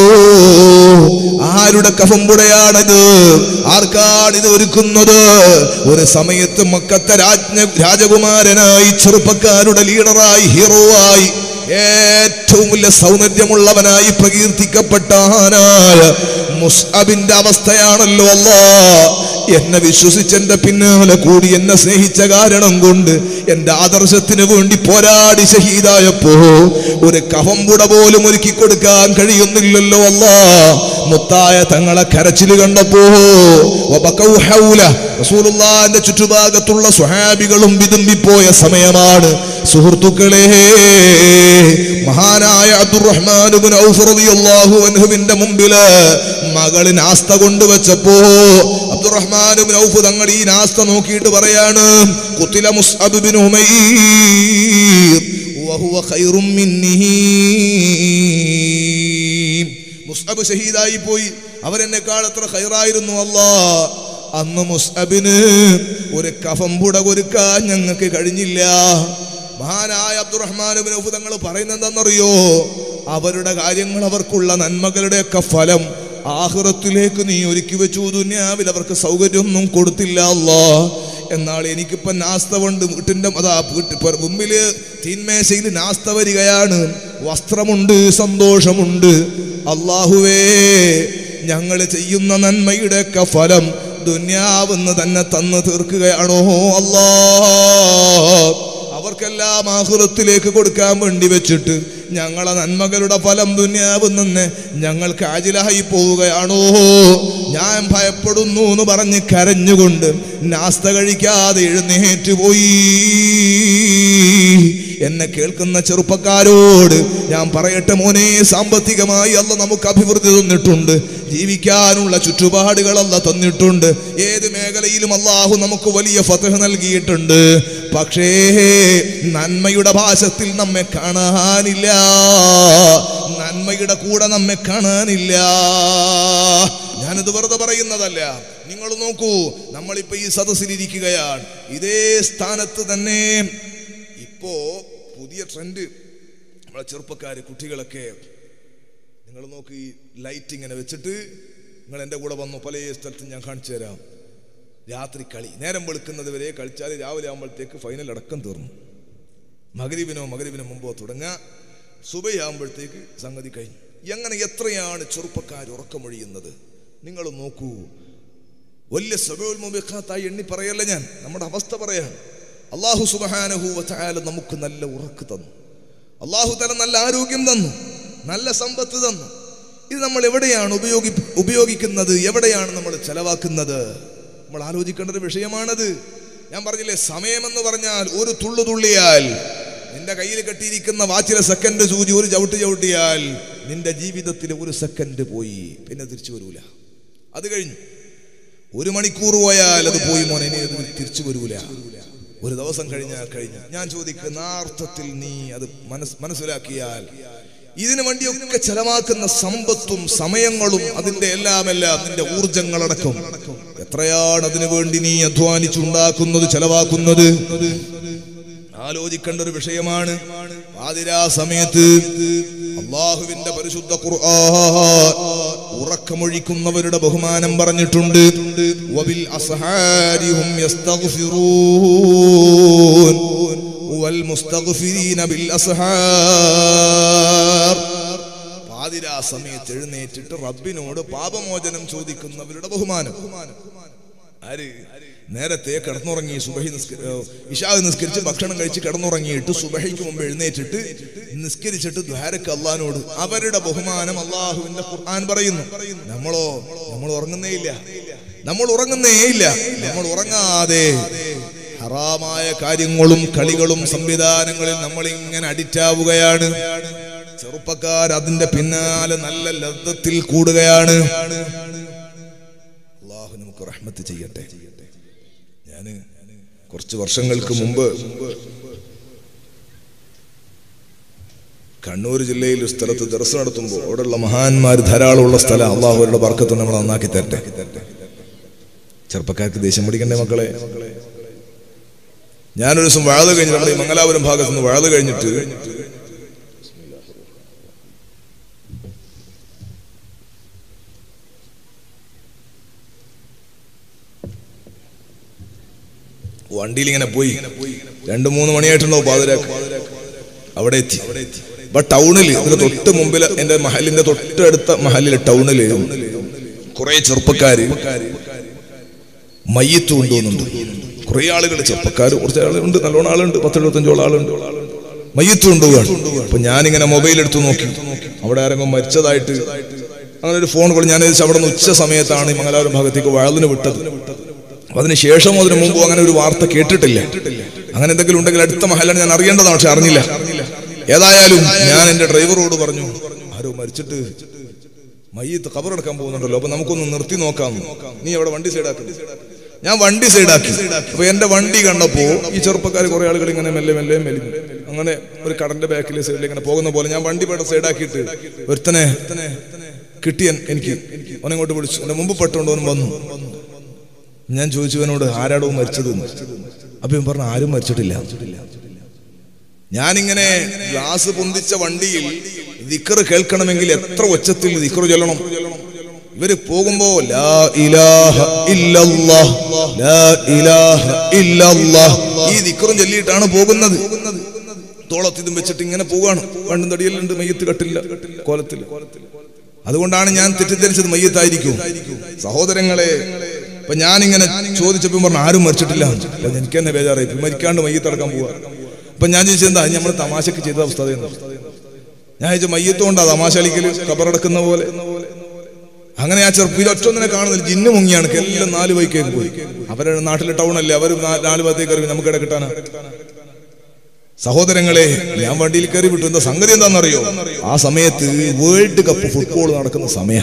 S1: ആരുടെ കഫമ്പുടയാണിത് ആർക്കാണിത് ഒരുക്കുന്നത് ഒരു സമയത്ത് മക്കത്തെ രാജ്ഞ രാജകുമാരനായി ചെറുപ്പക്കാരുടെ ലീഡറായി ഹീറോവായി ഏറ്റവും വലിയ സൗന്ദര്യമുള്ളവനായി പ്രകീർത്തിക്കപ്പെട്ട ആനായ മുസ്അബിന്റെ അവസ്ഥയാണല്ലോ അല്ലാ എന്നെ വിശ്വസിച്ച് എന്റെ പിന്നാലെ കൂടി എന്നെ സ്നേഹിച്ച കാരണം കൊണ്ട് എന്റെ ആദർശത്തിന് വേണ്ടി പോരാടി ഷഹീദായപ്പോ ഒരു കഫംപുട പോലും ഒരുക്കി കൊടുക്കാൻ കഴിയുന്നില്ലല്ലോ അല്ലാ മുത്തായ തങ്ങളെ കരച്ചിൽ കണ്ടപ്പോ വബക്കൗ ഹൗല റസൂലുള്ളാഹിന്റെ ചുറ്റുഭാഗത്തുള്ള സ്വഹാബികളും വിതുമ്പിപ്പോയ സമയമാണ് സുഹൃത്തുക്കളെ മഹാനായ അബ്ദുറഹ്മാൻ ഇബ്നു ഔഫ് റളിയല്ലാഹു അൻഹുവിന്റെ മുമ്പില് മകള് നാസ്ത കൊണ്ടുവച്ചപ്പോ അബ്ദുറഹ്മാൻ ഇബ്നു ഔഫ് തങ്ങൾ ഈ നാസ്ത നോക്കിയിട്ട് പറയാണ് കുത്തില മുസ്അബ് ബിൻ ഉമൈർ വഹുവ ഖൈറും മിന്നിഹി മുസ്അബ് ഷഹീദായി പോയി അവരെന്നെക്കാൾ എത്ര ഖൈറായിരുന്നു അല്ലാ അന്ന് മുസ്അബിന് ഒരു കഫംപുട ഒരുക്കാൻ ഞങ്ങൾക്ക് കഴിഞ്ഞില്ല മഹാനായ അബ്ദുറഹ്മാൻ ഇബ്നു ഔഫ് തങ്ങൾ പറയുന്നത് എന്താണെന്നറിയോ അവരുടെ കാര്യങ്ങൾ അവർക്കുള്ള നന്മകളുടെയൊക്കെ ഫലം ആഹ്റത്തിലേക്ക് നീ ഒരുക്കി വെച്ചു ദുന്യാവിൽ അവർക്ക് സൗകര്യമൊന്നും കൊടുത്തില്ല അല്ലാ എന്നാൽ എനിക്കിപ്പം നാസ്ത കൊണ്ട് വീട്ടിൻ്റെ അതാ വീട്ട് ഇപ്പൊ മുമ്പില് തീന്മേശയിൽ നാസ്ത വരികയാണ് വസ്ത്രമുണ്ട് സന്തോഷമുണ്ട് അള്ളാഹുവേ ഞങ്ങൾ ചെയ്യുന്ന നന്മയുടെയൊക്കെ ഫലം ദുന്യാവെന്ന് തന്നെ തന്ന് തീർക്കുകയാണോ അല്ലാ അവർക്കെല്ലാം ആഹുറത്തിലേക്ക് കൊടുക്കാൻ വേണ്ടി വെച്ചിട്ട് ഞങ്ങളെ നന്മകളുടെ ഫലം ദുന്യാവിൽ നിന്ന് ഞങ്ങൾക്ക് ആജിലായി പോവുകയാണോ ഞാൻ ഭയപ്പെടുന്നു എന്ന് പറഞ്ഞ് കരഞ്ഞുകൊണ്ട് നാസ്ത കഴിക്കാതെ എഴുന്നേറ്റ് പോയി എന്നെ കേൾക്കുന്ന ചെറുപ്പക്കാരോട് ഞാൻ പറയട്ടെ മോനെ സാമ്പത്തികമായി അല്ല നമുക്ക് അഭിവൃദ്ധി തന്നിട്ടുണ്ട് ജീവിക്കാനുള്ള ചുറ്റുപാടുകൾ അല്ല തന്നിട്ടുണ്ട് ഏത് മേഖലയിലും അള്ളാഹു നമുക്ക് വലിയ ഫതഹ് നൽകിയിട്ടുണ്ട് പക്ഷേ നന്മയുടെ ഭാഷത്തിൽ നമ്മെ കാണാനില്ല നന്മയുടെ കൂടെ നമ്മെ കാണാനില്ല ഞാനിത് വെറുതെ പറയുന്നതല്ല നിങ്ങൾ നോക്കൂ നമ്മളിപ്പോ ഈ സദസ്സിലിരിക്കുകയാണ് ഇതേ സ്ഥാനത്ത് തന്നെ ഇപ്പോ പുതിയ ട്രെൻഡ് നമ്മളെ ചെറുപ്പക്കാര് കുട്ടികളൊക്കെ നിങ്ങൾ നോക്ക് ഈ ലൈറ്റ് ഇങ്ങനെ വെച്ചിട്ട് നിങ്ങൾ എൻ്റെ കൂടെ വന്നു പല സ്ഥലത്തും ഞാൻ കാണിച്ചു തരാം രാത്രി കളി നേരം വെളുക്കുന്നത് വരെ കളിച്ചാൽ രാവിലെ ആകുമ്പോഴത്തേക്ക് ഫൈനൽ അടക്കം തീർന്നു മകരിവിനോ മകരിവിനോ മുമ്പോ തുടങ്ങുക സുബയാകുമ്പോഴത്തേക്ക് സംഗതി കഴിഞ്ഞു എങ്ങനെ എത്രയാണ് ചെറുപ്പക്കാർ ഉറക്കമൊഴിയുന്നത് നിങ്ങൾ നോക്കൂ വലിയ സബയോൽമുഖത്തായി എണ്ണി പറയല്ല ഞാൻ നമ്മുടെ അവസ്ഥ പറയാൻ അള്ളാഹു സുബഹാനഹൂവല നമുക്ക് നല്ല ഉറക്ക് തന്നു അള്ളാഹു തല നല്ല ആരോഗ്യം തന്നു നല്ല സമ്പത്ത് തന്നു ഇത് നമ്മൾ എവിടെയാണ് ഉപയോഗി ഉപയോഗിക്കുന്നത് എവിടെയാണ് നമ്മൾ ചെലവാക്കുന്നത് നമ്മൾ ആലോചിക്കേണ്ട ഒരു വിഷയമാണത് ഞാൻ പറഞ്ഞില്ലേ സമയമെന്ന് പറഞ്ഞാൽ ഒരു തുള്ളു തുള്ളിയാൽ നിന്റെ കയ്യിൽ കെട്ടിയിരിക്കുന്ന വാച്ചിലെ സെക്കൻഡ് സൂചി ഒരു ചവിട്ട് ചവിട്ടിയാൽ നിന്റെ ജീവിതത്തിൽ ഒരു സെക്കൻഡ് പോയി പിന്നെ തിരിച്ചു വരൂല അത് കഴിഞ്ഞു ഒരു മണിക്കൂർ പോയാൽ അത് പോയി മോനെ ഇനി അത് തിരിച്ചു വരൂല ഒരു ദിവസം കഴിഞ്ഞാൽ കഴിഞ്ഞു ഞാൻ ചോദിക്കുന്ന ആ അർത്ഥത്തിൽ നീ അത് മനസ് മനസ്സിലാക്കിയാൽ ഇതിനു വേണ്ടിയൊക്കെ ചെലവാക്കുന്ന സമ്പത്തും സമയങ്ങളും അതിന്റെ എല്ലാം എല്ലാം നിന്റെ ഊർജങ്ങളടക്കം എത്രയാണ് അതിനു വേണ്ടി നീ അധ്വാനിച്ചുണ്ടാക്കുന്നത് ചെലവാക്കുന്നത് ആലോചിക്കേണ്ട ഒരു വിഷയമാണ് പാതിരാ സമയത്ത് അള്ളാഹുവിന്റെ പരിശുദ്ധ ഖുർആൻ ഉറക്കമൊഴിക്കുന്നവരുടെ ബഹുമാനം പറഞ്ഞിട്ടുണ്ട് വബിൽ അസ്ഹാരിഹും യസ്തഗ്ഫിറൂൻ വൽ മുസ്തഗ്ഫിരീന ബിൽ അസ്ഹാർ പാതിരാ സമയത്ത് എഴുന്നേറ്റിട്ട് റബ്ബിനോട് പാപമോചനം ചോദിക്കുന്നവരുടെ ബഹുമാനം ആര് നേരത്തെ കിടന്നുറങ്ങി സുബഹി നിസ്ക- ഏ, ഇശാ നിസ്കരിച്ച് ഭക്ഷണം കഴിച്ച് കിടന്നുറങ്ങിയിട്ട് സുബഹിക്ക് മുമ്പ് എഴുന്നേറ്റിട്ട് നിസ്കരിച്ചിട്ട് ദ്വാരക്ക് അള്ളഹാനോട് അവരുടെ ബഹുമാനം അള്ളാഹുവിന്റെ ഖുർആൻ പറയുന്നു നമ്മളോ നമ്മൾ ഉറങ്ങുന്നേ ഇല്ല നമ്മൾ ഉറങ്ങുന്നേ ഇല്ല നമ്മൾ ഉറങ്ങാതെ ഹറാമായ കാര്യങ്ങളും കളികളും സംവിധാനങ്ങളിൽ നമ്മൾ ഇങ്ങനെ അഡിക്റ്റ് ആവുകയാണ് ചെറുപ്പക്കാർ അതിന്റെ പിന്നാലെ നല്ല ലബ്ധത്തിൽ കൂടുകയാണ് അള്ളാഹു നമുക്ക് റഹ്മത്ത് ചെയ്യട്ടെ ഞാന് കുറച്ച് വർഷങ്ങൾക്ക് മുമ്പ് കണ്ണൂർ ജില്ലയിൽ ഒരു സ്ഥലത്ത് ദർശനം നടത്തുമ്പോൾ അവിടെയുള്ള മഹാന്മാർ ധാരാളമുള്ള സ്ഥലം അള്ളാഹു അവരുടെ വർക്കത്ത് നമ്മൾ നന്നാക്കി തരട്ടെ ചെറുപ്പക്കാർക്ക് ദേഷ്യം പിടിക്കണ്ടേ മക്കളെ ഞാനൊരു ദിവസം വാഴ കഴിഞ്ഞ് നമ്മുടെ ഈ മംഗലാപുരം ഭാഗത്ത് നിന്ന് വാഴ കഴിഞ്ഞിട്ട് വണ്ടിയിൽ ഇങ്ങനെ പോയി രണ്ടു മൂന്ന് മണിയായിട്ടുണ്ടോ പാതിരാക്ക് അവിടെ എത്തി അപ്പൊ ടൗണിൽ ഇതിന് തൊട്ട് മുമ്പിൽ എന്റെ മഹലിന്റെ തൊട്ടടുത്ത മഹലിൽ ടൗണില് കുറെ ചെറുപ്പക്കാര് മയ്യത്ത് കൊണ്ടുവന്നുണ്ട് കുറെ ആളുകൾ ചെറുപ്പക്കാർ കുറച്ച് ആളുണ്ട് നല്ലോണം ആളുണ്ട് പത്തെഴുപത്തഞ്ചോളം ആളുണ്ട് മയ്യത്ത് കൊണ്ടുപോവാണ് അപ്പൊ ഞാനിങ്ങനെ മൊബൈൽ എടുത്ത് നോക്കി അവിടെ ആരെങ്കിലും മരിച്ചതായിട്ട് അങ്ങനെ ഒരു ഫോൺ കോൾ ഞാൻ വിചാരിച്ചു അവിടെ നിന്ന് ഉച്ച സമയത്താണ് ഈ മംഗലാപുരം ഭാഗത്തേക്ക് വഴലിന് വിട്ടത് അപ്പൊ അതിന് ശേഷം അതിന് മുമ്പ് അങ്ങനെ ഒരു വാർത്ത കേട്ടിട്ടില്ല അങ്ങനെ എന്തെങ്കിലും ഉണ്ടെങ്കിൽ അടുത്ത മഹലാണ് ഞാൻ അറിയേണ്ടതാണ് പക്ഷെ അറിഞ്ഞില്ല ഏതായാലും ഞാൻ എന്റെ ഡ്രൈവറോട് പറഞ്ഞു ആരോ മരിച്ചിട്ട് മയ്യത്ത് കബറെടുക്കാൻ പോകുന്നുണ്ടല്ലോ അപ്പൊ നമുക്കൊന്ന് നിർത്തി നോക്കാം നീ അവിടെ വണ്ടി സൈഡാക്കി ഞാൻ വണ്ടി സൈഡാക്കി അപ്പൊ എന്റെ വണ്ടി കണ്ടപ്പോ ഈ ചെറുപ്പക്കാർ കുറെ ആളുകൾ ഇങ്ങനെ മെല്ലെ മെല്ലെ മെലിഞ്ഞു അങ്ങനെ ഒരു കടന്റെ ബാക്കിലെ സൈഡിൽ ഇങ്ങനെ പോകുന്ന പോലെ ഞാൻ വണ്ടി പേടെ സൈഡാക്കിയിട്ട് ഒരുത്തനെ കിട്ടിയൻ എനിക്ക് അവനെ ഇങ്ങോട്ട് വിളിച്ചു എന്റെ മുമ്പ് പെട്ടുകൊണ്ട് അവൻ വന്നു ഞാൻ ചോദിച്ചു അവനോട് ആരാടോ മരിച്ചത് എന്ന്. അപ്പൊ ഇവൻ പറഞ്ഞു ആരും മരിച്ചിട്ടില്ല ഞാനിങ്ങനെ ഗ്ലാസ് പൊന്തിച്ച വണ്ടിയിൽ ദിക്കറ് കേൾക്കണമെങ്കിൽ എത്ര ഒച്ചത്തിൽ ദിക്കറ് ചൊല്ലണം ഇവര് പോകുമ്പോ ലാ ഇലാഹ ഇല്ലല്ലാഹ്, ലാ ഇലാഹ ഇല്ലല്ലാഹ്. ഈ ദിക്കറും ചൊല്ലിയിട്ടാണ് പോകുന്നത് തോളത്തിതും വെച്ചിട്ട് ഇങ്ങനെ പോവാണ് പണ്ടും തടിയല്ലുണ്ട് മയ്യത്ത് കട്ടില്ല കോലത്തിൽ അതുകൊണ്ടാണ് ഞാൻ തെറ്റിദ്ധരിച്ചത് മയ്യത്തായിരിക്കും സഹോദരങ്ങളെ ഇപ്പൊ ഞാനിങ്ങനെ ചോദിച്ചപ്പോൾ പറഞ്ഞു ആരും മരിച്ചിട്ടില്ല അപ്പൊ എനിക്ക് തന്നെ ബേജാറായി ഇപ്പൊ മരിക്കാണ്ട് മയ്യത്തടക്കാൻ പോവാ അപ്പൊ ഞാൻ ചോദിച്ചത് എന്താ നമ്മൾ തമാശക്ക് ചെയ്ത അവസ്ഥ അതെന്ന്. ഞാൻ ചോദിച്ചു മയ്യത്ത് കൊണ്ടാ തമാശ കളിക്കല് കബറടക്കുന്ന പോലെ അങ്ങനെ ആ ചെറുപ്പം ഇതൊറ്റൊന്നിനെ കാണുന്നില്ല ജിന്ന് മുങ്ങിയാണ് എല്ലാം നാല് വൈക്കേക്ക് പോയി അവരുടെ നാട്ടിലെ ടൗൺ അല്ലേ അവർ നാല് ഭാഗത്തേക്ക് കയറി നമുക്ക് ഇട കിട്ടാനാ സഹോദരങ്ങളെ ഞാൻ വണ്ടിയിൽ കയറി വിട്ടു എന്താ സംഗതി എന്താണെന്നറിയോ ആ സമയത്ത് വേൾഡ് കപ്പ് ഫുട്ബോൾ നടക്കുന്ന സമയം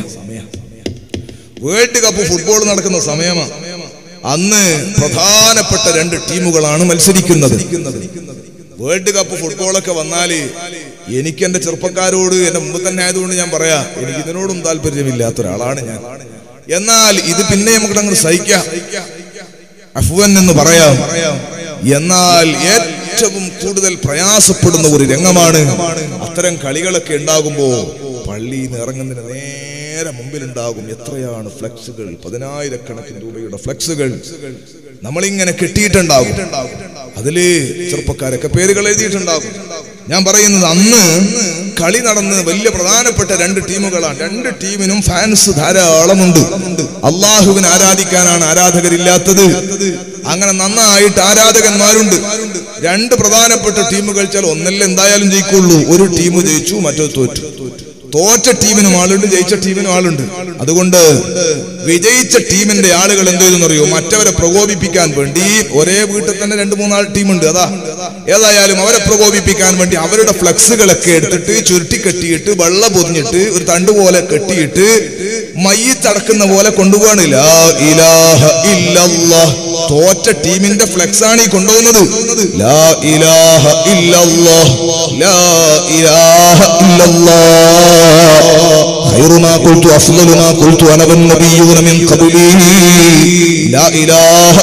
S1: വേൾഡ് കപ്പ് ഫുട്ബോൾ നടക്കുന്ന സമയമാണ് അന്ന് പ്രധാനപ്പെട്ട രണ്ട് ടീമുകളാണ് മത്സരിക്കുന്നത് വേൾഡ് കപ്പ് ഫുട്ബോളൊക്കെ വന്നാല് എനിക്ക് എന്റെ ചെറുപ്പക്കാരോട് എന്റെ മുമ്പ് തന്നെ ആയതുകൊണ്ട് ഞാൻ പറയാ എനിക്ക് ഇതിനോടും താല്പര്യമില്ലാത്ത ഒരാളാണ് ഞാൻ എന്നാൽ ഇത് പിന്നെ നമുക്ക് അങ്ങ് സഹിക്കാം അഫ്വൻ എന്ന് പറയാം എന്നാൽ ഏറ്റവും കൂടുതൽ പ്രയാസപ്പെടുന്ന ഒരു രംഗമാണ് അത്തരം കളികളൊക്കെ ഉണ്ടാകുമ്പോ പള്ളിയിൽ നിന്ന് ഇറങ്ങുന്നതിന് നേരെ മുമ്പിലുണ്ടാകും എത്രയാണ് ഫ്ലെക്സുകൾ പതിനായിരക്കണക്കിന് രൂപയുടെ ഫ്ലെക്സുകൾ നമ്മളിങ്ങനെ കെട്ടിയിട്ടുണ്ടാകും അതില് ചെറുപ്പക്കാരൊക്കെ പേരുകൾ എഴുതിയിട്ടുണ്ടാകും ഞാൻ പറയുന്നത് അന്ന് കളി നടന്ന് വലിയ പ്രധാനപ്പെട്ട രണ്ട് ടീമുകളാണ് രണ്ട് ടീമിനും ഫാൻസ് ധാരാളമുണ്ട് അള്ളാഹുവിനെ ആരാധിക്കാനാണ് ആരാധകരില്ലാത്തത് അങ്ങനെ നന്നായിട്ട് ആരാധകന്മാരുണ്ട് രണ്ട് പ്രധാനപ്പെട്ട ടീമുകൾ ചില ഒന്നല്ല എന്തായാലും ജയിക്കുള്ളൂ ഒരു ടീം ജയിച്ചു മറ്റോ തോറ്റു തോറ്റ ടീമിനും ആളുണ്ട് ജയിച്ച ടീമിനും ആളുണ്ട് അതുകൊണ്ട് വിജയിച്ച ടീമിന്റെ ആളുകൾ എന്ത് ചെയ്തെന്നറിയോ മറ്റവരെ പ്രകോപിപ്പിക്കാൻ വേണ്ടി ഒരേ വീട്ടിൽ തന്നെ രണ്ട് മൂന്നാൾ ടീമുണ്ട് അതാ ഏതായാലും അവരെ പ്രകോപിപ്പിക്കാൻ വേണ്ടി അവരുടെ ഫ്ലക്സുകളൊക്കെ എടുത്തിട്ട് ചുരുട്ടി കെട്ടിയിട്ട് വെള്ള പൊതിഞ്ഞിട്ട് ഒരു തണ്ട് പോലെ കെട്ടിയിട്ട് മയ്യത്തടക്കുന്ന പോലെ കൊണ്ടുപോവാണ് ലാ ഇലാഹ ഇല്ലല്ലാഹ് തോറ്റ ടീമിന്റെ ഫ്ലെക്സ് ആണ് ഈ കൊണ്ടുപോകുന്നത് ലാ ഇലാഹ ഇല്ലല്ലാഹ് ലാ ഇലാഹ ഇല്ലല്ലാഹ് ഖൈറു മാ ഖുൽതു അഫ്ളലു മാ ഖുൽതു അന വന്നബിയ്യൂന മിൻ ഖബ്ലി ലാ ഇലാഹ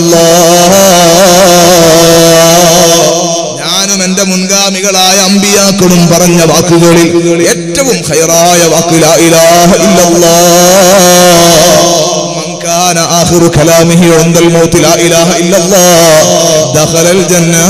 S1: ഇല്ലല്ലാഹ് ഞാനും എന്റെ മുൻഗാമികളായ അമ്പിയാക്കളും പറഞ്ഞ വാക്കുകളിൽ ഏറ്റവും ഹൈറായ വാക്ക് ലാ ഇലാഹ ഇല്ലല്ലാഹ് من كان آخر كلامه عند الموت لا إله إلا الله دخل الجنة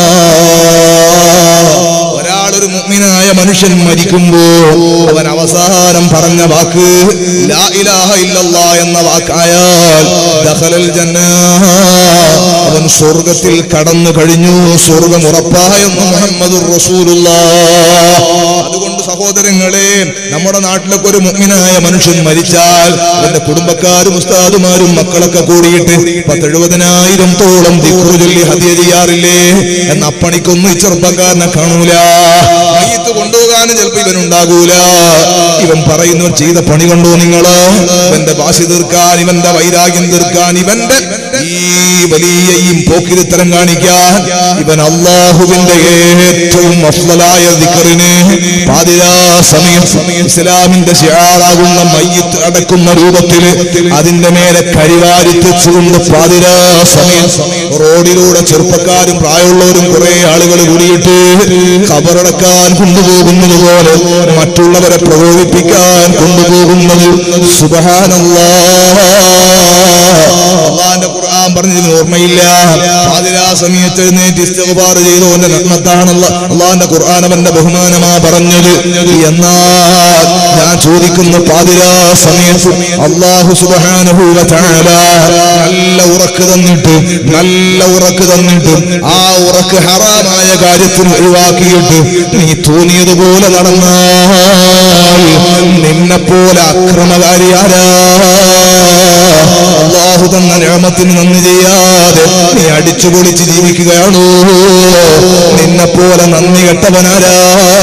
S1: ഒരാളൊരു മുഅ്മിനായ മനുഷ്യൻ മരിക്കുമ്പോ അവൻ അവസാനം പറഞ്ഞ വാക്ക് ലാ ഇലാഹ ഇല്ലല്ലാ എന്ന വാക്കായാൽ ദഖലൽ ജന്ന അവൻ സ്വർഗത്തിൽ കടന്നു കഴിഞ്ഞു സ്വർഗം ഉറപ്പായെന്ന് മുഹമ്മദുർ റസൂലുള്ളാഹ് അതുകൊണ്ട് സഹോദരങ്ങളെ നമ്മുടെ നാട്ടിലൊക്കെ ഒരു മുഅ്മിനായ മനുഷ്യൻ മരിച്ചാൽ അവന്റെ കുടുംബക്കാരും ഉസ്താദുമാരും മക്കളൊക്കെ കൂടിയിട്ട് പത്തെഴുപതിനായിരം തോളം ദിക്റ് ചൊല്ലി ഹദിയ ചെയ്യാറില്ലേ എന്ന അപ്പണിക്കൊന്നും ഈ ചെറുപ്പക്കാരനെ കാണൂല മയ്യത്ത് കൊണ്ടുപോകാനും ചിലപ്പോ ഇവൻ ഉണ്ടാകൂല ഇവൻ പറയുന്നു ചെയ്ത പണി കണ്ടോ നിങ്ങള് ഇവന്റെ വാശി തീർക്കാൻ ഇവന്റെ വൈരാഗ്യം തീർക്കാൻ ഇവന്റെ ഈ വലിയ ഈ പോക്കിരിത്തരം കാണിക്കാൻ ഇവൻ അള്ളാഹുവിന്റെ ഏറ്റവും അഫ്ളലായ ദിക്കറിന് പാതിരാ സമയം ഇസ്ലാമിന്റെ ശിയാറാകുന്ന മയ്യത്ത് അടക്കുന്ന രൂപത്തില് അതിന്റെ മേലെ കരിവാരി തെച്ചുകൊണ്ട് പാതിരാ സമയം റോഡിലൂടെ ചെറുപ്പക്കാരും പ്രായമുള്ളവരും കുറെ ആളുകൾ കൂടിയിട്ട് ഖബറടക്കാൻ കൊണ്ടുപോകുന്നത് പോലെ മറ്റുള്ളവരെ പ്രകോപിപ്പിക്കാൻ കൊണ്ടുപോകുന്നത് സുബഹാനല്ലാ അള്ളാന്റെ ഖുർആൻ പറഞ്ഞതിന് ഓർമ്മയില്ല പാതിരാ സമയത്ത് എഴുന്നേറ്റ് ഇസ്തിഗ്ഫാർ ചെയ്തു അവന്റെ നഗ്നത്താണല്ല അള്ളാന്റെ ഖുർആൻ അവന്റെ ബഹുമാനമാ പറഞ്ഞത് എന്നാൽ ഞാൻ ചോദിക്കുന്ന പാതിരാ സമയത്ത് അള്ളാഹു സുബ്ഹാനഹു വ തആല നല്ല ഉറക്ക് തന്നിട്ട് നല്ല ഉറക്ക് തന്നിട്ട് ആ ഉറക്ക് ഹറാമായ കാര്യത്തിന് ഒഴിവാക്കിയിട്ട് നീ തോന്നിയതുപോലെ നടന്നാൽ നിന്നെ പോലെ അക്രമകാരിയാരാ അള്ളാഹു തന്ന നിയമത്തിന് നന്ദി ചെയ്യാതെ നീ അടിച്ചു പൊളിച്ച് ജീവിക്കുകയാണോ നിന്നെ പോലെ നന്ദി കെട്ടവനാരാ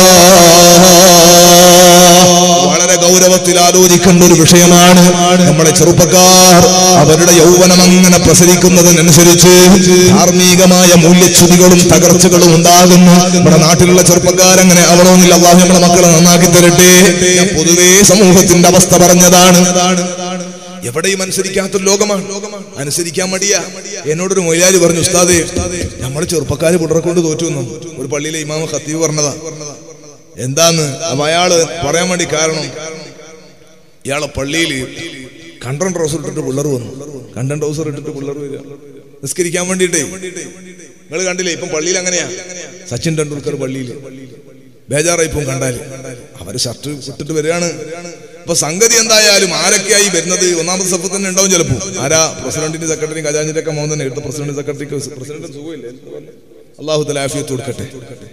S1: വളരെ ഗൗരവത്തിൽ ആലോചിക്കേണ്ട ഒരു വിഷയമാണ് നമ്മുടെ ചെറുപ്പക്കാർ അവരുടെ യൗവനം അങ്ങനെ പ്രസരിക്കുന്നതിനനുസരിച്ച് ധാർമ്മികമായ മൂല്യച്യുതികളും തകർച്ചകളും ഉണ്ടാകുന്നു നമ്മുടെ നാട്ടിലുള്ള ചെറുപ്പക്കാർ അങ്ങനെ ആവണമെന്നില്ല അള്ളാഹു നമ്മുടെ മക്കളെ നന്നാക്കി തരട്ടെ ഞാൻ പൊതുവേ സമൂഹത്തിന്റെ അവസ്ഥ പറഞ്ഞതാണ് എവിടെയും അനുസരിക്കാത്തൊരു ലോകമാണ് അനുസരിക്കാൻ മടിയാ എന്നോടൊരു മൊയിലാലി പറഞ്ഞു ഉസ്താദേ നമ്മുടെ ചെറുപ്പക്കാര് പിള്ളറെ കൊണ്ട് തോറ്റു എന്നും ഒരു പള്ളിയിലെ ഇമാമ ഖത്തീബ് പറഞ്ഞതാ എന്താന്ന് അപ്പൊ അയാള് പറയാൻ വേണ്ടി കാരണം ഇയാളെ പള്ളിയിൽ കണ്ടൻ ട്രൗസർ ഇട്ടിട്ട് പിള്ളർ വന്നു കണ്ടൻ ട്രൗസർ ഇട്ടിട്ട് പിള്ളർ വരിക നിസ്കരിക്കാൻ വേണ്ടിയിട്ടേ നിങ്ങൾ കണ്ടില്ലേ ഇപ്പം പള്ളിയിൽ അങ്ങനെയാ സച്ചിൻ ടെണ്ടുൽക്കർ പള്ളിയിൽ ബേജാറായി ഇപ്പം കണ്ടാല് അവര് ഷർട്ട് ഇട്ടിട്ട് വരികയാണ് ഇപ്പൊ സംഗതി എന്തായാലും ആരൊക്കെയായി വരുന്നത് ഒന്നാമത്തെ സഫ് തന്നെ ഉണ്ടാവും ചിലപ്പോ ആരാ പ്രസിഡന്റിന്റെ സെക്രട്ടറിയും ഖജാഞ്ചിന്റെ ഒക്കെ മോൻ തന്നെ എടുത്ത പ്രസിഡന്റ് സെക്രട്ടറിക്ക് പ്രസിഡന്റ് സുഖമില്ലേ അള്ളാഹു തലാഫിയത്ത് കൊടുക്കട്ടെ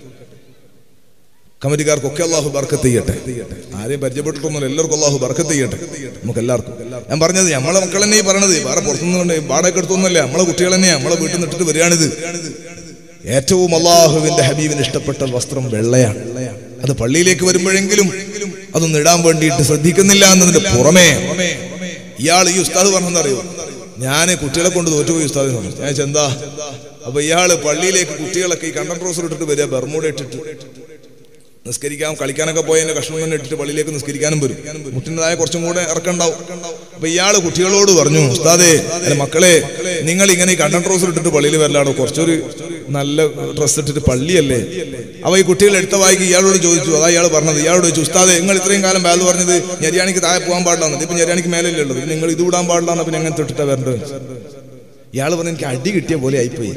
S1: കമ്മിറ്റിക്കാർക്കൊക്കെ അള്ളാഹു ബർക്കത്ത് ചെയ്യട്ടെ ആരെയും പരിചയപ്പെട്ടിട്ടൊന്നുമില്ല എല്ലാവർക്കും അള്ളാഹു ബർക്കത്ത് ചെയ്യട്ടെ നമുക്ക് എല്ലാവർക്കും ഞാൻ പറഞ്ഞത് നമ്മളെ മക്കൾ തന്നെ ഈ പറയണത് വേറെ പുറത്തുനിന്ന് വാടക എടുത്തൊന്നുമല്ല നമ്മളെ കുട്ടികൾ തന്നെയാ നമ്മളെ വീട്ടിൽ നിന്ന് ഇട്ടിട്ട് വരികയാണിത് ഏറ്റവും അള്ളാഹുവിന്റെ ഹബീബിന് ഇഷ്ടപ്പെട്ട വസ്ത്രം വെള്ളയാണ് അത് പള്ളിയിലേക്ക് വരുമ്പോഴെങ്കിലും അതൊന്ന് ഇടാൻ വേണ്ടിയിട്ട് ശ്രദ്ധിക്കുന്നില്ല എന്നതിന്റെ പുറമേ ഇയാൾ ഈ ഉസ്താദ് പറഞ്ഞെന്നറിയോ ഞാൻ കുട്ടികളെ കൊണ്ട് തോറ്റുപോയി ഉസ്താദ് പറഞ്ഞു ഞാൻ ചെന്താ അപ്പൊ ഇയാള് പള്ളിയിലേക്ക് കുട്ടികളൊക്കെ ഈ കണ്ടൻ ട്രോസർ ഇട്ടിട്ട് വരിക ബർമൂട ഇട്ടിട്ട് നിസ്കരിക്കാൻ കളിക്കാനൊക്കെ പോയതിന്റെ കഷ്ണം തന്നെ ഇട്ടിട്ട് പള്ളിയിലേക്ക് നിസ്കരിക്കാനും വരും മുട്ടിൻ്റെതായ കുറച്ചും കൂടെ ഇറക്കണ്ടാവും അപ്പൊ ഇയാള് കുട്ടികളോട് പറഞ്ഞു ഉസ്താദേ അല്ല മക്കളെ നിങ്ങൾ ഇങ്ങനെ ഈ കണ്ടൻ ട്രോസർ ഇട്ടിട്ട് പള്ളിയിൽ വരലാണോ കുറച്ചൊരു നല്ല ഡ്രസ്സ് ഇട്ടിട്ട് പള്ളിയല്ലേ അപ്പൊ ഈ കുട്ടികൾ എടുത്ത വായിക്ക് ഇയാളോട് ചോദിച്ചു അതാ ഇയാൾ പറഞ്ഞത് ഇയാളോട് ചോദിച്ചു ഉസ്താദേ നിങ്ങൾ ഇത്രയും കാലം ബാല് പറഞ്ഞത് ഞെരിയാണിക്ക് താഴെ പോകാൻ പാടില്ലാന്ന് ഇപ്പൊ ഞെരിയാണിക്ക് മേലല്ലേ ഉള്ളത് നിങ്ങൾ ഇത് വിടാൻ പാടില്ലാന്ന് പിന്നെ എങ്ങനെ തൊട്ടിട്ടാ വരേണ്ടത് ഇയാൾ പറഞ്ഞു എനിക്ക് അടി കിട്ടിയ പോലെ ആയിപ്പോയി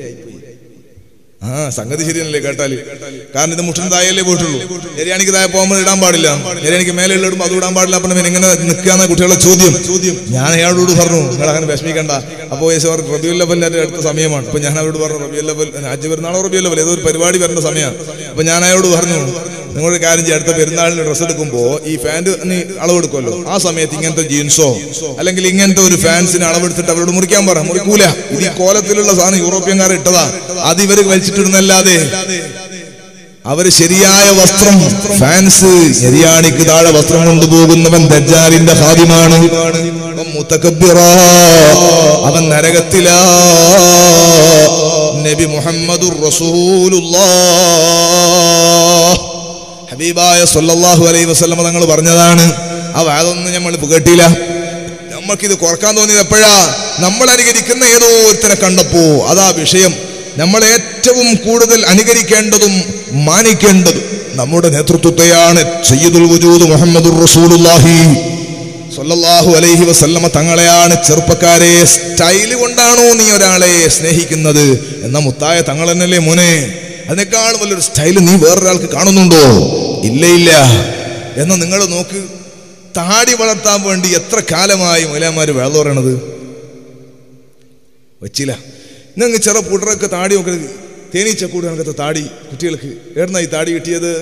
S1: ആ സംഗതി ശരിയല്ലേ കേട്ടാല് കാരണം ഇത് മുട്ടിന് തായല്ലേ പോയിട്ടുള്ളൂ എരിയാണിക്ക് താഴെ പോകുമ്പോൾ ഇടാൻ പാടില്ല എരിയാണിക്ക് മേലെ ഇടുമ്പോൾ അത് ഇടാൻ പാടില്ല അപ്പം പിന്നെ എങ്ങനെ നിൽക്കാന്ന കുട്ടികളുടെ ചോദ്യം ചോദ്യം ഞാൻ അയാളോട് പറഞ്ഞു നിങ്ങൾ അങ്ങനെ വിഷമിക്കണ്ട അപ്പോൾ റബിയുൽ ലെവലിന്റെ അടുത്ത സമയമാണ് അപ്പൊ ഞാൻ അവരോട് പറഞ്ഞു റബിയുൽ ലെവൽ ഹജ്ജ് പെരുന്നാളോ റബിയുൽ ലെവൽ ഏതോ ഒരു പരിപാടി വരേണ്ട സമയമാണ് അപ്പൊ ഞാൻ അയാളോട് പറഞ്ഞു നിങ്ങളൊരു കാര്യം ചെയ്യും അടുത്ത പെരുന്നാളിന് ഡ്രസ്സ് എടുക്കുമ്പോൾ ഈ ഫാന്റ് അളവെടുക്കുമല്ലോ ആ സമയത്ത് ഇങ്ങനത്തെ ജീൻസോ അല്ലെങ്കിൽ ഇങ്ങനത്തെ ഒരു ഫാൻസിന് അളവെടുത്തിട്ട് അവരോട് മുറിക്കാൻ പറ മുറിക്കൂല ഇത് ഈ കോലത്തിലുള്ള സാധനം യൂറോപ്യൻകാർ ഇട്ടതാ അത് ഇവര് വലിച്ചിട്ടിടുന്നല്ലാതെ അവര് ശരിയായ വസ്ത്രം ഫാൻസ് ശരിയാണിക്ക് താഴെ വസ്ത്രം കൊണ്ടുപോകുന്നവൻ ദജ്ജാലിന്റെ ഹാദിമാണ് അവൻ മുത്തക്കബ്ബിറാ. അവൻ നരകത്തിലാ നബി മുഹമ്മദുർ റസൂലുള്ളാഹ് ഹബീബായ സല്ലല്ലാഹു അലൈഹി വസല്ലമ തങ്ങൾ പറഞ്ഞതാണ് ആ വാദമൊന്നും നമ്മൾ കേട്ടില്ല നമ്മൾക്കിത് കുറക്കാൻ തോന്നിയത് എപ്പോഴാ നമ്മൾ അനുകരിക്കുന്ന ഏതോ ഒരുത്തനെ കണ്ടപ്പോ അതാ വിഷയം നമ്മൾ ഏറ്റവും കൂടുതൽ അനുകരിക്കേണ്ടതും മാനിക്കേണ്ടതും നമ്മുടെ നേതൃത്വത്തെയാണ് സയ്യിദുൽ വജൂദ് മുഹമ്മദുർ റസൂലുള്ളാഹി സല്ലല്ലാഹു അലൈഹി വസല്ലമ തങ്ങളെയാണ് ചെറുപ്പക്കാരെ സ്റ്റൈല് കൊണ്ടാണോ നീ ഒരാളെ സ്നേഹിക്കുന്നത് എന്ന മുത്തായ തങ്ങൾ തന്നെയല്ലേ മോനെ അതിനേക്കാൾ വലിയൊരു സ്റ്റൈല് നീ വേറൊരാൾക്ക് കാണുന്നുണ്ടോ ഇല്ല ഇല്ല എന്നാ നിങ്ങൾ നോക്ക് താടി വളർത്താൻ വേണ്ടി എത്ര കാലമായി മൊലാമാര് വേള പറയണത് വച്ചില്ല ഇന്നങ്ങ് ചെറു പുടറൊക്കെ താടി ഒക്കെ തേനീച്ചക്കൂട് കണക്കത്തെ താടി കുട്ടികൾക്ക് എവിടുന്ന ഈ താടി കിട്ടിയത്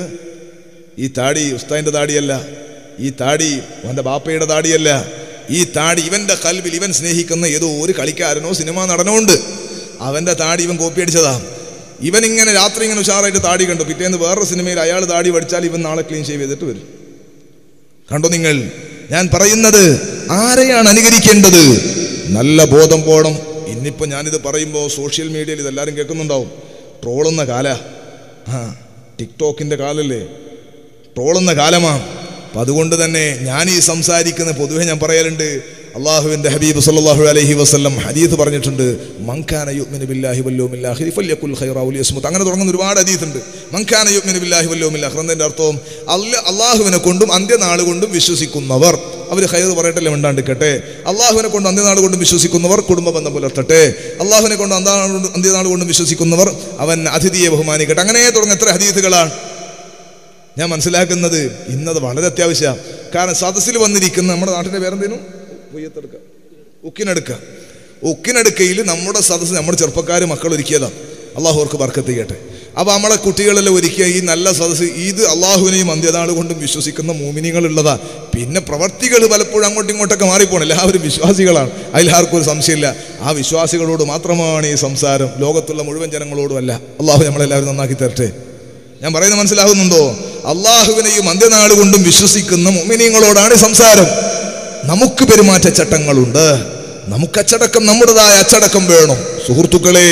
S1: ഈ താടി ഉസ്താദിന്റെ താടിയല്ല ഈ താടി അവന്റെ ബാപ്പയുടെ താടിയല്ല ഈ താടി ഇവന്റെ കൽവിൽ ഇവൻ സ്നേഹിക്കുന്ന ഏതോ ഒരു കളിക്കാരനോ സിനിമാ നടനോ ഉണ്ട് അവന്റെ താടി ഇവൻ കോപ്പി അടിച്ചതാ ഇവൻ ഇങ്ങനെ രാത്രി ഇങ്ങനെ ഉഷാറായിട്ട് താടി കണ്ടു പിറ്റേന്ന് വേറൊരു സിനിമയിൽ അയാൾ താടി പഠിച്ചാൽ ഇവൻ നാളെ ക്ലീൻ ഷേവ് ചെയ്തിട്ട് വരും കണ്ടോ നിങ്ങൾ ഞാൻ പറയുന്നത് ആരെയാണ് അനുകരിക്കേണ്ടത് നല്ല ബോധം പോണം ഇന്നിപ്പോ ഞാനിത് പറയുമ്പോൾ സോഷ്യൽ മീഡിയയിൽ ഇതെല്ലാവരും കേൾക്കുന്നുണ്ടാവും ട്രോളുന്ന കാല ആ ടിക്ടോക്കിന്റെ കാലല്ലേ ട്രോളുന്ന കാലമാണ് അപ്പം അതുകൊണ്ട് തന്നെ ഞാൻ ഈ സംസാരിക്കുന്ന പൊതുവെ ഞാൻ പറയലുണ്ട് അള്ളാഹുവിന്റെ ഹബീബ് സല്ലല്ലാഹു അലൈഹി വസല്ലം ഹദീത്ത് പറഞ്ഞിട്ടുണ്ട് മങ്കാന യുഅ്മിനു ബില്ലാഹി വൽ യൗമിൽ ആഖിർ ഫല്യകുൽ ഖൈറ ഔ ലിയസ്മുത് അങ്ങനെ തുടങ്ങുന്ന ഒരുപാട് ഹദീത്ത് ഉണ്ട് മങ്കാന യുഅ്മിനു ബില്ലാഹി വൽ യൗമിൽ ആഖിർ എന്നതിന്റെ അർത്ഥവും അല്ല അള്ളാഹുവിനെ കൊണ്ടും അന്ത്യനാൾ കൊണ്ടും വിശ്വസിക്കുന്നവർ അവർ ഖൈർ പറയട്ടല്ലേ മിണ്ടാണ്ടിക്കട്ടെ അള്ളാഹുവിനെ കൊണ്ട് അന്ത്യനാൾ കൊണ്ടും വിശ്വസിക്കുന്നവർ കുടുംബ ബന്ധം പുലർത്തട്ടെ അള്ളാഹുവിനെ കൊണ്ട് അന്ത്യനാൾ കൊണ്ടും- അന്ത്യനാൾ കൊണ്ടും വിശ്വസിക്കുന്നവർ അവൻ അതിഥിയെ ബഹുമാനിക്കട്ടെ അങ്ങനെ തുടങ്ങുന്ന എത്ര ഹദീത്തുകളാണ് ഞാൻ മനസ്സിലാക്കുന്നത് ഇന്നത് വളരെ അത്യാവശ്യമാണ് കാരണം സദസ്സിൽ വന്നിരിക്കുന്ന നമ്മുടെ നാട്ടിന്റെ പേരെന്തേനും ഉയ്യത്തെടുക്ക ഉക്കിനെടുക്ക ഉക്കിനെടുക്കയിൽ നമ്മുടെ സദസ്സ് നമ്മുടെ ചെറുപ്പക്കാർ മക്കൾ ഒരുക്കിയതാണ് അള്ളാഹു അവർക്ക് ബർക്കത്ത് ചെയ്യട്ടെ അപ്പോൾ നമ്മളെ കുട്ടികളെല്ലാം ഒരുക്കിയ ഈ നല്ല സദസ്സ് ഇത് അള്ളാഹുവിനെയും അന്ത്യനാൾ കൊണ്ടും വിശ്വസിക്കുന്ന മൂമിനികളുള്ളതാ പിന്നെ പ്രവർത്തികൾ പലപ്പോഴും അങ്ങോട്ടും ഇങ്ങോട്ടൊക്കെ മാറിപ്പോണം എല്ലാവരും വിശ്വാസികളാണ് അതിൽ ആർക്കും ഒരു സംശയമില്ല ആ വിശ്വാസികളോട് മാത്രമാണ് ഈ സംസാരം ലോകത്തുള്ള മുഴുവൻ ജനങ്ങളോടുമല്ല അള്ളാഹു നമ്മളെല്ലാവരും നന്നാക്കി തരട്ടെ ഞാൻ പറയുന്നത് മനസ്സിലാകുന്നുണ്ടോ അള്ളാഹുവിനെയും അന്ത്യനാൾ കൊണ്ടും വിശ്വസിക്കുന്ന മുമിനിയങ്ങളോടാണ് ഈ സംസാരം നമുക്ക് പെരുമാറ്റച്ചട്ടങ്ങളുണ്ട് നമുക്ക് അച്ചടക്കം നമ്മുടേതായ അച്ചടക്കം വേണം സുഹൃത്തുക്കളെ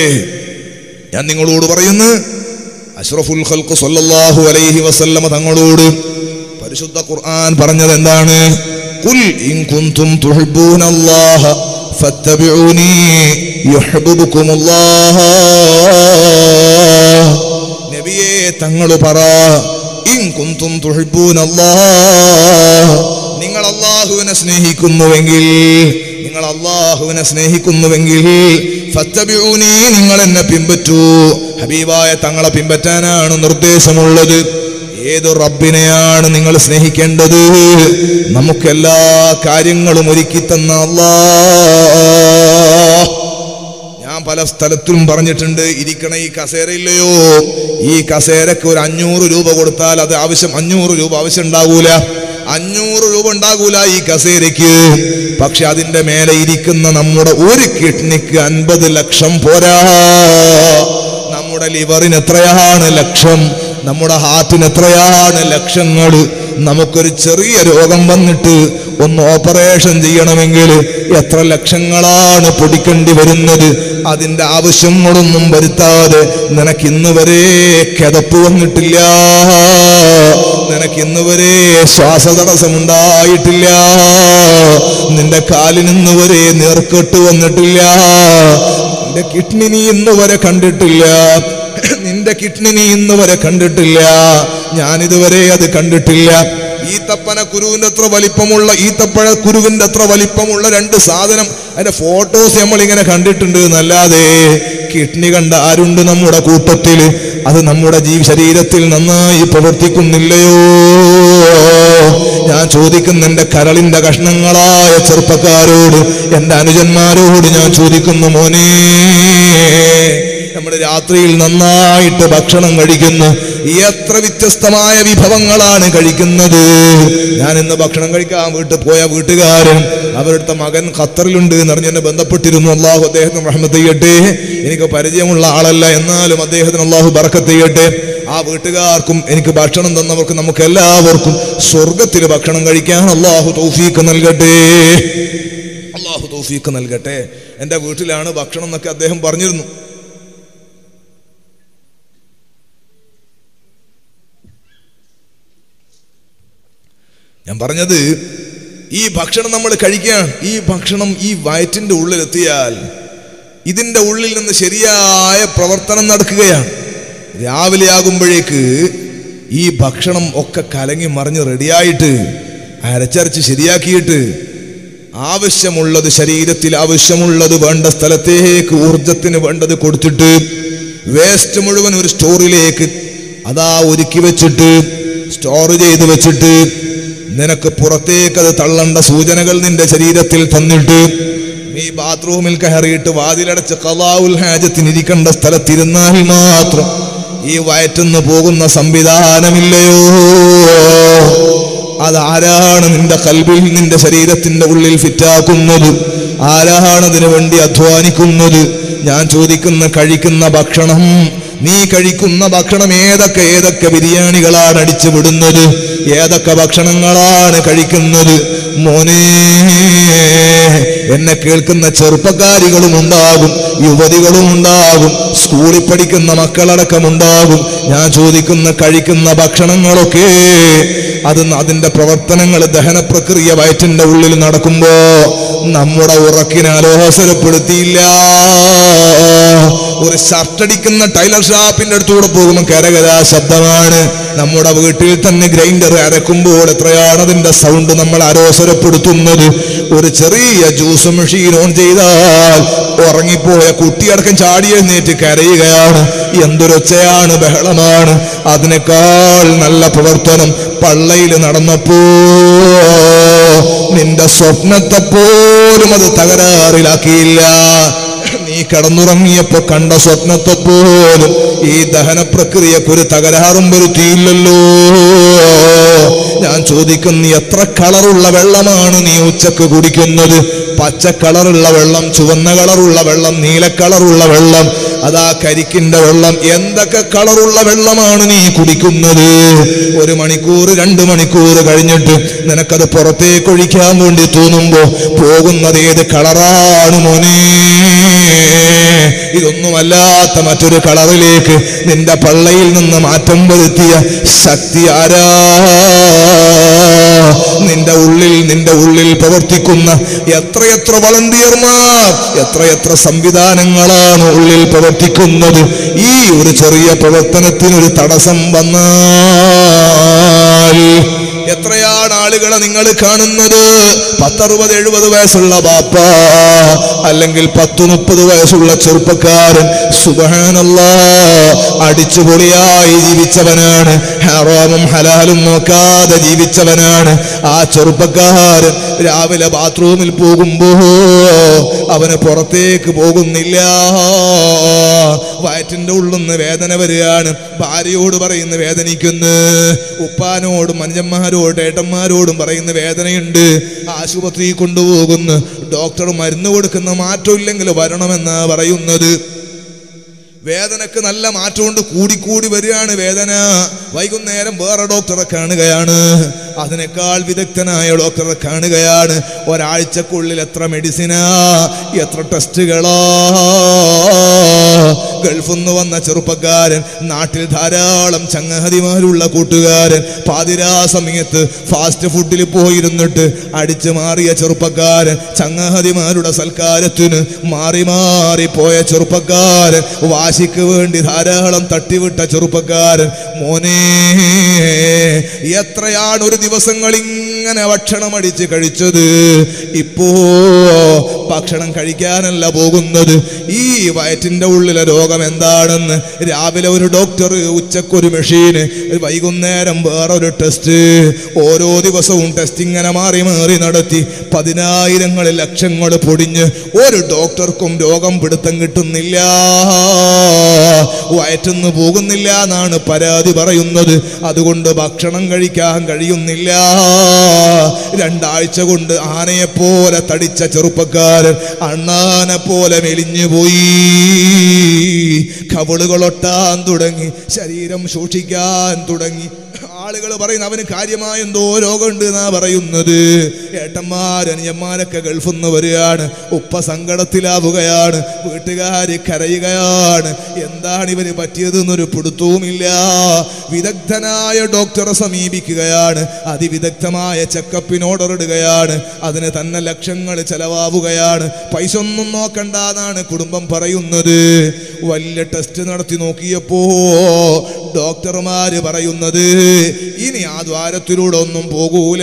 S1: ഞാൻ നിങ്ങളോട് പറയുന്നു അഷ്റഫുൽ ഖൽഖ് സല്ലല്ലാഹു അലൈഹി വസല്ലമ തങ്ങളോട് പരിശുദ്ധ ഖുർആൻ പറഞ്ഞത് എന്താണ് ഖുൽ ഇൻ കുൻതും തുഹിബ്ബൂനല്ലാഹ ഫത്തബിഊനി യുഹിബ്ബുകുമുല്ലാഹ് നബിയെ തങ്ങൾ പറ ഇൻ കുന്തും തുഹിബ്ബൂനല്ലാഹ് നിങ്ങൾ അള്ളാഹുവിനെ സ്നേഹിക്കുന്നുവെങ്കിൽ നിങ്ങൾ അള്ളാഹുവിനെ സ്നേഹിക്കുന്നുവെങ്കിൽ ഫത്തബിഊനി നിങ്ങൾ എന്നെ പിൻപറ്റൂ ഹബീബായ തങ്ങളെ പിൻപറ്റാനാണ് നിർദ്ദേശമുള്ളത് ഏത് റബ്ബിനെയാണ് നിങ്ങൾ സ്നേഹിക്കേണ്ടത് നമുക്കെല്ലാ കാര്യങ്ങളും ഒരുക്കി തന്ന അല്ലാഹ് ഞാൻ പല സ്ഥലത്തും പറഞ്ഞിട്ടുണ്ട് ഇരിക്കണ ഈ കസേരയില്ലയോ ഈ കസേരക്ക് ഒരു അഞ്ഞൂറ് രൂപ കൊടുത്താൽ അത് ആവശ്യം അഞ്ഞൂറ് രൂപ ആവശ്യം ഉണ്ടാകൂല അഞ്ഞൂറ് രൂപ ഉണ്ടാകൂല ഈ കസേരയ്ക്ക് പക്ഷെ അതിന്റെ മേലെ ഇരിക്കുന്ന നമ്മുടെ ഒരു കിഡ്നിക്ക് അൻപത് ലക്ഷം പോരാ നമ്മുടെ ലിവറിന് എത്രയാണ് ലക്ഷം നമ്മുടെ ഹാർട്ടിന് എത്രയാണ് ലക്ഷങ്ങൾ നമുക്കൊരു ചെറിയ രോഗം വന്നിട്ട് ഒന്ന് ഓപ്പറേഷൻ ചെയ്യണമെങ്കിൽ എത്ര ലക്ഷങ്ങളാണ് പൊടിക്കേണ്ടി വരുന്നത് അതിന്റെ ആവശ്യങ്ങളൊന്നും വരുത്താതെ നിനക്ക് ഇന്ന് വരെ കിതപ്പ് വന്നിട്ടില്ല നിനക്ക് ഇന്ന് വരെ ശ്വാസതടസ്സമുണ്ടായിട്ടില്ല നിന്റെ കാലിന് ഇന്ന് വരെ നീർക്കെട്ട് വന്നിട്ടില്ല നിന്റെ കിഡ്നി നീ ഇന്ന് വരെ കണ്ടിട്ടില്ല നിന്റെ കിഡ്നി നീ ഇന്ന് വരെ കണ്ടിട്ടില്ല ഞാനിതുവരെ അത് കണ്ടിട്ടില്ല ഈത്തപ്പന കുരുവിന്റെ അത്ര വലിപ്പമുള്ള ഈത്തപ്പഴ കുരുവിന്റെ അത്ര വലിപ്പമുള്ള രണ്ട് സാധനം അതിന്റെ ഫോട്ടോസ് നമ്മൾ ഇങ്ങനെ കണ്ടിട്ടുണ്ട് എന്നല്ലാതെ കിഡ്നി കണ്ട ആരുണ്ട് നമ്മുടെ കൂട്ടത്തിൽ അത് നമ്മുടെ ജീവ ശരീരത്തിൽ നന്നായി പ്രവർത്തിക്കുന്നില്ലയോ ഞാൻ ചോദിക്കുന്ന എന്റെ കരളിന്റെ കഷ്ണങ്ങളായ ചെറുപ്പക്കാരോട് എന്റെ അനുജന്മാരോട് ഞാൻ ചോദിക്കുന്നു മോനേ നമ്മുടെ രാത്രിയിൽ നന്നായിട്ട് ഭക്ഷണം കഴിക്കുന്നു എത്ര വ്യത്യസ്തമായ വിഭവങ്ങളാണ് കഴിക്കുന്നത് ഞാൻ ഇന്ന് ഭക്ഷണം കഴിക്കാൻ വീട്ടിൽ പോയ വീട്ടുകാരൻ അവരുടെ മകൻ ഖത്തറിലുണ്ട് എന്ന് പറഞ്ഞ് എന്നെ ബന്ധപ്പെട്ടിരുന്നു അള്ളാഹു അദ്ദേഹത്തിന് റഹ്മത്ത് ചെയ്യട്ടെ എനിക്ക് പരിചയമുള്ള ആളല്ല എന്നാലും അദ്ദേഹത്തിന് അള്ളാഹു ബറക്കത്ത് ചെയ്യട്ടെ ആ വീട്ടുകാർക്കും എനിക്ക് ഭക്ഷണം തന്നവർക്ക് നമുക്ക് എല്ലാവർക്കും സ്വർഗത്തിൽ ഭക്ഷണം കഴിക്കാൻ അള്ളാഹു തൗഫീക്ക് നൽകട്ടെ അള്ളാഹു തൗഫീക്ക് നൽകട്ടെ എൻ്റെ വീട്ടിലാണ് ഭക്ഷണം എന്നൊക്കെ അദ്ദേഹം പറഞ്ഞിരുന്നു ഞാൻ പറഞ്ഞത് ഈ ഭക്ഷണം നമ്മൾ കഴിക്കാൻ ഈ ഭക്ഷണം ഈ വയറ്റിന്റെ ഉള്ളിലെത്തിയാൽ ഇതിന്റെ ഉള്ളിൽ നിന്ന് ശരിയായ പ്രവർത്തനം നടക്കുകയാണ് രാവിലെ ആകുമ്പോഴേക്ക് ഈ ഭക്ഷണം ഒക്കെ കലങ്ങി മറിഞ്ഞ് റെഡിയായിട്ട് അരച്ചരച്ച് ശരിയാക്കിയിട്ട് ആവശ്യമുള്ളത് ശരീരത്തിൽ ആവശ്യമുള്ളത് വേണ്ട സ്ഥലത്തേക്ക് ഊർജത്തിന് വേണ്ടത് കൊടുത്തിട്ട് വേസ്റ്റ് മുഴുവൻ ഒരു സ്റ്റോറിലേക്ക് അതാ ഒരുക്കി വെച്ചിട്ട് സ്റ്റോർ ചെയ്ത് വെച്ചിട്ട് നിനക്ക് പുറത്തേക്ക് അത് തള്ളേണ്ട സൂചനകൾ നിന്റെ ശരീരത്തിൽ തന്നിട്ട് നീ ബാത്റൂമിൽ കയറിയിട്ട് വാതിലടച്ച് കലാവുൽ ഹാജത്തിന് ഇരിക്കേണ്ട സ്ഥലത്തിരുന്നാൽ മാത്രം ഈ വയറ്റുന്ന് പോകുന്ന സംവിധാനമില്ലയോ അതാരാണ് നിന്റെ കൽബിൽ നിന്റെ ശരീരത്തിന്റെ ഉള്ളിൽ ഫിറ്റാക്കുന്നത് ആരാണ് അതിനു വേണ്ടി അധ്വാനിക്കുന്നത് ഞാൻ ചോദിക്കുന്ന കഴിക്കുന്ന ഭക്ഷണം നീ കഴിക്കുന്ന ഭക്ഷണം ഏതൊക്കെ ഏതൊക്കെ ബിരിയാണികളാണ് അടിച്ചു വിടുന്നത് ഏതൊക്കെ ഭക്ഷണങ്ങളാണ് കഴിക്കുന്നത് മോനെ എന്നെ കേൾക്കുന്ന ചെറുപ്പക്കാരികളും ഉണ്ടാകും യുവതികളും ഉണ്ടാകും സ്കൂളിൽ പഠിക്കുന്ന മക്കളടക്കം ഉണ്ടാകും ഞാൻ ചോദിക്കുന്ന കഴിക്കുന്ന ഭക്ഷണങ്ങളൊക്കെ അത് അതിന്റെ പ്രവർത്തനങ്ങൾ ദഹന പ്രക്രിയ വയറ്റിന്റെ ഉള്ളിൽ നടക്കുമ്പോ നമ്മുടെ ഉറക്കിനെ അലോസരപ്പെടുത്തിയില്ല ഒരു ഷർട്ട് അടിക്കുന്ന ടൈലർ ഷാപ്പിന്റെ അടുത്തൂടെ പോകുമ്പോൾ കരകര ശബ്ദമാണ് നമ്മുടെ വീട്ടിൽ തന്നെ ഗ്രൈൻഡർ അരക്കുമ്പോൾ എത്രയാണ് അതിന്റെ സൗണ്ട് നമ്മൾ അരോസരപ്പെടുത്തുന്നത് ഒരു ചെറിയ ജ്യൂസ് മെഷീൻ ഓൺ ചെയ്താൽ ഉറങ്ങിപ്പോയ കുട്ടിയടക്കം ചാടി എഴുന്നേറ്റ് കരയുകയാണ് എന്തൊരൊച്ചയാണ് ബഹളമാണ് അതിനേക്കാൾ നല്ല പ്രവർത്തനം പള്ളയിൽ നടന്നപ്പോ നിന്റെ സ്വപ്നത്തെ പോലും അത് തകരാറിലാക്കിയില്ല നീ കിടന്നുറങ്ങിയപ്പോ കണ്ട സ്വപ്നത്തെ പോലും ഈ ദഹന പ്രക്രിയക്കൊരു തകരാറും വരുത്തിയില്ലല്ലോ ഞാൻ ചോദിക്കുന്നു എത്ര കളറുള്ള വെള്ളമാണ് നീ ഉച്ചക്ക് കുടിക്കുന്നത് പച്ച കളറുള്ള വെള്ളം ചുവന്ന കളറുള്ള വെള്ളം നീല കളറുള്ള വെള്ളം അതാ കരിക്കിന്റെ വെള്ളം എന്തൊക്കെ കളറുള്ള വെള്ളമാണ് നീ കുടിക്കുന്നത് ഒരു മണിക്കൂർ രണ്ട് മണിക്കൂർ കഴിഞ്ഞിട്ട് നിനക്കത് പുറത്തേക്ക് ഒഴിക്കാൻ വേണ്ടി തോന്നുമ്പോ പോകുന്നത് ഏത് കളറാണ് മോനേ ഇതൊന്നുമല്ലാത്ത മറ്റൊരു കളറിലേക്ക് നിന്റെ പള്ളയിൽ നിന്ന് മാറ്റം വരുത്തിയ ശക്തി ആരാ നിന്റെ ഉള്ളിൽ നിന്റെ ഉള്ളിൽ പ്രവർത്തിക്കുന്ന എത്രയെത്ര വളണ്ടിയർമാർ എത്രയെത്ര സംവിധാനങ്ങളാണ് ഉള്ളിൽ പ്രവർത്തിക്കുന്നത് ഈ ഒരു ചെറിയ പ്രവർത്തനത്തിനൊരു തടസ്സം വന്നാൽ എത്രയാണ് ആളുകളെ നിങ്ങൾ കാണുന്നത് പത്തറുപത് എഴുപത് വയസ്സുള്ള ബാപ്പ അല്ലെങ്കിൽ പത്ത് മുപ്പത് വയസ്സുള്ള ചെറുപ്പക്കാരൻ സുബഹാനല്ല അടിച്ചുപൊളിയായി ജീവിച്ചവനാണ് ഹറാമും ഹലാലും നോക്കാതെ ജീവിച്ചവനാണ് ആ ചെറുപ്പക്കാരൻ രാവിലെ ബാത്റൂമിൽ പോകുമ്പോ അവന് പുറത്തേക്ക് പോകുന്നില്ല വയറ്റിന്റെ ഉള്ളിൽ നിന്ന് വേദന വരികയാണ് ഭാര്യയോട് പറയുന്ന വേദനിക്കുന്നു ഉപ്പാനോടും മനുജന്മാരോടും ഏട്ടന്മാരോടും പറയുന്ന വേദനയുണ്ട് ആശുപത്രിയിൽ കൊണ്ടുപോകുന്നു ഡോക്ടർ മരുന്ന് കൊടുക്കുന്ന മാറ്റമില്ലെങ്കിൽ വരണമെന്നാ പറയുന്നത് വേദനക്ക് നല്ല മാറ്റമുണ്ട് കൂടിക്കൂടി വരികയാണ് വേദന വൈകുന്നേരം വേറെ ഡോക്ടറെ കാണുകയാണ് അതിനേക്കാൾ വിദഗ്ധനായ ഡോക്ടറെ കാണുകയാണ് ഒരാഴ്ചക്കുള്ളിൽ എത്ര മെഡിസിനാ എത്ര ടെസ്റ്റുകളാ ഗൾഫിൽ നിന്ന് വന്ന ചെറുപ്പക്കാരൻ നാട്ടിൽ ധാരാളം ചങ്ങഹതിമാരുള്ള കൂട്ടുകാരൻ പാതിരാ സമയത്ത് ഫാസ്റ്റ് ഫുഡിൽ പോയിരുന്നിട്ട് അടിച്ചു മാറിയ ചെറുപ്പക്കാരൻ ചങ്ങഹതിമാരുടെ സൽക്കാരത്തിന് മാറി മാറി പോയ ചെറുപ്പക്കാരൻ വാശിക്ക് വേണ്ടി ധാരാളം തട്ടിവിട്ട ചെറുപ്പക്കാരൻ മോനെ എത്രയാണ് ഒരു ദിവസങ്ങൾ ഇങ്ങനെ ഭക്ഷണം അടിച്ച് കഴിച്ചത് ഇപ്പോ ഭക്ഷണം കഴിക്കാനല്ല പോകുന്നത് ഈ വയറ്റിന്റെ ഉള്ളിലെ രോഗം എന്താണെന്ന് രാവിലെ ഒരു ഡോക്ടർ ഉച്ചക്കൊരു മെഷീന് വൈകുന്നേരം വേറൊരു ടെസ്റ്റ് ഓരോ ദിവസവും ടെസ്റ്റ് ഇങ്ങനെ മാറി മാറി നടത്തി പതിനായിരങ്ങൾ ലക്ഷങ്ങൾ പൊടിഞ്ഞ് ഒരു ഡോക്ടർക്കും രോഗം പിടുത്തം കിട്ടുന്നില്ല വയറ്റുന്ന് പോകുന്നില്ല എന്നാണ് പരാതി പറയുന്നത് അതുകൊണ്ട് അതുകൊണ്ട് ഭക്ഷണം കഴിക്കാൻ കഴിയുന്നില്ല രണ്ടാഴ്ച കൊണ്ട് ആനയെപ്പോലെ തടിച്ച ചെറുപ്പക്കാരൻ അണ്ണാനെ പോലെ മെലിഞ്ഞു പോയി കവിളുകളൊട്ടാൻ തുടങ്ങി ശരീരം സൂക്ഷിക്കാൻ തുടങ്ങി ആളുകൾ പറയുന്നു അവന് കാര്യമായ എന്തോ രോഗമുണ്ട് എന്നാ പറയുന്നത് ഏട്ടന്മാരനിയന്മാരൊക്കെ ഗൾഫിൽ നിന്ന് വരികയാണ് ഉപ്പ സങ്കടത്തിലാവുകയാണ് വീട്ടുകാര് കരയുകയാണ് എന്താണ് ഇവന് പറ്റിയതെന്നൊരു പിടുത്തവുമില്ല വിദഗ്ധനായ ഡോക്ടറെ സമീപിക്കുകയാണ് അതിവിദഗ്ധമായ ചെക്കപ്പിന് ഓർഡർ ഇടുകയാണ് അതിന് തന്നെ ലക്ഷങ്ങൾ ചെലവാവുകയാണ് പൈസ ഒന്നും നോക്കണ്ടെന്നാണ് കുടുംബം പറയുന്നത് വലിയ ടെസ്റ്റ് നടത്തി നോക്കിയപ്പോ ഡോക്ടർമാര് പറയുന്നത് ഇനി ആ ദ്വാരത്തിലൂടെ ഒന്നും പോകൂല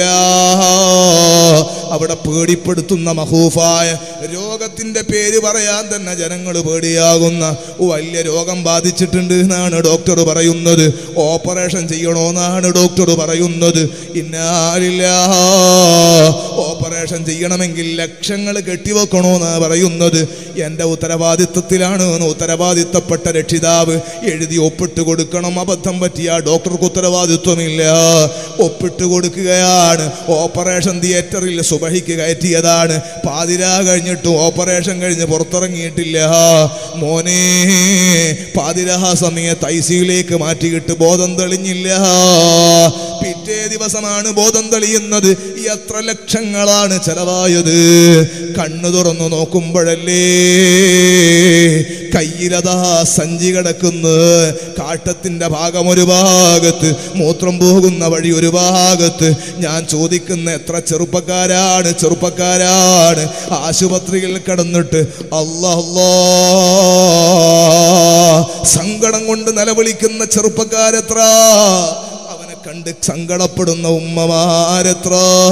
S1: അവിടെ പേടിപ്പെടുത്തുന്ന മഹൂഫായ രോഗത്തിന്റെ പേര് പറയാൻ തന്നെ ജനങ്ങൾ പേടിയാകുന്ന വലിയ രോഗം ബാധിച്ചിട്ടുണ്ട് എന്നാണ് ഡോക്ടർ പറയുന്നത് ഓപ്പറേഷൻ ചെയ്യണോന്നാണ് ഡോക്ടർ പറയുന്നത് ഇന്നാലില്ല ഓപ്പറേഷൻ ചെയ്യണമെങ്കിൽ ലക്ഷങ്ങൾ കെട്ടിവെക്കണോന്നാ പറയുന്നത് എൻ്റെ ഉത്തരവാദിത്വത്തിലാണ് എന്ന് ഉത്തരവാദിത്തപ്പെട്ട രക്ഷിതാവ് എഴുതി ഒപ്പിട്ട് കൊടുക്കണം അബദ്ധം പറ്റിയ ഡോക്ടർക്ക് ഉത്തരവാദിത്വമില്ല ഒപ്പിട്ട് കൊടുക്കുകയാണ് ഓപ്പറേഷൻ തിയേറ്ററിൽ സുബഹിക്ക് കയറ്റിയതാണ് പാതിരാ കഴിഞ്ഞിട്ട് ഓപ്പറേഷൻ കഴിഞ്ഞ് പുറത്തിറങ്ങിയിട്ടില്ല മോനെ പാതിരാ സമയത്ത് ഐ സിയിലേക്ക് മാറ്റിയിട്ട് ബോധം തെളിഞ്ഞില്ല പിറ്റേ ദിവസമാണ് ബോധം തെളിയുന്നത് എത്ര ലക്ഷങ്ങളാണ് ചെലവായത് കണ്ണു തുറന്നു നോക്കുമ്പോഴല്ലേ കയ്യിലതാ സഞ്ചി കിടക്കുന്നു കാട്ടത്തിന്റെ ഭാഗം ഒരു ഭാഗത്ത് മൂത്രം പോകുന്ന വഴി ഒരു ഭാഗത്ത് ഞാൻ ചോദിക്കുന്ന എത്ര ചെറുപ്പക്കാരാണ് ചെറുപ്പക്കാരാണ് ആശുപത്രിയിൽ കിടന്നിട്ട് അല്ലാ സങ്കടം കൊണ്ട് നിലവിളിക്കുന്ന ചെറുപ്പക്കാരെത്ര അവനെ കണ്ട് സങ്കടപ്പെടുന്ന ഉമ്മമാരെത്ര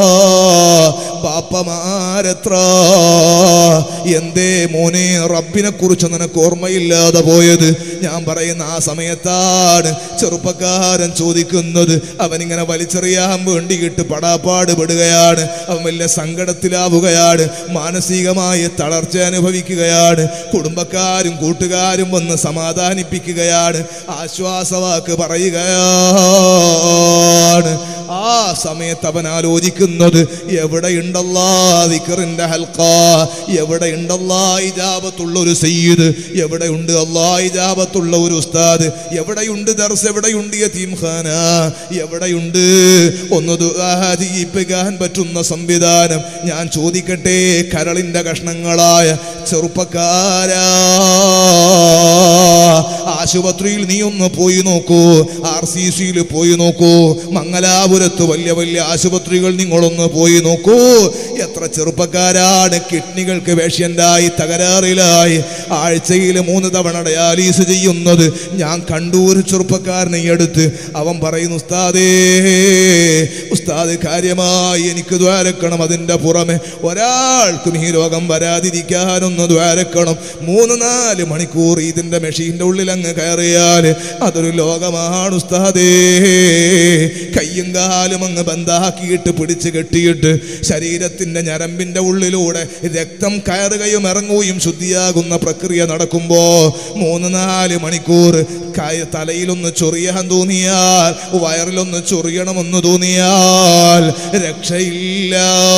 S1: ബാപ്പമാരെത്ര എന്തേ മോനെ റബ്ബിനെ കുറിച്ച് നിനക്ക് ഓർമ്മയില്ലാതെ പോയത് ഞാൻ പറയുന്ന ആ സമയത്താണ് ചെറുപ്പക്കാരൻ ചോദിക്കുന്നത് അവനിങ്ങനെ വലിച്ചെറിയാൻ വേണ്ടിയിട്ട് പടാപ്പാട് പെടുകയാണ് അവൻ വലിയ സങ്കടത്തിലാവുകയാണ് മാനസികമായ തളർച്ച അനുഭവിക്കുകയാണ് കുടുംബക്കാരും കൂട്ടുകാരും വന്ന് സമാധാനിപ്പിക്കുകയാണ് ആശ്വാസവാക്ക് പറയുകയാണ് ആ സമയത്ത് അവൻ ആലോചിക്കുന്നത് എവിടെയുണ്ടല്ലാ ദിക്കറിന്റെ ഹൽക്ക എവിടെയുണ്ടല്ലാ ഇജാബത്തുള്ള ഒരു സയ്യിദ് എവിടെയുണ്ട് അല്ലാ ഇജാബത്തുള്ള ഒരു ഉസ്താദ് എവിടെയുണ്ട് ദർസ് എവിടെയുണ്ട് യതീംഖാന എവിടെയുണ്ട് ഒന്ന് ദുആ ചെയ്യിപ്പിക്കാൻ പറ്റുന്ന സംവിധാനം ഞാൻ ചോദിക്കട്ടെ കരളിന്റെ കഷ്ണങ്ങളായ ചെറുപ്പക്കാരാ ആശുപത്രിയിൽ നീ ഒന്ന് പോയി നോക്കൂ ആർ സി സിയിൽ പോയി നോക്കൂ മംഗലാപുരത്ത് വലിയ വലിയ ആശുപത്രികൾ നിങ്ങളൊന്ന് പോയി നോക്കൂ എത്ര ചെറുപ്പക്കാരാണ് കിഡ്നികൾക്ക് വേഷ്യൻ്റായി തകരാറിലായി ആഴ്ചയിൽ മൂന്ന് തവണ ഡയാലിസ് ചെയ്യുന്നത് ഞാൻ കണ്ടു ഒരു ചെറുപ്പക്കാരനെ ഈ അടുത്ത് അവൻ പറയുന്നു ഉസ്താദേ ഉസ്താദ് കാര്യമായി എനിക്ക് ദ്വാരക്കണം അതിൻ്റെ പുറമെ ഒരാൾക്കും ഈ രോഗം വരാതിരിക്കാനൊന്ന് ദ്വാരക്കണം മൂന്ന് നാല് മണിക്കൂർ ഇതിൻ്റെ മെഷീൻ്റെ ഉള്ളിൽ അങ്ങ് കയറിയാൽ അതൊരു ലോകമാണ് ഉസ്താദേ കയ്യും കാലും അങ്ങ് ബന്ധാക്കിയിട്ട് പിടിച്ച് കെട്ടിയിട്ട് ശരീരത്തിൻ്റെ ഞരമ്പിൻ്റെ ഉള്ളിലൂടെ രക്തം കയറുകയും ഇറങ്ങുകയും ശുദ്ധിയാകുന്ന പ്രക്രിയ നടക്കുമ്പോൾ മൂന്ന് നാല് മണിക്കൂർ കയ- തലയിലൊന്ന് ചൊറിയാൻ തോന്നിയാൽ വയറിലൊന്ന് ചൊറിയണമെന്ന് തോന്നിയാൽ രക്ഷയില്ല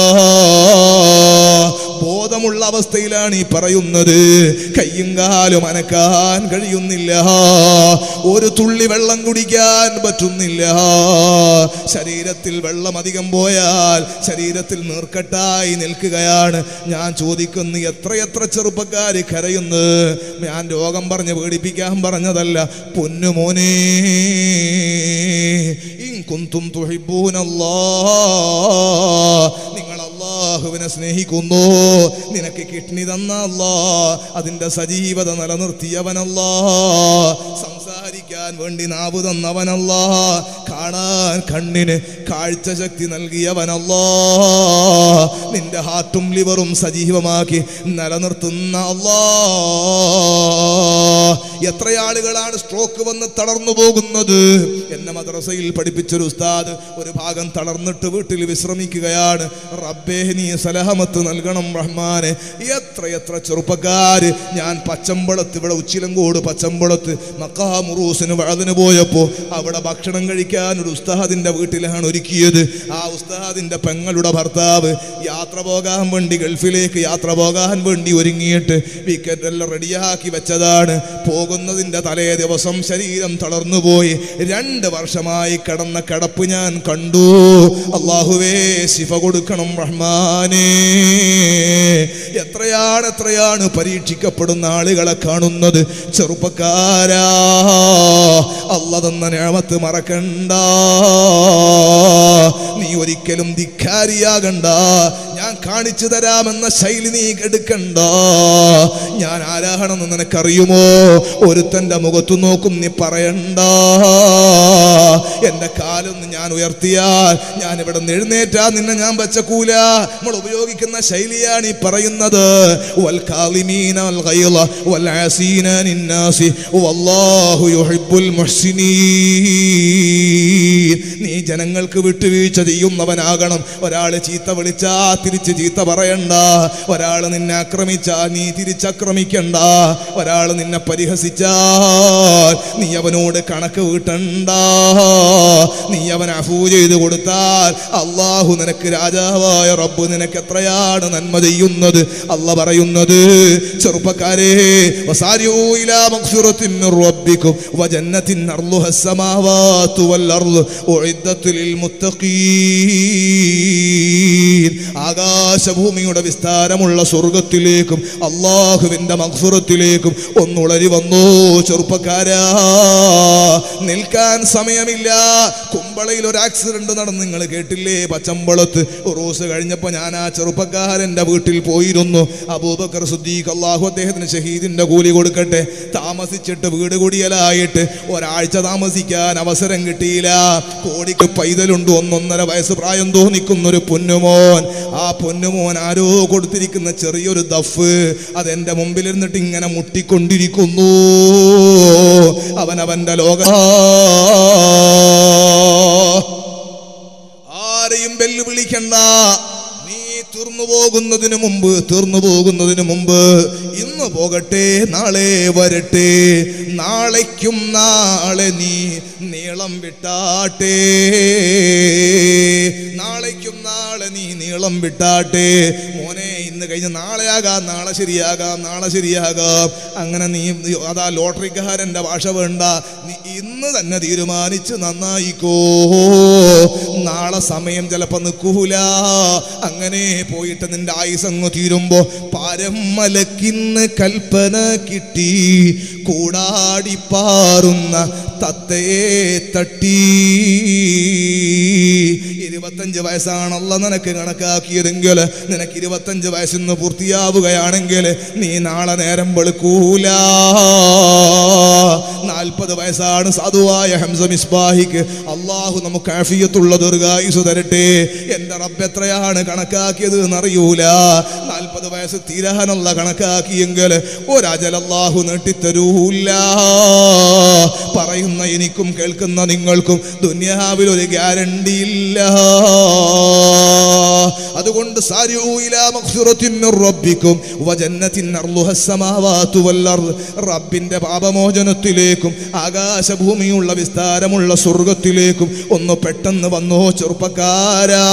S1: ബോധമുള്ള അവസ്ഥയിലാണ് ഈ പറയുന്നത് കയ്യും കാലും അനക്കാൻ കഴിയുന്നില്ല ഒരു തുള്ളി വെള്ളം കുടിക്കാൻ പറ്റുന്നില്ല ശരീരത്തിൽ വെള്ളം അധികം പോയാൽ ശരീരത്തിൽ നീർക്കെട്ടായി നിൽക്കുകയാണ് ഞാൻ ചോദിക്കുന്നു എത്രയെത്ര ചെറുപ്പക്കാർ കരയുന്നു ഞാൻ രോഗം പറഞ്ഞ് പേടിപ്പിക്കാൻ പറഞ്ഞതല്ല പൊന്നുമോനേ ഇൻ കുന്തും തുഹിബൂനല്ലാ നിങ്ങൾ അള്ളാഹുവിനെ സ്നേഹിക്കുന്നു നിനക്ക് കിഡ്നി തന്ന അല്ലാ അതിന്റെ സജീവത നിലനിർത്തിയവനല്ലാ സംസാരിക്കാൻ വേണ്ടി നാവ് തന്നവനല്ലാ കാണാൻ കണ്ണിന് കാഴ്ച ശക്തി നൽകിയവനല്ലാ നിന്റെ ഹാർട്ടും ലിവറും സജീവമാക്കി നിലനിർത്തുന്ന അല്ലാ എത്ര ആളുകളാണ് സ്ട്രോക്ക് വന്ന് തളർന്നു പോകുന്നത് എന്നെ മദ്രസയിൽ പഠിപ്പിച്ചൊരു ഉസ്താദ് ഒരു ഭാഗം തളർന്നിട്ട് വീട്ടിൽ വിശ്രമിക്കുകയാണ് റബ്ബേ നീ സലഹമത്ത് നൽകണം റഹ്മാനെ എത്ര എത്ര ചെറുപ്പക്കാര് ഞാൻ പച്ചമ്പളത്ത് ഇവിടെ ഉച്ചിലങ്കോട് പച്ചമ്പളത്ത് മക്കാമുറു ഉറൂസിന് വഴതിന് പോയപ്പോ അവിടെ ഭക്ഷണം കഴിക്കാൻ ഒരു ഉസ്താദിന്റെ വീട്ടിലാണ് ഒരുക്കിയത് ആ ഉസ്താദിന്റെ പെങ്ങളുടെ ഭർത്താവ് യാത്ര പോകാൻ വേണ്ടി ഗൾഫിലേക്ക് യാത്ര പോകാൻ വേണ്ടി ഒരുങ്ങിയിട്ട് വിക്കറ്റ് എല്ലാം റെഡിയാക്കി വെച്ചതാണ് പോകുന്നതിന്റെ തലേ ദിവസം ശരീരം തളർന്നുപോയി രണ്ട് വർഷമായി കിടന്ന കിടപ്പ് ഞാൻ കണ്ടു അള്ളാഹുവേ ശിഫ കൊടുക്കണം റഹ്മാനേ എത്രയാണ് എത്രയാണ് പരീക്ഷിക്കപ്പെടുന്ന ആളുകളെ കാണുന്നത് ചെറുപ്പക്കാരാ അല്ല തന്ന ഞാമത്ത് മറക്കണ്ട നീ ഒരിക്കലും ധിക്കാരിയാകണ്ട ഞാൻ കാണിച്ചു തരാമെന്ന ശൈലി നീ എടുക്കണ്ട ഞാൻ ആരാണെന്ന് നിനക്കറിയുമോ ഒരുത്തന്റെ മുഖത്തു നോക്കും നീ പറയണ്ട എന്റെ കാലൊന്ന് ഞാൻ ഉയർത്തിയാൽ ഞാൻ ഇവിടെ നിന്ന് എഴുന്നേറ്റാ നിന്നെ ഞാൻ വെച്ചക്കൂല നമ്മൾ ഉപയോഗിക്കുന്ന ശൈലിയാണ് ഈ പറയുന്നത് വൽ കാളിമീന വൽ ഗൈള വൽ ആസീന നിന്നാസി വല്ലാഹു യുഹിബ്ബുൽ മുഹ്സിനീൻ നീ ജനങ്ങൾക്ക് വിട്ടുവീഴ്ച ചെയ്യുന്നവനാകണം ഒരാൾ ചീത്ത വിളിച്ചാ തിരിച്ച് ചീത്ത പറയണ്ട ഒരാൾ നിന്നെ ആക്രമിച്ചാ നീ തിരിച്ചക്രമിക്കണ്ട ഒരാൾ നിന്നെ പരിഹസിച്ചാൽ നീ അവനോട് കണക്ക് വീട്ടണ്ട നീ അവൻ അഫൂ ചെയ്ത് കൊടുത്താൽ അള്ളാഹു നിനക്ക് രാജാവായ റബ്ബ് നിനക്ക് എത്രയാണ് നന്മ ചെയ്യുന്നത് അല്ല പറയുന്നത് ചെറുപ്പക്കാരെ വസാരിഊ ഇലാ മഗ്ഫിറത്തിൻ മിർ റബ്ബിക്കും വജന്നത്തിൻ അർളുഹ السماوات والأرض أعدت للمتقين ആകാശഭൂമിയുടെ വിസ്താരമുള്ള സ്വർഗത്തിലേക്കും അള്ളാഹുവിന്റെ മഗ്ഫിറത്തിലേക്കും ഒന്നുളരി വന്നോ ചെറുപ്പക്കാരാ നിൽക്കാൻ സമയമില്ല കുമ്പളയിൽ ഒരു ആക്സിഡന്റ് നടന്ന് നിങ്ങൾ കേട്ടില്ലേ പച്ചമ്പളത്ത് റോസ് കഴിഞ്ഞപ്പോ ഞാൻ ആ ചെറുപ്പക്കാരന്റെ വീട്ടിൽ പോയിരുന്നു അബൂബക്കർ സുദ്ദീഖ് അള്ളാഹു അദ്ദേഹത്തിന് ഷഹീദിന്റെ കൂലി കൊടുക്കട്ടെ താമസിച്ചിട്ട് വീട് കുടിയലായിട്ട് ഒരാഴ്ച താമസിക്കാൻ അവസരം കിട്ടിയില്ല കോടിക്ക് പൈതലുണ്ട് ഒന്നൊന്നര വയസ്സ് പ്രായം തോന്നിക്കുന്ന ഒരു പൊന്നുമോൻ ആ പൊന്നുമോൻ ആരോ കൊടുത്തിരിക്കുന്ന ചെറിയൊരു ദഫ് അതെന്റെ മുമ്പിലിരുന്നിട്ട് ഇങ്ങനെ മുട്ടിക്കൊണ്ടിരിക്കുന്നു അവൻ അവന്റെ ലോക ആരെയും വെല്ലുവിളിക്കണ്ട നീ തീർന്നു പോകുന്നതിന് മുമ്പ് തീർന്നു പോകുന്നതിന് മുമ്പ് ഇന്ന് പോകട്ടെ നാളെ വരട്ടെ നാളേക്കും നാളെ നീ നീളം വിട്ടാട്ടെ നാളേക്കും നാളെ നീ നീളം വിട്ടാട്ടെ മോനെ ഇന്ന് കഴിഞ്ഞ് നാളെയാകാം നാളെ ശരിയാകാം നാളെ ശരിയാകാം അങ്ങനെ നീ അതാ ലോട്ടറിക്കാരൻ്റെ ഭാഷ വേണ്ട നീ ഇന്ന് തന്നെ തീരുമാനിച്ച് നന്നായിക്കോ നാളെ സമയം ചിലപ്പോ നിൽക്കൂല അങ്ങനെ പോയിട്ട് നിന്റെ ആയുസങ്ങ് തീരുമ്പോ പരമലക്കിന്ന് കൽപ്പന കിട്ടി കൂടാടി പാറുന്ന തത്തയെ തട്ടി ഇരുപത്തഞ്ച് വയസ്സാണല്ല നിനക്ക് കണക്കാക്കിയതെങ്കിൽ നിനക്ക് ഇരുപത്തഞ്ച് വയസ്സിന്ന് പൂർത്തിയാവുകയാണെങ്കിൽ നീ നാളെ നേരം വെളുക്കൂല നാൽപ്പത് വയസ്സാണ് സാധുവായ ഹംസ മിസ്ബാഹിക്ക് അള്ളാഹു നമുക്ക് ആഫിയത്തുള്ള ദീർഘായുസ് തരട്ടെ എന്റെ റബ്ബ് എത്രയാണ് കണക്കാക്കിയത് എന്നറിയൂല നാൽപ്പത് വയസ്സ് തീരാനല്ല കണക്കാക്കിയെങ്കിൽ ഒരജൽ അള്ളാഹു നീട്ടിത്തരൂല പറയുന്ന എനിക്കും കേൾക്കുന്ന നിങ്ങൾക്കും ദുന്യാവിൽ ഒരു ഗ്യാരണ്ടി ഇല്ല അതുകൊണ്ട് സാരിഊ ഇലാ മഗ്ഫിറത്തിൻ മിർ റബ്ബിക്കും വജന്നത്തിൻ അർളുഹ السماوات والأرض റബ്ബിന്റെ പാപമോചനത്തിലേക്കും ആകാശഭൂമിയുള്ള വിസ്താരമുള്ള സ്വർഗത്തിലേക്കും ഒന്ന് പെട്ടെന്ന് വന്നോ ചെറുപ്പക്കാരാ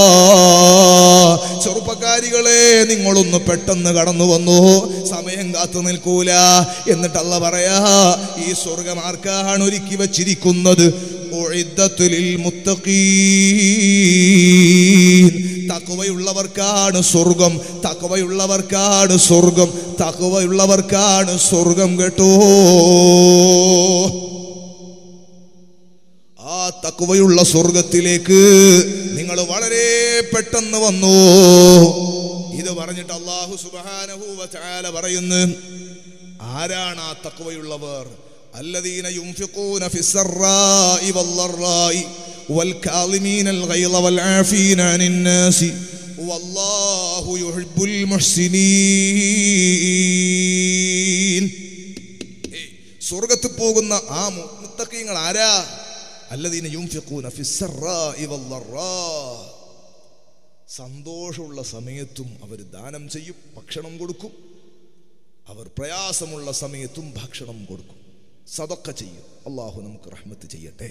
S1: ചെറുപ്പക്കാരികളെ നിങ്ങളൊന്ന് പെട്ടെന്ന് കടന്നു വന്നോ സമയം കാത്തു നിൽക്കൂല എന്നിട്ടല്ല പറയാ ഈ സ്വർഗം ആർക്കാണ് ഒരുക്കി വച്ചിരിക്കുന്നത് ഉഇദ്ദത്തുലിൽ മുത്തഖീൻ തക്കവയുള്ളവർക്കാണ് സ്വർഗം തക്കവയുള്ളവർക്കാണ് സ്വർഗം തക്കവയുള്ളവർക്കാണ് സ്വർഗം കേട്ടോ ആ തക്കവയുള്ള സ്വർഗത്തിലേക്ക് നിങ്ങൾ വളരെ പെട്ടെന്ന് വന്നു ഇത് പറഞ്ഞിട്ട് അള്ളാഹു സുബാനഹൂവ ചാല പറയുന്നു ആരാണ് ആ തക്കവയുള്ളവർ الذين ينفقون في السراء والضراء والكاظمين الغيظ والعافين عن الناس والله يحب المحسنين ഏയ്, സ്വർഗത്തിൽ പോകുന്ന ആ മുത്തക്കീങ്ങൾ ആരാ അല്ലദീന യുംഫിഖൂന ഫിസ്സറാഇ വല്ലറാ സന്തോഷമുള്ള സമയത്തും അവർ ദാനം ചെയ്യും ഭക്ഷണം കൊടുക്കും അവർ പ്രയാസമുള്ള സമയത്തും ഭക്ഷണം കൊടുക്കും സതൊക്കെ ചെയ്യും അള്ളാഹു നമുക്ക് റഹ്മത്ത് ചെയ്യട്ടെ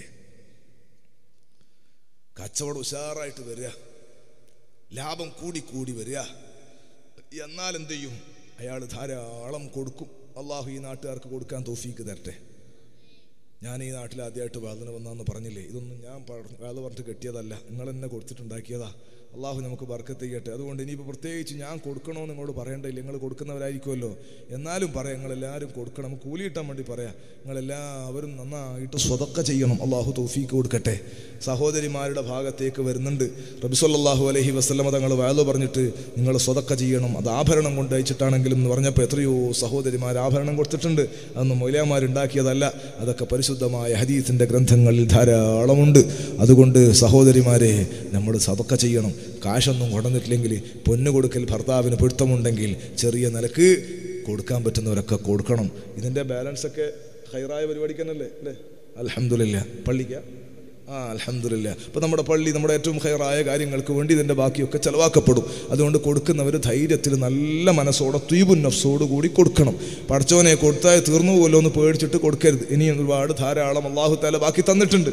S1: കച്ചവടം ഉഷാറായിട്ട് വരിക ലാഭം കൂടി കൂടി വരിക എന്നാൽ എന്ത് ചെയ്യും അയാൾ ധാരാളം കൊടുക്കും അള്ളാഹു ഈ നാട്ടുകാർക്ക് കൊടുക്കാൻ തോഫീക്ക് തരട്ടെ ഞാൻ ഈ നാട്ടിൽ ആദ്യമായിട്ട് വാതിന് വന്നാന്ന് പറഞ്ഞില്ലേ ഇതൊന്നും ഞാൻ വേദ പറഞ്ഞിട്ട് കെട്ടിയതല്ല നിങ്ങൾ എന്നെ കൊടുത്തിട്ടുണ്ടാക്കിയതാ അള്ളാഹു നമുക്ക് ബർക്കത്ത് ചെയ്യട്ടെ അതുകൊണ്ട് ഇനിയിപ്പോൾ പ്രത്യേകിച്ച് ഞാൻ കൊടുക്കണമെന്ന് നിങ്ങളോട് പറയണ്ടില്ല നിങ്ങൾ കൊടുക്കുന്നവരായിരിക്കുമല്ലോ എന്നാലും പറയാം നിങ്ങളെല്ലാവരും കൊടുക്കണം കൂലി കിട്ടാൻ വേണ്ടി പറയാം നിങ്ങളെല്ലാവരും നന്നായിട്ട് സ്വതക്ക ചെയ്യണം അള്ളാഹു തോഫീക്ക് കൊടുക്കട്ടെ സഹോദരിമാരുടെ ഭാഗത്തേക്ക് വരുന്നുണ്ട് റബിസൊല്ലാഹു അലഹി വസ്ലമ തങ്ങൾ വേദ പറഞ്ഞിട്ട് നിങ്ങൾ സ്വതക്ക ചെയ്യണം അത് ആഭരണം കൊണ്ട് അയച്ചിട്ടാണെങ്കിലും എന്ന് പറഞ്ഞപ്പോൾ എത്രയോ സഹോദരിമാർ ആഭരണം കൊടുത്തിട്ടുണ്ട് അതൊന്നും മൊയിലാമാരുണ്ടാക്കിയതല്ല അതൊക്കെ പരിശുദ്ധമായ ഹദീസിൻ്റെ ഗ്രന്ഥങ്ങളിൽ ധാരാളമുണ്ട് അതുകൊണ്ട് സഹോദരിമാരെ നമ്മൾ സതക്ക ചെയ്യണം കാശൊന്നും കൊണ്ടുവന്നിട്ടില്ലെങ്കിൽ പൊന്നു കൊടുക്കൽ ഭർത്താവിന് പിടുത്തമുണ്ടെങ്കിൽ ചെറിയ നിലക്ക് കൊടുക്കാൻ പറ്റുന്നവരൊക്കെ കൊടുക്കണം ഇതിൻ്റെ ബാലൻസ് ഒക്കെ ഹൈറായ പരിപാടിക്ക് തന്നെയല്ലേ അല്ലേ അലഹമില്ല പള്ളിക്ക ആ അലഹമില്ല അപ്പോൾ നമ്മുടെ പള്ളി നമ്മുടെ ഏറ്റവും ഹൈറായ കാര്യങ്ങൾക്ക് വേണ്ടി ഇതിൻ്റെ ബാക്കിയൊക്കെ ചിലവാക്കപ്പെടും അതുകൊണ്ട് കൊടുക്കുന്നവർ ധൈര്യത്തിൽ നല്ല മനസ്സോടെ ത്വീബുൻ നഫ്സോട് കൂടി കൊടുക്കണം പഠിച്ചവനെ കൊടുത്താൽ തീർന്നു പോലോ എന്ന് പേടിച്ചിട്ട് കൊടുക്കരുത് ഇനി ഒരുപാട് ധാരാളം അള്ളാഹു താല ബാക്കി തന്നിട്ടുണ്ട്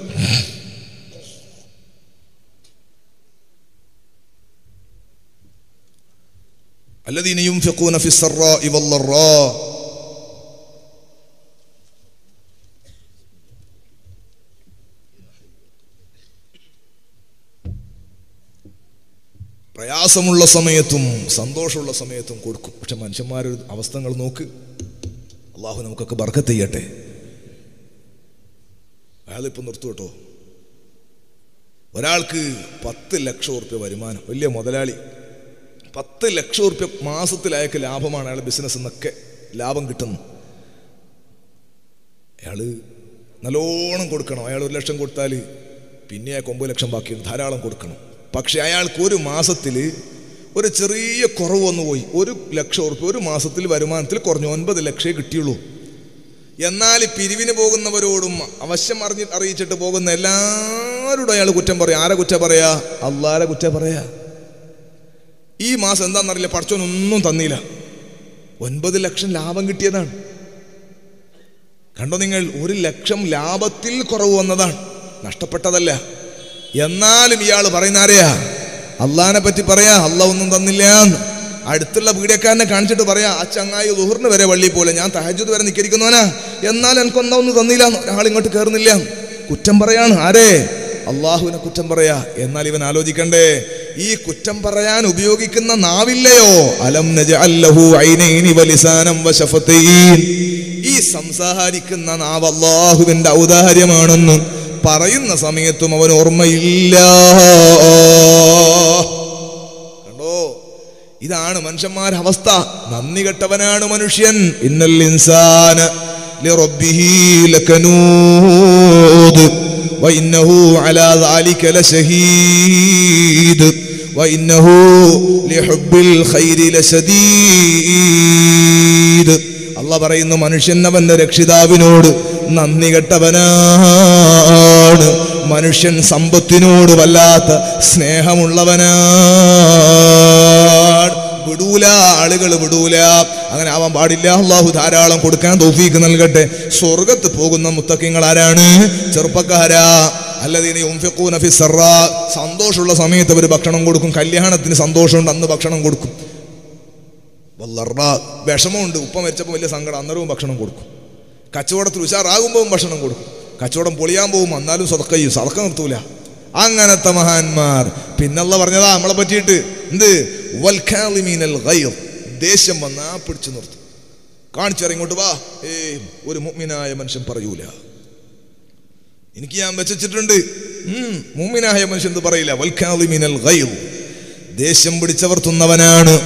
S1: الذين ينفقون في السراء والضراء പ്രയാസമുള്ള സമയത്തും സന്തോഷമുള്ള സമയത്തും കൊടുക്കും പക്ഷെ മനുഷ്യന്മാരുടെ അവസ്ഥകൾ നോക്ക് അള്ളാഹു നമുക്കൊക്കെ ബർക്കത്ത് ചെയ്യട്ടെ അയാളിപ്പോൾ നിർത്തും കേട്ടോ ഒരാൾക്ക് പത്ത് ലക്ഷം ഉറുപ്പ്യ വരുമാനം വലിയ മുതലാളി പത്ത് ലക്ഷം ഉറുപ്പ്യ മാസത്തിൽ അയാൾക്ക് ലാഭമാണ് അയാളുടെ ബിസിനസ് എന്നൊക്കെ ലാഭം കിട്ടുന്നു അയാൾ നല്ലോണം കൊടുക്കണം അയാൾ ഒരു ലക്ഷം കൊടുത്താൽ പിന്നെ അയാൾക്ക് ഒമ്പത് ലക്ഷം ബാക്കിയുണ്ട് ധാരാളം കൊടുക്കണം പക്ഷെ അയാൾക്ക് ഒരു മാസത്തിൽ ഒരു ചെറിയ കുറവ് വന്നു പോയി ഒരു ലക്ഷം ഉറുപ്പ്യ ഒരു മാസത്തിൽ വരുമാനത്തിൽ കുറഞ്ഞു ഒൻപത് ലക്ഷമേ കിട്ടിയുള്ളൂ എന്നാൽ പിരിവിന് പോകുന്നവരോടും അവശ്യം അറിഞ്ഞ് അറിയിച്ചിട്ട് പോകുന്ന എല്ലാവരോടും അയാൾ കുറ്റം പറയാം ആരെ കുറ്റം പറയാ അള്ളാരെ കുറ്റം പറയാ ഈ മാസം എന്താണെന്നറിയില്ല പഠിച്ചോനൊന്നും തന്നില്ല ഒൻപത് ലക്ഷം ലാഭം കിട്ടിയതാണ് കണ്ടോ നിങ്ങൾ ഒരു ലക്ഷം ലാഭത്തിൽ കുറവ് വന്നതാണ് നഷ്ടപ്പെട്ടതല്ല എന്നാലും ഇയാൾ പറയുന്ന ആരെയാ അള്ളഹാനെ പറ്റി പറയാ അല്ല ഒന്നും തന്നില്ല അടുത്തുള്ള പീഡിയക്കാരനെ കാണിച്ചിട്ട് പറയാ ആ ചങ്ങായി ദുഹറിന് വരെ വള്ളി പോലെ ഞാൻ തഹജുദ് വരെ നിൽക്കരിക്കുന്നവനാ എന്നാൽ എനിക്കൊന്നാ ഒന്നും തന്നില്ല ഒരാൾ ഇങ്ങോട്ട് കയറുന്നില്ല കുറ്റം പറയാണ് ആരേ അള്ളാഹുവിനെ കുറ്റം പറയാ എന്നാൽ ഇവൻ ആലോചിക്കണ്ടേ ഈ കുറ്റം പറയാൻ ഉപയോഗിക്കുന്ന നാവില്ലയോ അലം നജഅല്ലഹു ഐനൈനി വലിസാനം വശഫതൈൻ ഈ സംസാരിക്കുന്ന നാവ് അള്ളാഹുവിന്റെ ഔദാര്യമാണെന്ന് പറയുന്ന സമയത്തും അവൻ ഓർമ്മയില്ല കണ്ടോ ഇതാണ് മനുഷ്യന്മാരുടെ അവസ്ഥ നന്ദി കെട്ടവനാണ് മനുഷ്യൻ ഇന്നൽ ഇൻസാന ലിറബ്ബിഹി ലകനൂദ് وإنه على ذلك لشهيد وإنه لحب الخير لشديد അല്ല പറയുന്നു മനുഷ്യൻ അവന്റെ രക്ഷിതാവിനോട് നന്ദി കെട്ടവനാണ് മനുഷ്യൻ സമ്പത്തിനോട് വല്ലാത്ത സ്നേഹമുള്ളവനാണ് വിടൂല ആളുകൾ വിടൂല അങ്ങനെ ആവാൻ പാടില്ല അള്ളാഹു ധാരാളം കൊടുക്കാൻ തോഫീക്ക് നൽകട്ടെ സ്വർഗത്ത് പോകുന്ന മുത്തക്കിങ്ങൾ ആരാണ് ചെറുപ്പക്കാരാ അല്ലതീന യുംഫിഖൂന ഫി സർറാ സന്തോഷമുള്ള സമയത്ത് അവർ ഭക്ഷണം കൊടുക്കും കല്യാണത്തിന് സന്തോഷമുണ്ട് അന്ന് ഭക്ഷണം കൊടുക്കും വല്ലറ വിഷമമുണ്ട് ഉപ്പ മരിച്ചപ്പോൾ വലിയ സങ്കടം അന്നേരവും ഭക്ഷണം കൊടുക്കും കച്ചവടത്തിൽ ഉഷാറാകുമ്പോൾ ഭക്ഷണം കൊടുക്കും കച്ചവടം പൊളിയാൻ പോകും എന്നാലും സതക്ക ചെയ്യും സതക്ക നിർത്തൂല അങ്ങനത്തെ മഹാന്മാർ പിന്നല്ല പറഞ്ഞതാ നമ്മളെ പറ്റിയിട്ട് എന്ത് വൽഖാലിമീനൽ ഗൈർ ദേഷ്യം വന്നാ പിടിച്ചു നിർത്തും കാണിച്ചിറങ്ങോട്ട് വാ ഏ ഒരു മുഗ്മിനായ മനുഷ്യൻ പറയൂല എനിക്ക് ഞാൻ വെച്ചിട്ടുണ്ട് മുമ്മിനായ മനുഷ്യൻ എന്ത് പറയില്ല വൽഖാലിമീനൽ ഗൈർ ദേഷ്യം പിടിച്ചവർ തിന്നവനാണ്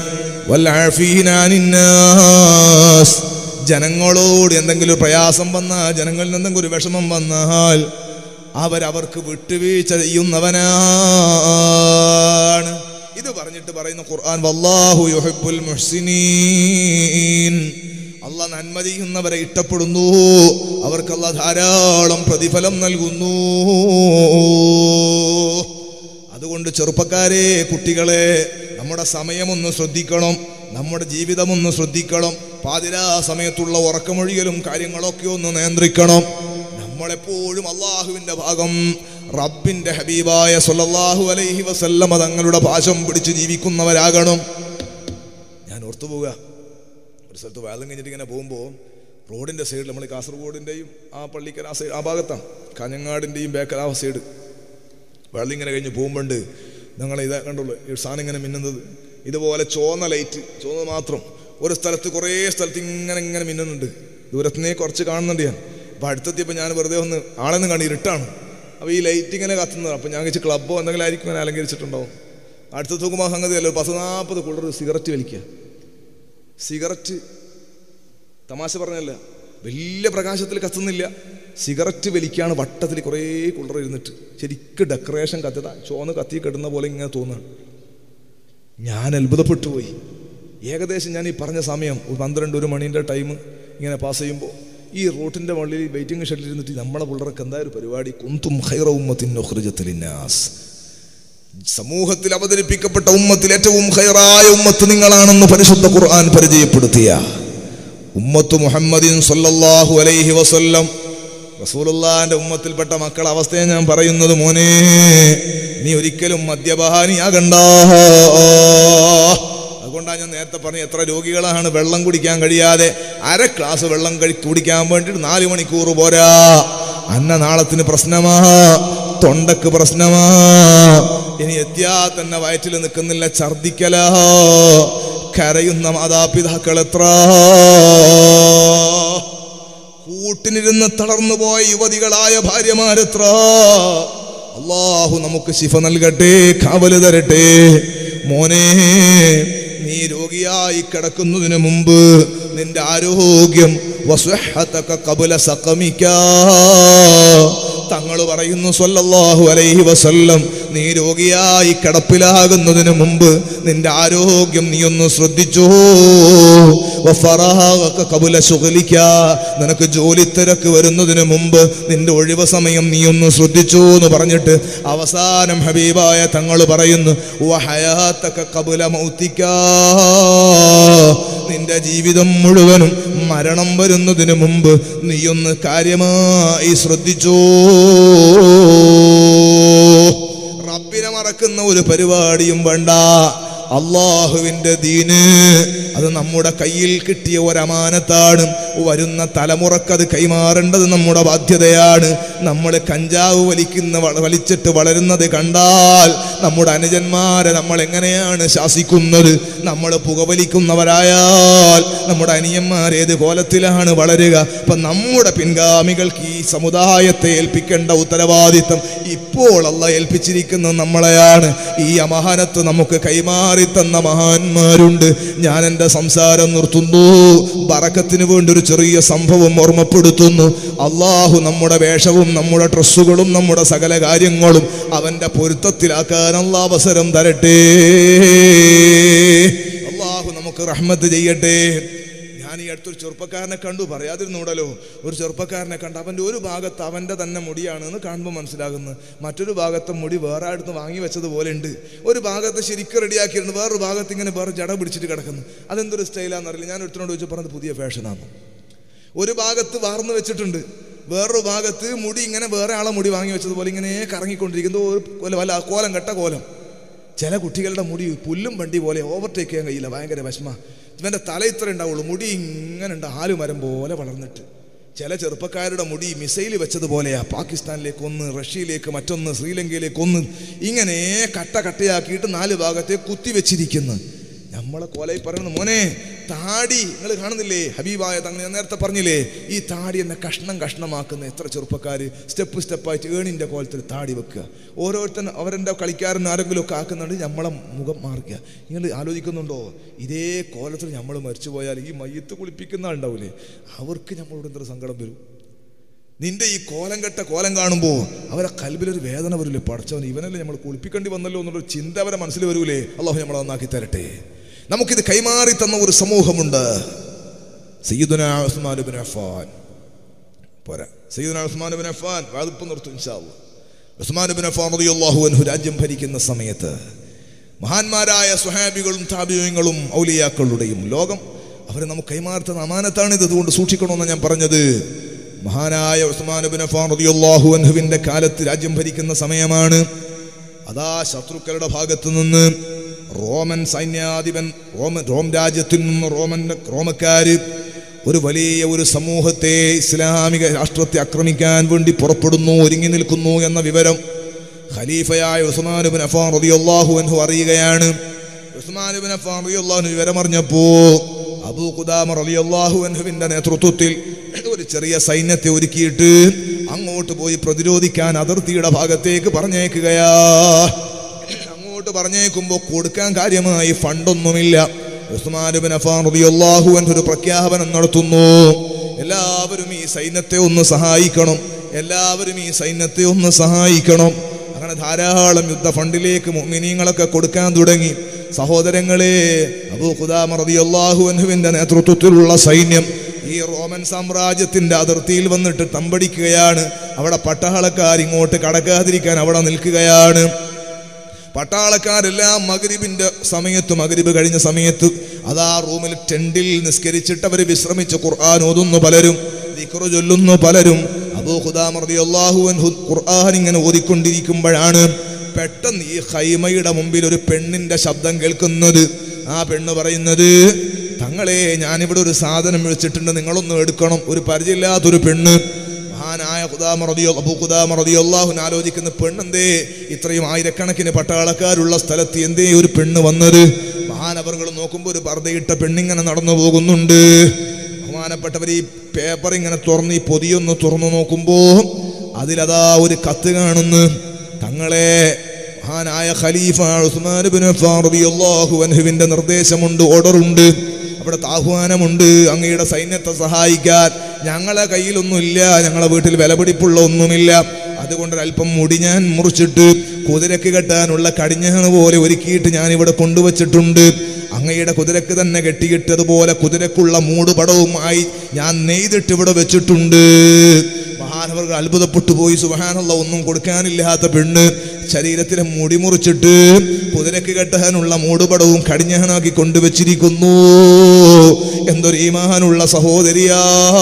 S1: വൽആഫീനാനിന്നാസ് ജനങ്ങളോട് എന്തെങ്കിലും ഒരു പ്രയാസം വന്നാൽ ജനങ്ങളിൽ എന്തെങ്കിലും ഒരു വിഷമം വന്നാൽ അവരവർക്ക് വിട്ടുവീഴ്ച ചെയ്യുന്നവനാണ് ഇത് പറഞ്ഞിട്ട് പറയുന്ന ഖുർആൻ വല്ലാഹു യുഹിബ്ബുൽ മുഹ്സിനീൻ അല്ല നന്മ ചെയ്യുന്നവരെ ഇഷ്ടപ്പെടുന്നു അവർക്ക് അല്ല ധാരാളം പ്രതിഫലം നൽകുന്നു അതുകൊണ്ട് ചെറുപ്പക്കാരെ കുട്ടികളെ നമ്മുടെ സമയമൊന്ന് ശ്രദ്ധിക്കണം നമ്മുടെ ജീവിതമൊന്ന് ശ്രദ്ധിക്കണം പാതിരാ സമയത്തുള്ള ഉറക്കമൊഴിയലും കാര്യങ്ങളൊക്കെ ഒന്ന് നിയന്ത്രിക്കണം നമ്മളെപ്പോഴും അള്ളാഹുവിന്റെ ഭാഗം റബ്ബിന്റെ ഹബീബായ സല്ലല്ലാഹു അലൈഹി വസല്ലമ തങ്ങളുടെ പാശം പിടിച്ച് ജീവിക്കുന്നവരാകണം ഞാൻ ഓർത്തു പോവുക ഒരു സ്ഥലത്ത് വേദം കഴിഞ്ഞിട്ട് ഇങ്ങനെ പോകുമ്പോൾ റോഡിന്റെ സൈഡിൽ നമ്മൾ കാസർഗോഡിന്റെയും ആ പള്ളിക്കര ആ സൈഡ് ആ ഭാഗത്താണ് കാഞ്ഞങ്ങാടിന്റെയും ബേക്കൽ ആ സൈഡ് വെള്ളം ഇങ്ങനെ കഴിഞ്ഞ് പോകുമ്പോണ്ട് ഞങ്ങൾ ഇതാ കണ്ടുള്ളൂ ഈ സാധനം ഇങ്ങനെ മിന്നുന്നത് ഇതുപോലെ ചോന്ന ലൈറ്റ് ചോന്ന മാത്രം ഒരു സ്ഥലത്ത് കുറേ സ്ഥലത്ത് ഇങ്ങനെ ഇങ്ങനെ മിന്നുന്നുണ്ട് ദൂരത്തുനിന്നേ കുറച്ച് കാണുന്നുണ്ട് ഞാൻ അപ്പോൾ അടുത്തെത്തിയപ്പോൾ ഞാൻ വെറുതെ ഒന്ന് ആളെന്ന് കണ്ട് ഇരുട്ടാണ് അപ്പോൾ ഈ ലൈറ്റ് ഇങ്ങനെ കത്തുന്നത് അപ്പോൾ ഞാൻ വെച്ച് ക്ലബ്ബോ എന്തെങ്കിലും ആയിരിക്കും ഇങ്ങനെ അലങ്കരിച്ചിട്ടുണ്ടാവും അടുത്ത് നോക്കുമ്പോൾ സംഗതിയല്ലോ പത്ത് നാൽപ്പത് കുള്ളർ സിഗരറ്റ് വലിക്കുക സിഗരറ്റ് തമാശ പറഞ്ഞല്ല വലിയ പ്രകാശത്തിൽ കത്തുന്നില്ല സിഗരറ്റ് വലിക്കാണ് വട്ടത്തിൽ കുറേ കുള്ളർ ഇരുന്നിട്ട് ശരിക്കും ഡെക്കറേഷൻ കത്തത ചോന്ന് കത്തി കെടുന്ന പോലെ ഇങ്ങനെ തോന്നുകയാണ് ഞാൻ അത്ഭുതപ്പെട്ടു പോയി ഏകദേശം ഞാൻ ഈ പറഞ്ഞ സമയം ഒരു പന്ത്രണ്ട് ഒരു മണീൻ്റെ ടൈം ഇങ്ങനെ പാസ് ചെയ്യുമ്പോൾ ഈ റൂട്ടിൻ്റെ മുകളിൽ വെയിറ്റിംഗ് ഷെഡിൽ ഇരുന്നിട്ട് നമ്മളെ പിള്ളേർക്ക് എന്താ ഒരു പരിപാടി കുന്തും ഹൈറ ഉമ്മത്തിൻ ഉഖ്രിജത്തിലിന്നാസ് സമൂഹത്തിൽ അവതരിപ്പിക്കപ്പെട്ട ഉമ്മത്തിൽ ഏറ്റവും ഹൈറായ ഉമ്മത്ത് നിങ്ങളാണെന്ന് പരിശുദ്ധ ഖുർആൻ പരിചയപ്പെടുത്തിയ ഉമ്മത്ത് മുഹമ്മദിൻ സല്ലല്ലാഹു അലൈഹി വസല്ലം റസൂലുള്ളാന്റെ ഉമ്മത്തിൽപ്പെട്ട മക്കളെ അവസ്ഥയെ ഞാൻ പറയുന്നത് മോനെ നീ ഒരിക്കലും മദ്യപാനിയാകണ്ട അതുകൊണ്ടാണ് ഞാൻ നേരത്തെ പറഞ്ഞ എത്ര രോഗികളാണ് വെള്ളം കുടിക്കാൻ കഴിയാതെ അര ഗ്ലാസ് വെള്ളം കഴി കുടിക്കാൻ വേണ്ടിയിട്ട് നാല് മണിക്കൂർ പോരാ അന്നനാളത്തിന് പ്രശ്നമാ തൊണ്ടക്ക് പ്രശ്നമാ ഇനി എത്തിയാ തന്നെ വയറ്റിൽ നിൽക്കുന്നില്ല ഛർദിക്കലാ കരയുന്ന മാതാപിതാക്കൾ എത്ര കൂട്ടിനിരുന്ന് തളർന്നു പോയ യുവതികളായ ഭാര്യമാരെത്ര അള്ളാഹു നമുക്ക് ശിഫ നൽകട്ടെ കാവല് തരട്ടെ മോനെ നീ രോഗിയായി കിടക്കുന്നതിന് മുമ്പ് നിന്റെ ആരോഗ്യം വസ്വഹത്തക കബുല സഖമിക്കാ തങ്ങൾ പറയുന്നു സ്വല്ലല്ലാഹു അലൈഹി വസല്ലം നീ രോഗിയായി കിടപ്പിലാകുന്നതിന് മുമ്പ് നിന്റെ ആരോഗ്യം നീ ഒന്ന് ശ്രദ്ധിച്ചോ വഫറാഹക കബുല ശുഗലിക്ക നിനക്ക് ജോലി തിരക്ക് വരുന്നതിന് മുമ്പ് നിന്റെ ഒഴിവ് സമയം നീ ഒന്ന് ശ്രദ്ധിച്ചു എന്ന് പറഞ്ഞിട്ട് അവസാനം ഹബീബായ തങ്ങൾ പറയുന്നു വഹയാത്തക കബുല മൗത്തിക്കാ നിന്റെ ജീവിതം മുഴുവനും മരണം വരുന്നതിന് മുമ്പ് നീയൊന്ന് കാര്യമായി ശ്രദ്ധിച്ചോ റബ്ബിനെ മറക്കുന്ന ഒരു പരിപാടിയും വേണ്ട അള്ളാഹുവിന്റെ ദീന് അത് നമ്മുടെ കയ്യിൽ കിട്ടിയ ഒരമാനത്താണ് വരുന്ന തലമുറക്കത് കൈമാറേണ്ടത് നമ്മുടെ ബാധ്യതയാണ് നമ്മൾ കഞ്ചാവ് വലിക്കുന്ന വ- വലിച്ചിട്ട് വളരുന്നത് കണ്ടാൽ നമ്മുടെ അനുജന്മാരെ നമ്മൾ എങ്ങനെയാണ് ശാസിക്കുന്നത് നമ്മൾ പുകവലിക്കുന്നവരായാൽ നമ്മുടെ അനിയന്മാർ ഏത് കോലത്തിലാണ് വളരുക അപ്പൊ നമ്മുടെ പിൻഗാമികൾക്ക് ഈ സമുദായത്തെ ഏൽപ്പിക്കേണ്ട ഉത്തരവാദിത്തം ഇപ്പോൾ അല്ല ഏൽപ്പിച്ചിരിക്കുന്നത് നമ്മളെയാണ് ഈ അമഹാനത്ത് നമുക്ക് കൈമാറി തന്ന മഹാന്മാരുണ്ട് ഞാൻ എൻ്റെ സംസാരം നിർത്തുന്നു ബറക്കത്തിന് വേണ്ടി ഒരു ചെറിയ സംഭവം ഓർമ്മപ്പെടുത്തുന്നു അള്ളാഹു നമ്മുടെ വേഷവും നമ്മുടെ ഡ്രസ്സുകളും നമ്മുടെ സകല കാര്യങ്ങളും അവൻ്റെ പൊരുത്തത്തിലാക്കാൻ അല്ല അവസരം തരട്ടെ അള്ളാഹു നമുക്ക് റഹ്മത്ത് ചെയ്യട്ടെ ഞാൻ ഈ അടുത്തൊരു ചെറുപ്പക്കാരനെ കണ്ടു പറയാതിരുന്നൂടല്ലോ ഒരു ചെറുപ്പക്കാരനെ കണ്ട് അവൻ്റെ ഒരു ഭാഗത്ത് അവൻ്റെ തന്നെ മുടിയാണ് എന്ന് കാണുമ്പോൾ മനസ്സിലാകുന്നു മറ്റൊരു ഭാഗത്തെ മുടി വേറെ അടുത്ത് വാങ്ങി വെച്ചതുപോലെ ഉണ്ട് ഒരു ഭാഗത്ത് ശരിക്കും റെഡിയാക്കിയിരുന്നു വേറൊരു ഭാഗത്ത് ഇങ്ങനെ വേറെ ജട പിടിച്ചിട്ട് കിടക്കുന്നു അതെന്തൊരു സ്റ്റൈലാണെന്ന് അറിയില്ല ഞാൻ ഒരുത്തിനോട് ചോദിച്ചു പറഞ്ഞത് പുതിയ ഫാഷനാണ് ഒരു ഭാഗത്ത് വാർന്നു വെച്ചിട്ടുണ്ട് വേറൊരു ഭാഗത്ത് മുടി ഇങ്ങനെ വേറെ ആളെ മുടി വാങ്ങി വെച്ചതുപോലെ ഇങ്ങനെ കറങ്ങിക്കൊണ്ടിരിക്കുന്നു ഒരു കോലം വല്ല കോലം കെട്ട കോലം ചില കുട്ടികളുടെ മുടി പുല്ലും വണ്ടി പോലെ ഓവർടേക്ക് ചെയ്യാൻ കഴിയില്ല ഭയങ്കര വിഷമ ഇവൻ്റെ തല ഇത്ര ഉണ്ടാവുള്ളൂ മുടി ഇങ്ങനെ ഉണ്ട് ആലുമരം പോലെ വളർന്നിട്ട് ചില ചെറുപ്പക്കാരുടെ മുടി മിസൈൽ വെച്ചതുപോലെയാ പാകിസ്ഥാനിലേക്ക് ഒന്ന് റഷ്യയിലേക്ക് മറ്റൊന്ന് ശ്രീലങ്കയിലേക്ക് ഒന്ന് ഇങ്ങനെ കട്ട കട്ടയാക്കിയിട്ട് നാല് ഭാഗത്തെ കുത്തി വെച്ചിരിക്കുന്നു നമ്മളെ കോലയിൽ പറയുന്നു മോനെ താടി നിങ്ങൾ കാണുന്നില്ലേ ഹബീബായ തങ്ങൾ ഞാൻ നേരത്തെ പറഞ്ഞില്ലേ ഈ താടി എന്നെ കഷ്ണം കഷ്ണമാക്കുന്ന എത്ര ചെറുപ്പക്കാർ സ്റ്റെപ്പ് സ്റ്റെപ്പായിട്ട് ഏണിൻ്റെ കോലത്തിൽ താടി വെക്കുക ഓരോരുത്തരും അവരെൻ്റെ കളിക്കാരൻ ആരെങ്കിലും ഒക്കെ ആക്കുന്നുണ്ട് നമ്മളെ മുഖം മാറുക നിങ്ങൾ ആലോചിക്കുന്നുണ്ടോ ഇതേ കോലത്തിൽ നമ്മൾ മരിച്ചു പോയാൽ ഈ മയ്യത്ത് കുളിപ്പിക്കുന്ന ആളുണ്ടാവില്ലേ അവർക്ക് നമ്മളോട് എന്തൊരു സങ്കടം വരും നിന്റെ ഈ കോലം കെട്ട കോലം കാണുമ്പോൾ അവരെ കൽബിലൊരു വേദന വരില്ലേ പഠിച്ചവൻ ഇവനല്ലേ നമ്മൾ കുളിപ്പിക്കേണ്ടി വന്നല്ലോ എന്നുള്ളൊരു ചിന്ത അവരെ മനസ്സിൽ വരൂലേ അള്ളാഹു നമ്മളെ നന്നാക്കി തരട്ടെ നമുക്കിത് കൈമാറി തന്ന ഒരു സമൂഹമുണ്ട് സയ്യിദുന ഉസ്മാൻ ഇബ്നു അഫ്ഫാൻ പോരാ സയ്യിദുന ഉസ്മാൻ ഇബ്നു അഫ്ഫാൻ വാതിപ്പ് നിർത്തും ഇൻഷാ അല്ലാഹ് ഉസ്മാൻ ഇബ്നു അഫ്ഫാൻ റളിയല്ലാഹു അൻഹു രാജ്യം ഭരിക്കുന്ന സമയത്ത് മഹാന്മാരായ സുഹാബികളും താബിയങ്ങളും ഔലിയാക്കളുടെയും ലോകം അവരെ നമുക്ക് കൈമാറുന്ന അമാനത്താണ് ഇത് അതുകൊണ്ട് സൂക്ഷിക്കണമെന്ന് ഞാൻ പറഞ്ഞത് മഹാനായ ഉസ്മാൻ ബിൻ അഫ്ഫാൻ റളിയല്ലാഹു അൻഹുവിന്റെ കാലത്ത് രാജ്യം ഭരിക്കുന്ന സമയമാണ് അതാ ശത്രുക്കളുടെ ഭാഗത്തു നിന്ന് റോമൻ സൈന്യാധിപൻ റോമൻ റോം രാജ്യത്തിൽ നിന്ന് റോമൻ റോമക്കാര് ഒരു വലിയ ഒരു സമൂഹത്തെ ഇസ്ലാമിക രാഷ്ട്രത്തെ ആക്രമിക്കാൻ വേണ്ടി പുറപ്പെടുന്നു ഒരുങ്ങി നിൽക്കുന്നു എന്ന വിവരം ഖലീഫയായ ഉസ്മാനുബിൻ അഫാൻ റളിയല്ലാഹു അൻഹു അറിയുകയാണ് ഉസ്മാനുബിൻ അഫാൻ റളിയല്ലാഹു അൻഹു വിവരമറിഞ്ഞപ്പോ അബൂ ഖുദാമ റളിയല്ലാഹു അൻഹുവിന്റെ നേതൃത്വത്തിൽ ഒരു ചെറിയ സൈന്യത്തെ ഒരുക്കിയിട്ട് അങ്ങോട്ട് പോയി പ്രതിരോധിക്കാൻ അതിർത്തിയുടെ ഭാഗത്തേക്ക് പറഞ്ഞേക്കുകയാ അങ്ങോട്ട് പറഞ്ഞേക്കുമ്പോൾ കൊടുക്കാൻ കാര്യമായി ഫണ്ടൊന്നുമില്ല ഉസ്മാനുബിൻ അഫാൻ റളിയല്ലാഹു അൻഹു ഒരു പ്രഖ്യാപനം നടത്തുന്നു എല്ലാവരും ഈ സൈന്യത്തെ ഒന്ന് സഹായിക്കണം എല്ലാവരും ഈ സൈന്യത്തെ ഒന്ന് സഹായിക്കണം അങ്ങനെ ധാരാളം യുദ്ധ ഫണ്ടിലേക്ക് മുഅ്മിനീങ്ങളൊക്കെ കൊടുക്കാൻ തുടങ്ങി സഹോദരങ്ങളെ അബൂ ഖുദാമ റളിയല്ലാഹു അൻഹുവിന്റെ നേതൃത്വത്തിലുള്ള സൈന്യം ഈ റോമൻ സാമ്രാജ്യത്തിന്റെ അതിർത്തിയിൽ വന്നിട്ട് തമ്പടിക്കുകയാണ് അവിടെ പട്ടാളക്കാർ ഇങ്ങോട്ട് കടക്കാതിരിക്കാൻ അവിടെ നിൽക്കുകയാണ് പട്ടാളക്കാരെല്ലാം മകരിബിന്റെ സമയത്ത് മകരിബ് കഴിഞ്ഞ സമയത്ത് അതാ റൂമിൽ ടെന്റിൽ നിസ്കരിച്ചിട്ട് അവർ വിശ്രമിച്ച് ഖുർആൻ ഓതുന്നു പലരും ദിക്റ് ചൊല്ലുന്നു പലരും അബൂ ഖുദാം റളിയല്ലാഹു അൻഹു ഖുർആൻ ഇങ്ങനെ ഓതിക്കൊണ്ടിരിക്കുമ്പോഴാണ് പെട്ടെന്ന് ഈ ഹൈമയുടെ മുമ്പിൽ ഒരു പെണ്ണിന്റെ ശബ്ദം കേൾക്കുന്നത് ആ പെണ്ണ് പറയുന്നത് തങ്ങളെ ഞാനിവിടെ ഒരു സാധനം വിളിച്ചിട്ടുണ്ട് നിങ്ങളൊന്ന് എടുക്കണം ഒരു പരിചയമില്ലാത്തൊരു പെണ്ണ് മഹാനായ ഖുദാമ റളിയ അബൂ ഖുദാമ റളിയല്ലാഹു ആലോചിക്കുന്ന പെണ്ണെന്തേ ഇത്രയും ആയിരക്കണക്കിന് പട്ടാളക്കാരുള്ള സ്ഥലത്ത് എന്തേ ഒരു പെണ്ണ് വന്നത് മഹാനവറുകൾ നോക്കുമ്പോൾ ഒരു പർദ്ദയിട്ട പെണ്ണിങ്ങനെ നടന്നു പോകുന്നുണ്ട് ബഹുമാനപ്പെട്ടവർ ഈ പേപ്പർ ഇങ്ങനെ തുറന്ന് ഈ പൊതിയൊന്ന് തുറന്നു നോക്കുമ്പോ അതിലതാ ഒരു കത്ത് കാണുന്നു തങ്ങളെ മഹാനായ ഖലീഫ ഉസ്മാൻ ബിൻ അഫ്ഫാൻ റളിയല്ലാഹു അൻഹുവിന്റെ നിർദ്ദേശമുണ്ട് ഓർഡറുണ്ട് അവിടുത്തെ ആഹ്വാനമുണ്ട് അങ്ങയുടെ സൈന്യത്തെ സഹായിക്കാൻ ഞങ്ങളെ കയ്യിലൊന്നുമില്ല ഞങ്ങളെ വീട്ടിൽ വിലപിടിപ്പുള്ള ഒന്നുമില്ല അതുകൊണ്ട് അല്പം മുടി ഞാൻ മുറിച്ചിട്ട് കുതിരക്ക് കെട്ടാനുള്ള കടിഞ്ഞാണ് പോലെ ഒരുക്കിയിട്ട് ഞാൻ ഇവിടെ കൊണ്ടുവച്ചിട്ടുണ്ട് അങ്ങയുടെ കുതിരക്ക് തന്നെ കെട്ടിയിട്ടതുപോലെ കുതിരക്കുള്ള മൂടുപടവുമായി ഞാൻ നെയ്തിട്ട് ഇവിടെ വെച്ചിട്ടുണ്ട് മഹാനവർകൾ അത്ഭുതപ്പെട്ടു പോയി സുബഹാനുള്ള ഒന്നും കൊടുക്കാനില്ലാത്ത പെണ്ണ് ശരീരത്തിലെ മുടി മുറിച്ചിട്ട് കുതിരക്ക് കെട്ടാനുള്ള മൂടുപടവും കടിഞ്ഞാനാക്കി കൊണ്ടുവച്ചിരിക്കുന്നു എന്തൊരു ഈമാനുള്ള സഹോദരിയാ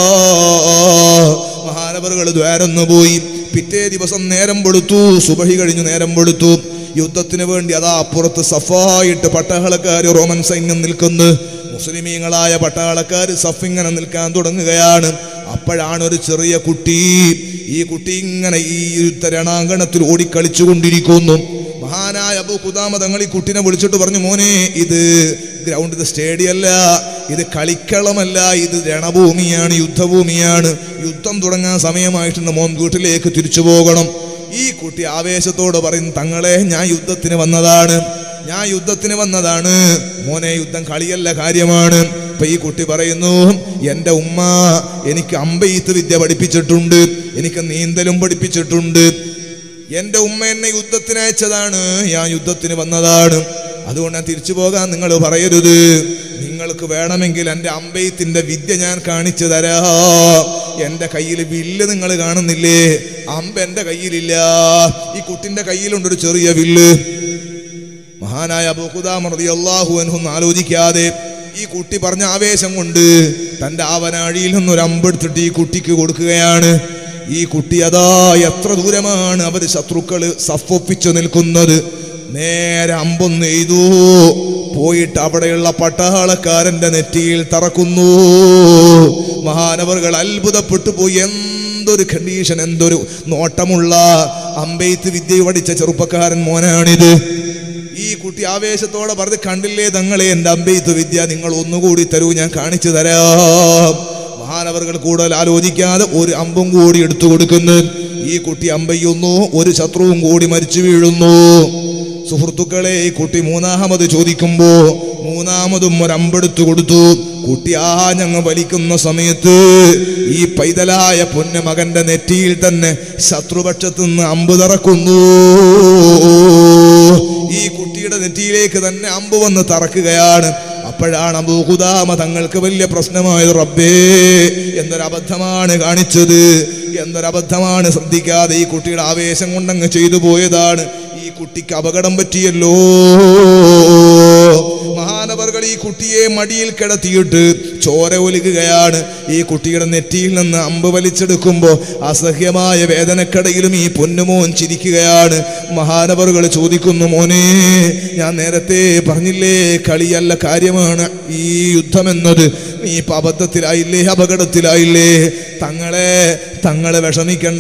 S1: മഹാനവറുകൾ ദ്വാരന്നു പോയി പിറ്റേ ദിവസം നേരം പൊടുത്തു സുബഹി കഴിഞ്ഞു നേരം പൊടുത്തു യുദ്ധത്തിന് വേണ്ടി അതാ അപ്പുറത്ത് സഫായിട്ട് പട്ടാളക്കാർ റോമൻ സൈന്യം നിൽക്കുന്നു മുസ്ലിമീങ്ങളായ പട്ടാളക്കാർ സഫിങ്ങനെ നിൽക്കാൻ തുടങ്ങുകയാണ് അപ്പോഴാണ് ഒരു ചെറിയ കുട്ടി ഈ കുട്ടി ഇങ്ങനെ ഈ യുദ്ധ രണാങ്കണത്തിൽ ഓടിക്കളിച്ചുകൊണ്ടിരിക്കുന്നു മഹാനായ അബു കുദാമ തങ്ങൾ ഈ കുട്ടിനെ വിളിച്ചിട്ട് പറഞ്ഞു മോനെ ഇത് ഗ്രൗണ്ട് ഇത് സ്റ്റേഡിയം അല്ല ഇത് കളിക്കളമല്ല ഇത് രണഭൂമിയാണ് യുദ്ധഭൂമിയാണ് യുദ്ധം തുടങ്ങാൻ സമയമായിട്ടുണ്ട് മോൻ വീട്ടിലേക്ക് തിരിച്ചു പോകണം ഈ കുട്ടി ആവേശത്തോട് പറയും തങ്ങളെ ഞാൻ യുദ്ധത്തിന് വന്നതാണ് ഞാൻ യുദ്ധത്തിന് വന്നതാണ് മോനെ യുദ്ധം കളിയല്ല കാര്യമാണ് ഇപ്പൊ ഈ കുട്ടി പറയുന്നു എൻ്റെ ഉമ്മ എനിക്ക് അമ്പെയ്ത്ത് വിദ്യ പഠിപ്പിച്ചിട്ടുണ്ട് എനിക്ക് നീന്തലും പഠിപ്പിച്ചിട്ടുണ്ട് എൻ്റെ ഉമ്മ എന്നെ യുദ്ധത്തിന് അയച്ചതാണ് ഞാൻ യുദ്ധത്തിന് വന്നതാണ് അതുകൊണ്ട് ഞാൻ തിരിച്ചു പോകാൻ നിങ്ങൾ പറയരുത് നിങ്ങൾക്ക് വേണമെങ്കിൽ എൻ്റെ അമ്പെയ്ത്തിന്റെ വിദ്യ ഞാൻ കാണിച്ചു തരാ എൻ്റെ കയ്യിൽ വില്ല് നിങ്ങൾ കാണുന്നില്ലേ അമ്പ എൻ്റെ കയ്യിലില്ല ഈ കുട്ടിൻ്റെ കയ്യിലുണ്ട് ഒരു ചെറിയ വില്ല് മഹാനായ അബൂഖുദാമർദി അള്ളാഹു എന്നൊന്നും ആലോചിക്കാതെ ഈ കുട്ടി പറഞ്ഞ ആവേശം കൊണ്ട് തൻ്റെ ആവനാഴിയിൽ നിന്നൊരു അമ്പെടുത്തിട്ട് ഈ കുട്ടിക്ക് കൊടുക്കുകയാണ് ഈ കുട്ടി അതാ എത്ര ദൂരമാണ് അവർ ശത്രുക്കള് സഫൊപ്പിച്ചു നിൽക്കുന്നത് നേരെ അമ്പൊന്ന് എയ്തു പോയിട്ട് അവിടെയുള്ള പട്ടാളക്കാരന്റെ നെറ്റിയിൽ തറക്കുന്നു മഹാനവറുകൾ അത്ഭുതപ്പെട്ടു പോയി എന്തൊരു കണ്ടീഷൻ എന്തൊരു നോട്ടമുള്ള അമ്പെയ്ത്ത് വിദ്യ പഠിച്ച ചെറുപ്പക്കാരൻ മോനാണിത് ഈ കുട്ടി ആവേശത്തോടെ പറഞ്ഞ് കണ്ടില്ലേ തങ്ങളെ എൻ്റെ അമ്പെയ്ത്ത് വിദ്യ നിങ്ങൾ ഒന്നുകൂടി തരൂ ഞാൻ കാണിച്ചു തരാം മഹാനവറുകൾ കൂടുതൽ ആലോചിക്കാതെ ഒരു അമ്പും കൂടി എടുത്തു കൊടുക്കുന്നു ഈ കുട്ടി അമ്പയ്യുന്നു ഒരു ശത്രുവും കൂടി മരിച്ചു വീഴുന്നു സുഹൃത്തുക്കളെ ഈ കുട്ടി മൂന്നാമത് ചോദിക്കുമ്പോ മൂന്നാമതും ഒരു അമ്പെടുത്തു കൊടുത്തു കുട്ടി ആ ഞങ്ങ വലിക്കുന്ന സമയത്ത് ഈ പൈതലായ പൊന്നു മകന്റെ നെറ്റിയിൽ തന്നെ ശത്രുപക്ഷത്തു നിന്ന് അമ്പ് തറക്കുന്നു ഈ കുട്ടിയുടെ നെറ്റിയിലേക്ക് തന്നെ അമ്പ് വന്ന് തറക്കുകയാണ് അപ്പോഴാണ് അബൂഹുദാമ തങ്ങൾക്ക് വലിയ പ്രശ്നമായത് റബ്ബേ എന്തൊരബദ്ധമാണ് കാണിച്ചത് എന്തൊരബദ്ധമാണ് ശ്രദ്ധിക്കാതെ ഈ കുട്ടിയുടെ ആവേശം കൊണ്ടങ്ങ് ചെയ്തു പോയതാണ് ഈ കുട്ടിക്ക് അപകടം പറ്റിയല്ലോ മഹാനവർകൾ മഹാനവറുകൾ ഈ കുട്ടിയെ മടിയിൽ കിടത്തിയിട്ട് ചോര ഒലിക്കുകയാണ് ഈ കുട്ടിയുടെ നെറ്റിയിൽ നിന്ന് അമ്പ് വലിച്ചെടുക്കുമ്പോൾ അസഹ്യമായ വേദനക്കടയിലും ഈ പൊന്നുമോൻ ചിരിക്കുകയാണ് മഹാനവറുകൾ ചോദിക്കുന്നു മോനെ ഞാൻ നേരത്തെ പറഞ്ഞില്ലേ കളിയല്ല കാര്യമാണ് ഈ യുദ്ധമെന്നത് നീ ഇപ്പൊ അബദ്ധത്തിലായില്ലേ അപകടത്തിലായില്ലേ തങ്ങളെ തങ്ങളെ വിഷമിക്കണ്ട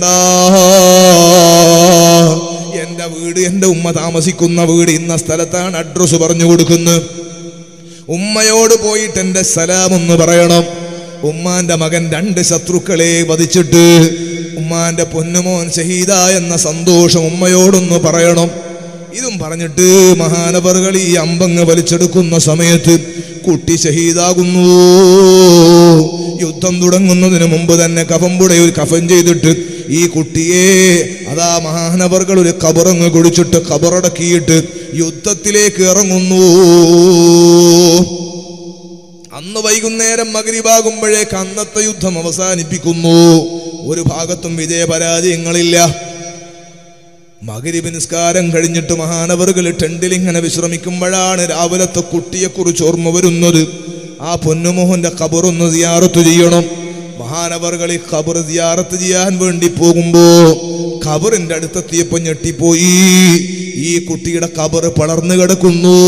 S1: എന്റെ വീട് എന്റെ ഉമ്മ താമസിക്കുന്ന വീട് ഇന്ന സ്ഥലത്താണ് അഡ്രസ് പറഞ്ഞു കൊടുക്കുന്നത് ഉമ്മയോട് പോയിട്ട് എന്റെ സലാം ഒന്ന് പറയണം ഉമ്മാന്റെ മകൻ രണ്ട് ശത്രുക്കളെ വധിച്ചിട്ട് ഉമ്മാന്റെ പൊന്നുമോൻ ഷഹീദ എന്ന സന്തോഷം ഉമ്മയോടൊന്ന് പറയണം ഇതും പറഞ്ഞിട്ട് മഹാനവറുകൾ ഈ അമ്പങ്ങ് വലിച്ചെടുക്കുന്ന സമയത്ത് കുട്ടി ഷഹീദാകുന്നു യുദ്ധം തുടങ്ങുന്നതിന് മുമ്പ് തന്നെ കഫമ്പുടെ ഒരു കഫൻ ചെയ്തിട്ട് ഈ കുട്ടിയെ അതാ മഹാനവറുകൾ ഒരു കബറങ്ങ് കുടിച്ചിട്ട് കബറടക്കിയിട്ട് യുദ്ധത്തിലേക്ക് ഇറങ്ങുന്നു അന്ന് വൈകുന്നേരം മകരിവാകുമ്പോഴേക്ക് അന്നത്തെ യുദ്ധം അവസാനിപ്പിക്കുന്നു ഒരു ഭാഗത്തും വിജയപരാജയങ്ങളില്ല മകരിബ് നിസ്കാരം കഴിഞ്ഞിട്ട് മഹാനവറുകൾ ടെണ്ടിൽ ഇങ്ങനെ വിശ്രമിക്കുമ്പോഴാണ് രാവിലത്തെ കുട്ടിയെക്കുറിച്ച് ഓർമ്മ വരുന്നത് ആ പൊന്നുമോഹന്റെ ഖബറൊന്ന് സിയാറത്ത് ചെയ്യണം മഹാനവറുകൾ ഈ ഖബർ സിയാറത്ത് ചെയ്യാൻ വേണ്ടി പോകുമ്പോ ഖബറിന്റെ അടുത്തെത്തിയപ്പോ ഞെട്ടിപ്പോയി ഈ കുട്ടിയുടെ ഖബർ പളർന്നു കിടക്കുന്നു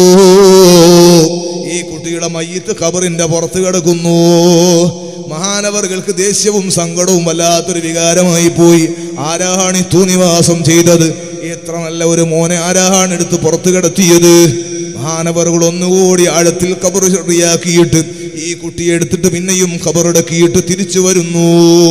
S1: ഈ കുട്ടിയുടെ മയ്യത്ത് ഖബറിന്റെ പുറത്ത് കിടക്കുന്നു മഹാനവറുകൾക്ക് ദേഷ്യവും സങ്കടവും വല്ലാത്തൊരു വികാരമായി പോയി ആരാണ് ഈ തൂനിവാസം ചെയ്തത് എത്ര നല്ല ഒരു മോനെ ആരാണ് എടുത്ത് പുറത്തു കിടത്തിയത് മഹാനവറുകൾ ഒന്നുകൂടി ആഴത്തിൽ കബർ ശരിയാക്കിയിട്ട് ഈ കുട്ടിയെ എടുത്തിട്ട് പിന്നെയും കബറടക്കിയിട്ട് തിരിച്ചു വരുന്നു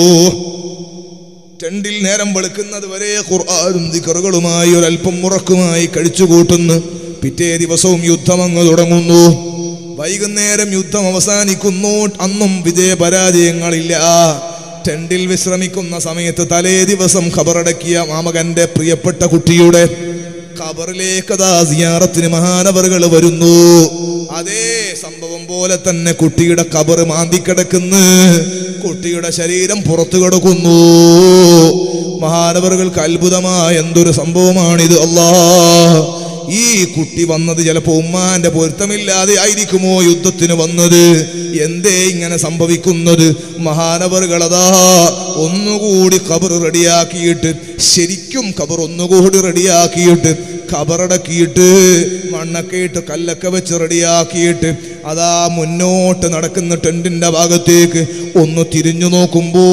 S1: ടെണ്ടിൽ നേരം വെളുക്കുന്നത് വരെ ഖുർആാനും ദിക്കറുകളുമായി ഒരല്പം മുറക്കുമായി കഴിച്ചു കൂട്ടുന്നു പിറ്റേ ദിവസവും യുദ്ധം അങ്ങ് തുടങ്ങുന്നു വൈകുന്നേരം യുദ്ധം അവസാനിക്കുന്നു അന്നും വിജയപരാജയങ്ങളില്ല ടെണ്ടിൽ വിശ്രമിക്കുന്ന സമയത്ത് തലേ ദിവസം ഖബറടക്കിയ മാമകന്റെ പ്രിയപ്പെട്ട കുട്ടിയുടെ ഖബറിലേക്ക് അതാ സിയാറത്തിന് മഹാനവറുകൾ വരുന്നു അതേ സംഭവം പോലെ തന്നെ കുട്ടിയുടെ ഖബർ മാന്തിക്കിടക്കുന്നു കുട്ടിയുടെ ശരീരം പുറത്തു കിടക്കുന്നു മഹാനവറുകൾക്ക് അത്ഭുതമായ എന്തൊരു സംഭവമാണിത് അല്ലാ ഈ കുട്ടി വന്നത് ചിലപ്പോ ഉമ്മാന്റെ പൊരുത്തമില്ലാതെ ആയിരിക്കുമോ യുദ്ധത്തിന് വന്നത് എന്തേ ഇങ്ങനെ സംഭവിക്കുന്നത് മഹാനവറുകളതാ ഒന്നുകൂടി കബർ റെഡിയാക്കിയിട്ട് ശരിക്കും കബർ ഒന്നുകൂടി റെഡിയാക്കിയിട്ട് കബറടക്കിയിട്ട് മണ്ണൊക്കെ ഇട്ട് കല്ലൊക്കെ വെച്ച് റെഡിയാക്കിയിട്ട് അതാ മുന്നോട്ട് നടക്കുന്ന ടെന്റിന്റെ ഭാഗത്തേക്ക് ഒന്ന് തിരിഞ്ഞു നോക്കുമ്പോ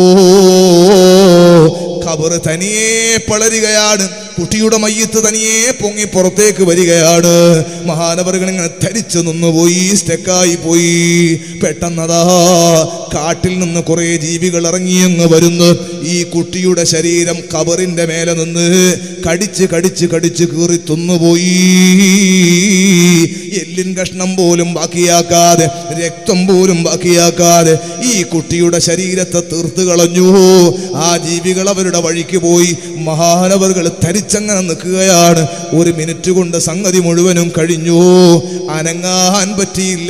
S1: ഖബറ് തനിയെ പളരുകയാണ് കുട്ടിയുടെ മയ്യത്ത് തനിയെ പൊങ്ങി പുറത്തേക്ക് വരികയാണ് മഹാനവറുകൾ ഇങ്ങനെ ധരിച്ചു നിന്നുപോയി സ്റ്റെക്കായി പോയി പെട്ടെന്നതാ കാട്ടിൽ നിന്ന് കുറെ ജീവികൾ ഇറങ്ങിയെന്ന് വരുന്നു ഈ കുട്ടിയുടെ ശരീരം കബറിന്റെ മേലെ നിന്ന് കടിച്ച് കടിച്ച് കടിച്ച് കീറി തിന്നുപോയി എല്ലിൻ കഷ്ണം പോലും ബാക്കിയാക്കാതെ രക്തം പോലും ബാക്കിയാക്കാതെ ഈ കുട്ടിയുടെ ശരീരത്തെ തീർത്ത് കളഞ്ഞു ആ ജീവികൾ അവരുടെ വഴിക്ക് പോയി മഹാനവറുകൾ തരിച്ചങ്ങനെ നിൽക്കുകയാണ് ഒരു മിനിറ്റ് കൊണ്ട് സംഗതി മുഴുവനും കഴിഞ്ഞു അനങ്ങാൻ പറ്റിയില്ല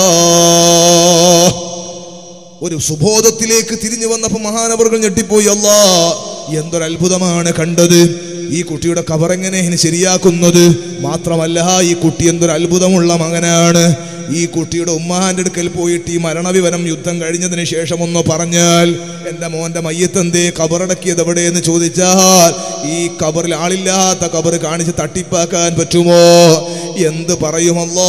S1: ഒരു സുബോധത്തിലേക്ക് തിരിഞ്ഞു വന്നപ്പോൾ മഹാനവറുകൾ ഞെട്ടിപ്പോയി അല്ലാ എന്തൊരു അത്ഭുതമാണ് കണ്ടത് ഈ കുട്ടിയുടെ കവറെങ്ങനെ ഇനി ശരിയാക്കുന്നത് മാത്രമല്ല ഈ കുട്ടി എന്തൊരു അത്ഭുതമുള്ള മകനാണ് ഈ കുട്ടിയുടെ ഉമ്മാന്റെ അടുക്കൽ പോയിട്ട് ഈ മരണവിവരം യുദ്ധം കഴിഞ്ഞതിന് ശേഷം ഒന്ന് പറഞ്ഞാൽ എൻ്റെ മോന്റെ മയ്യത്തെന്തേ കബറടക്കിയത് എവിടെയെന്ന് ചോദിച്ചാൽ ഈ കബറിൽ ആളില്ലാത്ത കബർ കാണിച്ച് തട്ടിപ്പാക്കാൻ പറ്റുമോ എന്ത് പറയുമല്ലോ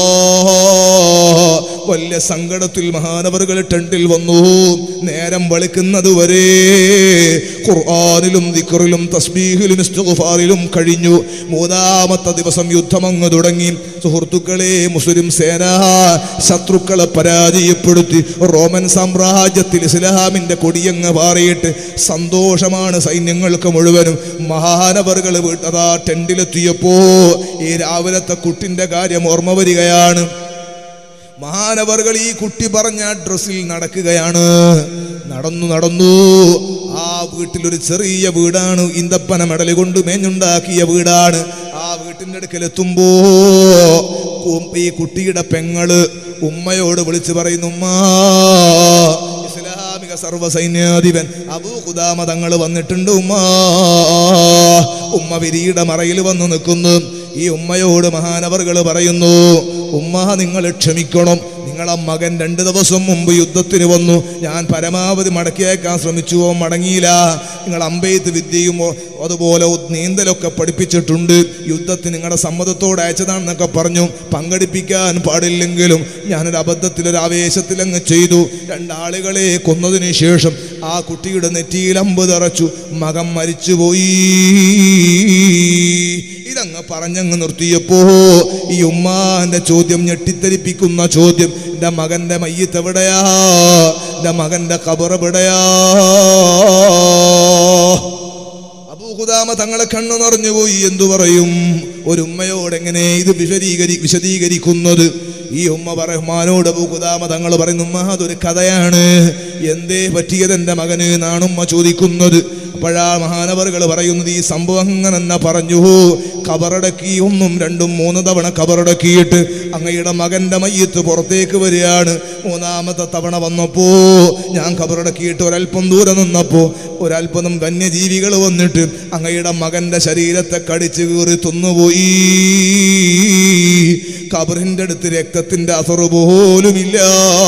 S1: വലിയ സങ്കടത്തിൽ മഹാനവറുകൾ ടെണ്ടിൽ വന്നു നേരം വെളുക്കുന്നത് വരെ ഖുർആാനിലും ദിക്കറിലും തസ്ബീഹിലും ഇസ്തിഗ്ഫാറിലും കഴിഞ്ഞു മൂന്നാമത്തെ ദിവസം യുദ്ധമങ്ങ് തുടങ്ങി സുഹൃത്തുക്കളെ മുസ്ലിം സേന ശത്രുക്കളെ പരാജയപ്പെടുത്തി റോമൻ സാമ്രാജ്യത്തിൽ ഇസ്ലാമിന്റെ കൊടിയങ്ങ് പാറിയിട്ട് സന്തോഷമാണ് സൈന്യങ്ങൾക്ക് മുഴുവനും മഹാനവറുകൾ വീട്ടതാ ടെണ്ടിലെത്തിയപ്പോ ഈ രാവിലത്തെ കുട്ടിന്റെ കാര്യം ഓർമ്മ വരികയാണ് മഹാനവറുകൾ ഈ കുട്ടി പറഞ്ഞ ഡ്രസ്സിൽ നടക്കുകയാണ് നടന്നു നടന്നു ആ വീട്ടിലൊരു ചെറിയ വീടാണ് ഇന്തപ്പന മെടല് കൊണ്ട് മേഞ്ഞുണ്ടാക്കിയ വീടാണ് ആ വീട്ടിന്റെ അടുക്കൽ എത്തുമ്പോ ഉം- ഈ കുട്ടിയുടെ പെങ്ങള് ഉമ്മയോട് വിളിച്ചു പറയുന്നു ഉമ്മ ഇസ്ലാമിക സർവ്വസൈന്യാധിപൻ അബൂ ഖുദാമ തങ്ങൾ വന്നിട്ടുണ്ട് ഉമ്മ ഉമ്മ വിരിയുടെ മറയിൽ വന്ന് നിൽക്കുന്നു ഈ ഉമ്മയോട് മഹാനവറുകൾ പറയുന്നു ഉമ്മ നിങ്ങൾ ക്ഷമിക്കണം നിങ്ങളെ മകൻ രണ്ട് ദിവസം മുമ്പ് യുദ്ധത്തിന് വന്നു ഞാൻ പരമാവധി മടക്കിയേക്കാൻ ശ്രമിച്ചു ഓൻ മടങ്ങിയില്ല നിങ്ങൾ അമ്പെയ്ത്ത് വിദ്യയും ഓ- അതുപോലെ നീന്തലൊക്കെ പഠിപ്പിച്ചിട്ടുണ്ട് യുദ്ധത്തിന് നിങ്ങളുടെ സമ്മതത്തോടെ അയച്ചതാണെന്നൊക്കെ പറഞ്ഞു പങ്കെടുപ്പിക്കാൻ പാടില്ലെങ്കിലും ഞാനൊരു അബദ്ധത്തിൽ ഒരു ആവേശത്തിൽ അങ്ങ് ചെയ്തു രണ്ടാളുകളെ കൊന്നതിന് ശേഷം ആ കുട്ടിയുടെ നെറ്റിയിൽ അമ്പ് തറച്ചു മകൻ മരിച്ചുപോയി ഇതങ്ങ് പറഞ്ഞങ്ങ് നിർത്തിയപ്പോ ഈ ഉമ്മാന്റെ ചോദ്യം ഞെട്ടിത്തെരിപ്പിക്കുന്ന ചോദ്യം എന്റെ മകന്റെ മയ്യത്ത് എവിടെയാ എന്റെ മകന്റെ കബർ എവിടെയാ അബൂഹുദാമ തങ്ങളെ കണ്ണു നിറഞ്ഞുപോയി എന്തു പറയും ഒരു ഉമ്മയോട് എങ്ങനെ ഇത് വിശദീകരി വിശദീകരിക്കുന്നത് ഈ ഉമ്മ റഹ്മാനോട് അബൂഹുദാമ തങ്ങൾ പറയുന്നു ഉമ്മ അതൊരു കഥയാണ് എന്തേ പറ്റിയത് എൻ്റെ മകന് എന്നാണ് ഉമ്മ ചോദിക്കുന്നത് അപ്പോഴാ മഹാനവറുകൾ പറയുന്നത് ഈ സംഭവം അങ്ങനെ തന്നെ പറഞ്ഞു കബറടക്കി ഒന്നും രണ്ടും മൂന്ന് തവണ കബറടക്കിയിട്ട് അങ്ങയുടെ മകന്റെ മയ്യത്ത് പുറത്തേക്ക് വരികയാണ് മൂന്നാമത്തെ തവണ വന്നപ്പോ ഞാൻ കബറടക്കിയിട്ട് ഒരല്പം ദൂരെ നിന്നപ്പോ ഒരല്പം വന്യജീവികൾ വന്നിട്ട് അങ്ങയുടെ മകന്റെ ശരീരത്തെ കടിച്ചു കീറി തിന്നുപോയി കബറിന്റെ അടുത്ത് രക്തത്തിന്റെ അസറ് പോലുമില്ല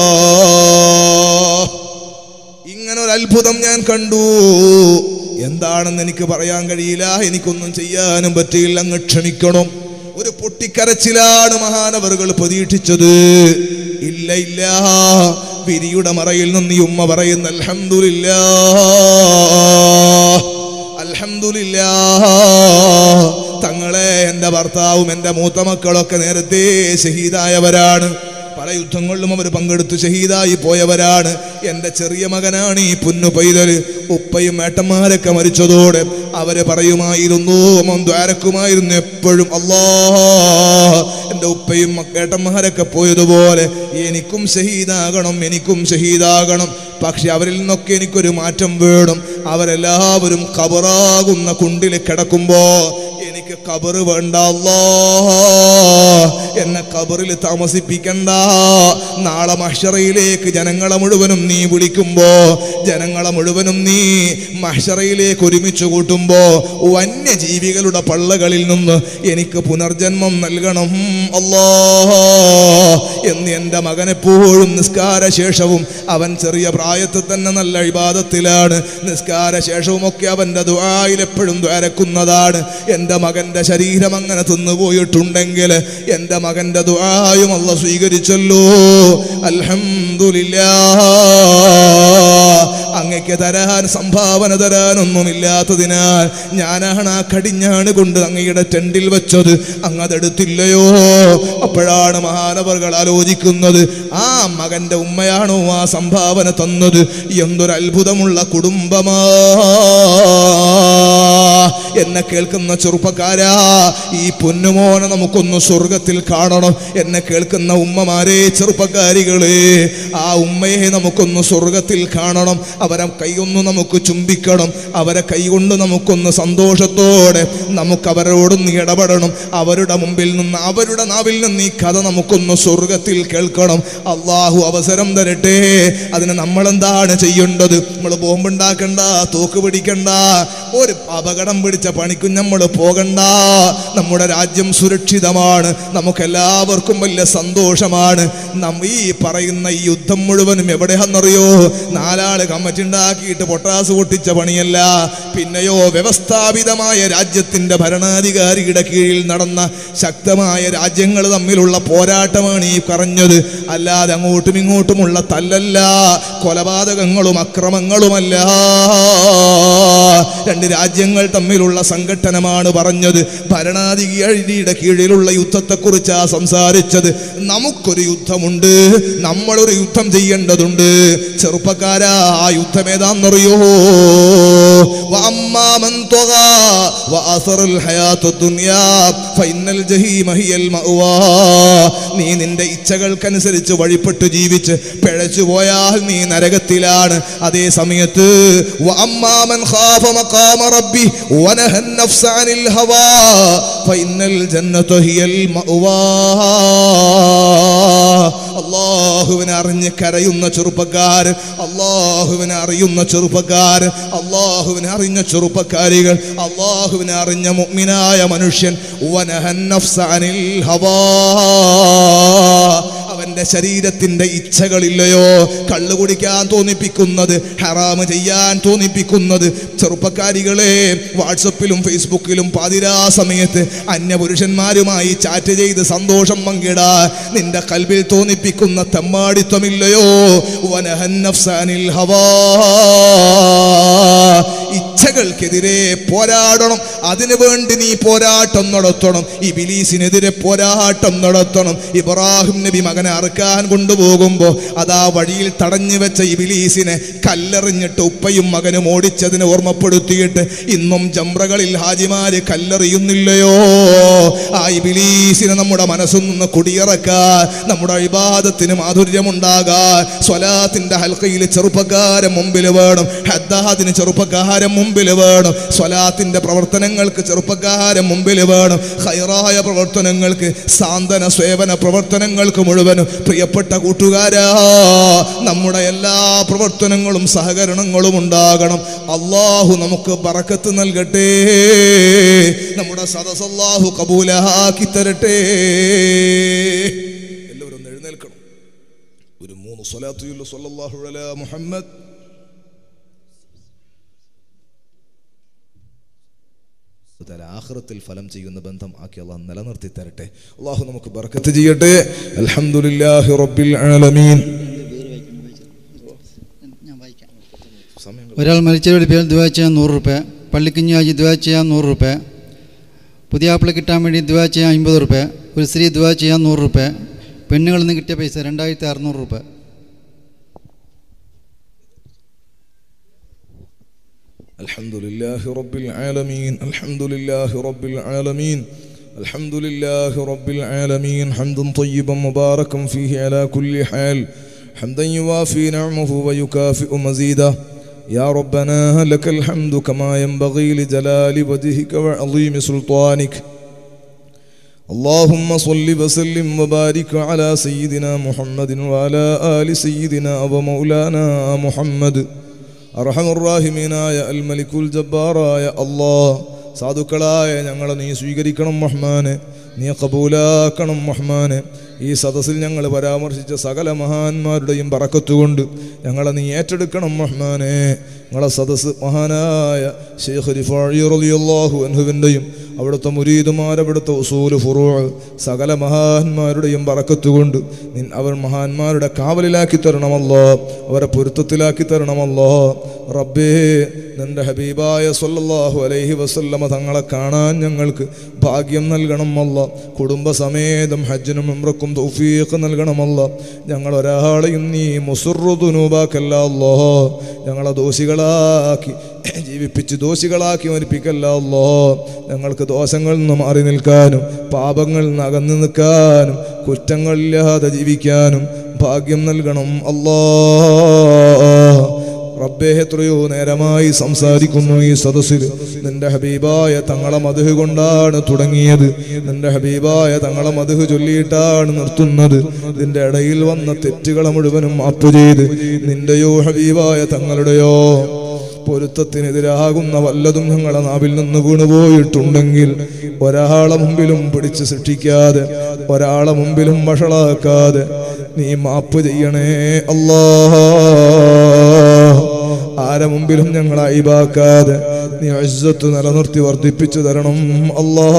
S1: ഇങ്ങനെ ഒരു അത്ഭുതം ഞാൻ കണ്ടു എന്താണെന്ന് എനിക്ക് പറയാൻ കഴിയില്ല എനിക്കൊന്നും ചെയ്യാനും പറ്റിയില്ല അങ്ങ് ക്ഷമിക്കണം ഒരു പൊട്ടിക്കരച്ചിലാണ് മഹാനവറുകൾ പ്രതീക്ഷിച്ചത് ഇല്ല ഇല്ല വിരിയുടെ മറയിൽ നിന്ന് ഈ ഉമ്മ പറയുന്ന അൽഹംദുലില്ല അൽഹംദുലില്ല തങ്ങളെ എൻ്റെ ഭർത്താവും എൻ്റെ മൂത്ത മക്കളൊക്കെ നേരത്തെ ഷഹീദായവരാണ് പല യുദ്ധങ്ങളിലും അവർ പങ്കെടുത്ത് ഷഹീദായി പോയവരാണ് എൻ്റെ ചെറിയ മകനാണ് ഈ പുന്നു പൈതൽ ഉപ്പയും ഏട്ടന്മാരൊക്കെ മരിച്ചതോടെ അവര് പറയുമായിരുന്നു മോൻ ദ്വാരക്കുമായിരുന്നു എപ്പോഴും അല്ലാ എൻ്റെ ഉപ്പയും മക്ക- ഏട്ടന്മാരൊക്കെ പോയതുപോലെ എനിക്കും ഷഹീദാകണം എനിക്കും ഷഹീദാകണം പക്ഷെ അവരിൽ നിന്നൊക്കെ എനിക്കൊരു മാറ്റം വേണം അവരെല്ലാവരും കബറാകുന്ന കുണ്ടിൽ കിടക്കുമ്പോ എനിക്ക് കബറ് വേണ്ട അല്ലാ എന്നെ കബറിൽ താമസിപ്പിക്കണ്ട നാളെ മഷറയിലേക്ക് ജനങ്ങളെ മുഴുവനും നീ വിളിക്കുമ്പോ ജനങ്ങളെ മുഴുവനും നീ മഷറയിലേക്ക് ഒരുമിച്ച് കൂട്ടുമ്പോ വന്യജീവികളുടെ പള്ളകളിൽ നിന്ന് എനിക്ക് പുനർജന്മം നൽകണം അല്ലാ എന്ന് എൻ്റെ മകൻ എപ്പോഴും നിസ്കാര ശേഷവും അവൻ ചെറിയ പ്രായത്തിൽ തന്നെ നല്ല ഇബാദത്തിലാണ് നിസ്കാര ശേഷവും ഒക്കെ അവൻ്റെ ദ്വായിൽ എപ്പോഴും ദ്വാരക്കുന്നതാണ് എൻ്റെ മകൻ്റെ ശരീരം അങ്ങനെ തിന്നുപോയിട്ടുണ്ടെങ്കിൽ എൻ്റെ മകൻ്റെ ദ്വായും അല്ല സ്വീകരിച്ചല്ലോ അൽഹംദുലില്ലാ അങ്ങക്ക് തരാൻ സംഭാവന തരാനൊന്നുമില്ലാത്തതിനാൽ ഞാനാണ് ആ കടിഞ്ഞാണ് കൊണ്ട് അങ്ങയുടെ ടെണ്ടിൽ വെച്ചത് അങ്ങ് അതെടുത്തില്ലയോ അപ്പോഴാണ് മഹാനവർകൾ ആലോചിക്കുന്നത് ആ മകന്റെ ഉമ്മയാണോ ആ സംഭാവന തന്നത് എന്തൊരു അത്ഭുതമുള്ള കുടുംബമാ എന്നെ കേൾക്കുന്ന ചെറുപ്പക്കാരാ ഈ പൊന്നുമോനെ നമുക്കൊന്ന് സ്വർഗത്തിൽ കാണണം എന്നെ കേൾക്കുന്ന ഉമ്മമാരെ ചെറുപ്പക്കാരികളെ ആ ഉമ്മയെ നമുക്കൊന്ന് സ്വർഗത്തിൽ കാണണം അവരെ കൈയൊന്ന് നമുക്ക് ചുംബിക്കണം അവരെ കൈകൊണ്ട് നമുക്കൊന്ന് സന്തോഷത്തോടെ നമുക്ക് അവരോടൊന്ന് ഇടപെടണം അവരുടെ മുമ്പിൽ നിന്ന് അവരുടെ നാവിൽ നിന്ന് ഈ കഥ നമുക്കൊന്ന് സ്വർഗത്തിൽ കേൾക്കണം അള്ളാഹു അവസരം തരട്ടെ അതിന് നമ്മൾ എന്താണ് ചെയ്യേണ്ടത് നമ്മൾ ബോംബുണ്ടാക്കണ്ട തോക്ക് പിടിക്കണ്ട ഒരു അപകടം പിടിച്ച പണിക്കും നമ്മൾ പോകണ്ട നമ്മുടെ രാജ്യം സുരക്ഷിതമാണ് നമുക്കെല്ലാവർക്കും വലിയ സന്തോഷമാണ് നമ്മ ഈ പറയുന്ന ഈ യുദ്ധം മുഴുവനും എവിടെയാണെന്നറിയോ നാലാള് കമ്മിറ്റി ഉണ്ടാക്കിയിട്ട് പൊട്ടാസ് പൊട്ടിച്ച പണിയല്ല പിന്നെയോ വ്യവസ്ഥാപിതമായ രാജ്യത്തിന്റെ ഭരണാധികാരിയുടെ കീഴിൽ നടന്ന ശക്തമായ രാജ്യങ്ങൾ തമ്മിലുള്ള പോരാട്ടമാണ് ഈ പറഞ്ഞത് അല്ലാതെ അങ്ങോട്ടും ഇങ്ങോട്ടുമുള്ള തല്ലല്ല കൊലപാതകങ്ങളും അക്രമങ്ങളുമല്ല രണ്ട് രാജ്യങ്ങൾ തമ്മിലുള്ള സംഘട്ടനമാണ് പറഞ്ഞത് ഭരണാധികാരിയുടെ കീഴിലുള്ള യുദ്ധത്തെക്കുറിച്ചാ സംസാരിച്ചത് നമുക്കൊരു യുദ്ധമുണ്ട് നമ്മളൊരു യുദ്ധം ചെയ്യേണ്ടതുണ്ട് ചെറുപ്പക്കാരാ ആ യുദ്ധം ഏതാണെന്നറിയോ وأما من طغى وآثر الحياة الدنيا فإن الجحيم هي المأوى നീ നിന്റെ ഇച്ഛകൾക്കനുസരിച്ച് വഴിപ്പെട്ട് ജീവിച്ച് പിഴച്ചു പോയാൽ നീ നരകത്തിലാണ് അതേ സമയത്ത് وأما من خاف مقام ربه ونهى النفس عن الهوى فإن الجنة هي المأوى അള്ളാഹുവിനെ അറിഞ്ഞ് കരയുന്ന ചെറുപ്പക്കാർ അള്ളാഹുവിനെ അറിയുന്ന ചെറുപ്പക്കാർ അള്ളാഹുവിനെ അറിഞ്ഞ ചെറുപ്പക്കാരികൾ അള്ളാഹുവിനെ അറിഞ്ഞ മുഅ്മിനായ മനുഷ്യൻ വനഹൻ നഫ്സ അനിൽ ഹവാ അവന്റെ നിന്റെ ശരീരത്തിന്റെ ഇച്ഛകളില്ലയോ കള്ളു കുടിക്കാൻ തോന്നിപ്പിക്കുന്നത് ഹറാമ് ചെയ്യാൻ തോന്നിപ്പിക്കുന്നത് ചെറുപ്പക്കാരികളെ വാട്സപ്പിലും ഫേസ്ബുക്കിലും പാതിരാ സമയത്ത് അന്യപുരുഷന്മാരുമായി ചാറ്റ് ചെയ്ത് സന്തോഷം പങ്കിടാ നിന്റെ കൽവിൽ തോന്നിപ്പിക്കുന്ന തെമ്മാടിത്വമില്ലയോ വനഹൻ നഫ്സാനിൽ ഹവാ ഇച്ഛകൾക്കെതിരെ പോരാടണം അതിനു വേണ്ടി നീ പോരാട്ടം നടത്തണം ഈ ബിലീസിനെതിരെ പോരാട്ടം നടത്തണം ഇബ്രാഹിം നബി മകനെ അറുക്കാൻ കൊണ്ടുപോകുമ്പോ അതാ വഴിയിൽ തടഞ്ഞു വെച്ച ഈ ബിലീസിനെ കല്ലെറിഞ്ഞിട്ട് ഉപ്പയും മകനും ഓടിച്ചതിനെ ഓർമ്മപ്പെടുത്തിയിട്ട് ഇന്നും ജംറകളിൽ ഹാജിമാര് കല്ലെറിയുന്നില്ലയോ ആ ഇബിലീസിനെ നമ്മുടെ മനസ്സിൽ നിന്ന് കുടിയിറക്കാൻ നമ്മുടെ ഇബാദത്തിന് മാധുര്യമുണ്ടാകാൻ സ്വലാത്തിന്റെ ഹൽക്കയിൽ ചെറുപ്പക്കാരൻ മുമ്പിൽ വേണം ഹദ്ദാദിന് ചെറുപ്പക്കാരൻ മുമ്പിൽ വേണം സ്വലാത്തിന്റെ പ്രവർത്തനങ്ങൾക്ക് ചെറുപ്പക്കാരൻ മുമ്പിൽ വേണം ഹൈറായ പ്രവർത്തനങ്ങൾക്ക് സാന്ത്വന സേവന പ്രവർത്തനങ്ങൾക്ക് മുഴുവനും പ്രിയപ്പെട്ട കൂട്ടുകാരാ നമ്മുടെ എല്ലാ പ്രവർത്തനങ്ങളും സഹകരണങ്ങളും ഉണ്ടാകണം അള്ളാഹു നമുക്ക് പറക്കത്ത് നൽകട്ടെ നമ്മുടെ സദസ് അള്ളാഹു കബൂലാക്കി തരട്ടെ എല്ലാവരും ഒന്ന് എഴുന്നേൽക്കണം ഒരു മൂന്ന് സ്വലാത്തുയുള്ള സല്ലല്ലാഹു അലാ മുഹമ്മദ് ആഹ്റത്തിൽ ഫലം ചെയ്യുന്ന ബന്ധം ആക്കി അള്ളാഹ് നിലനിർത്തി തരട്ടെ അള്ളാഹു നമുക്ക് ബർക്കത്ത് ചെയ്യട്ടെ അൽഹംദുലില്ലാഹി റബ്ബിൽ ആലമീൻ
S2: ഞാൻ വായിക്കാം
S1: സമയം
S2: ഒരാൾ മരിച്ചവരുടെ പേരിൽ ദ്വാ ചെയ്യാൻ നൂറ് റുപ്യ പള്ളിക്കുഞ്ഞാജി ദ്വാ ചെയ്യാൻ നൂറ് റുപ്യ പുതിയ ആപ്പിള കിട്ടാൻ വേണ്ടി ദ്വാ ചെയ്യാൻ അമ്പത് റുപ്യ ഒരു സ്ത്രീ ദ്വാ ചെയ്യാൻ നൂറ് റുപ്യ പെണ്ണുകളിൽ നിന്ന് കിട്ടിയ പൈസ രണ്ടായിരത്തി അറുന്നൂറ് റുപ്യ
S1: الحمد لله رب العالمين الحمد لله رب العالمين الحمد لله رب العالمين حمدا طيبا مباركا فيه على كل حال حمدا يوافي نعمه ويكافئ مزيده يا ربنا لك الحمد كما ينبغي لجلال وجهك وعظيم سلطانك اللهم صل وسلم وبارك على سيدنا محمد وعلى آل سيدنا ومولانا محمد അറഹമുറാഹിമീനായ അൽ മലിക്കുൽ ജബ്ബാറായ അള്ളാ സാധുക്കളായ ഞങ്ങളെ നീ സ്വീകരിക്കണം റഹ്മാനെ നീ കബൂലാക്കണം റഹ്മാനെ ഈ സദസ്സിൽ ഞങ്ങൾ പരാമർശിച്ച സകല മഹാന്മാരുടെയും പറക്കത്തുകൊണ്ട് ഞങ്ങളെ നീ ഏറ്റെടുക്കണം റഹ്മാനെ ഞങ്ങളെ സദസ്സ് മഹാനായ ഷെയ്ഖ് റിഫാഴി റളിയല്ലാഹു അൻഹുവിൻ്റെയും അവിടുത്തെ മുരീദുമാർ അവിടുത്തെ ഉസൂല് ഫുറൂ സകല മഹാന്മാരുടെയും പറക്കത്തുകൊണ്ട് നിൻ അവർ മഹാന്മാരുടെ കാവലിലാക്കി തരണമല്ലോ അവരെ പൊരുത്തത്തിലാക്കി തരണമല്ലോ റബ്ബേ നിന്റെ ഹബീബായ സല്ലല്ലാഹു അലൈഹി വസല്ലമ തങ്ങളെ കാണാൻ ഞങ്ങൾക്ക് ഭാഗ്യം നൽകണമല്ല കുടുംബസമേതം ഹജ്ജിനും ഉംറക്കും തൗഫീഖ് നൽകണമല്ല ഞങ്ങൾ ഒരാളെയും നീ മുസുറുദുനൂബാക്കല്ല അല്ലോ ഞങ്ങളെ ദോഷികളാക്കി ജീവിപ്പിച്ച് ദോഷികളാക്കി മരിപ്പിക്കല്ല അല്ലോ ഞങ്ങൾക്ക് ദോഷങ്ങളിൽ നിന്ന് മാറി നിൽക്കാനും പാപങ്ങളിൽ നിന്ന് അകന്നു നിൽക്കാനും കുറ്റങ്ങളില്ലാതെ ജീവിക്കാനും ഭാഗ്യം നൽകണം അല്ലോ റബ്ബേ എത്രയോ നേരമായി സംസാരിക്കുന്നു ഈ സദസ്സിൽ നിന്റെ ഹബീബായ തങ്ങളെ മധു കൊണ്ടാണ് തുടങ്ങിയത് നിന്റെ ഹബീബായ തങ്ങളെ മധു ചൊല്ലിയിട്ടാണ് നിർത്തുന്നത് ഇതിന്റെ ഇടയിൽ വന്ന തെറ്റുകളെ മുഴുവനും മാപ്പ് ചെയ്ത് നിന്റെയോ ഹബീബായ തങ്ങളുടെയോ പൊരുത്തത്തിനെതിരാകുന്ന വല്ലതും ഞങ്ങളെ നാവിൽ നിന്ന് വീണുപോയിട്ടുണ്ടെങ്കിൽ ഒരാളെ മുമ്പിലും പിടിച്ച് സൃഷ്ടിക്കാതെ ഒരാളെ മുമ്പിലും വഷളാക്കാതെ നീ മാപ്പ് ചെയ്യണേ അല്ലാ ആരെ മുമ്പിലും ഞങ്ങൾ അയിബാക്കാതെ നീ അജ്ജത്ത് നിലനിർത്തി വർദ്ധിപ്പിച്ചു തരണം അല്ലാ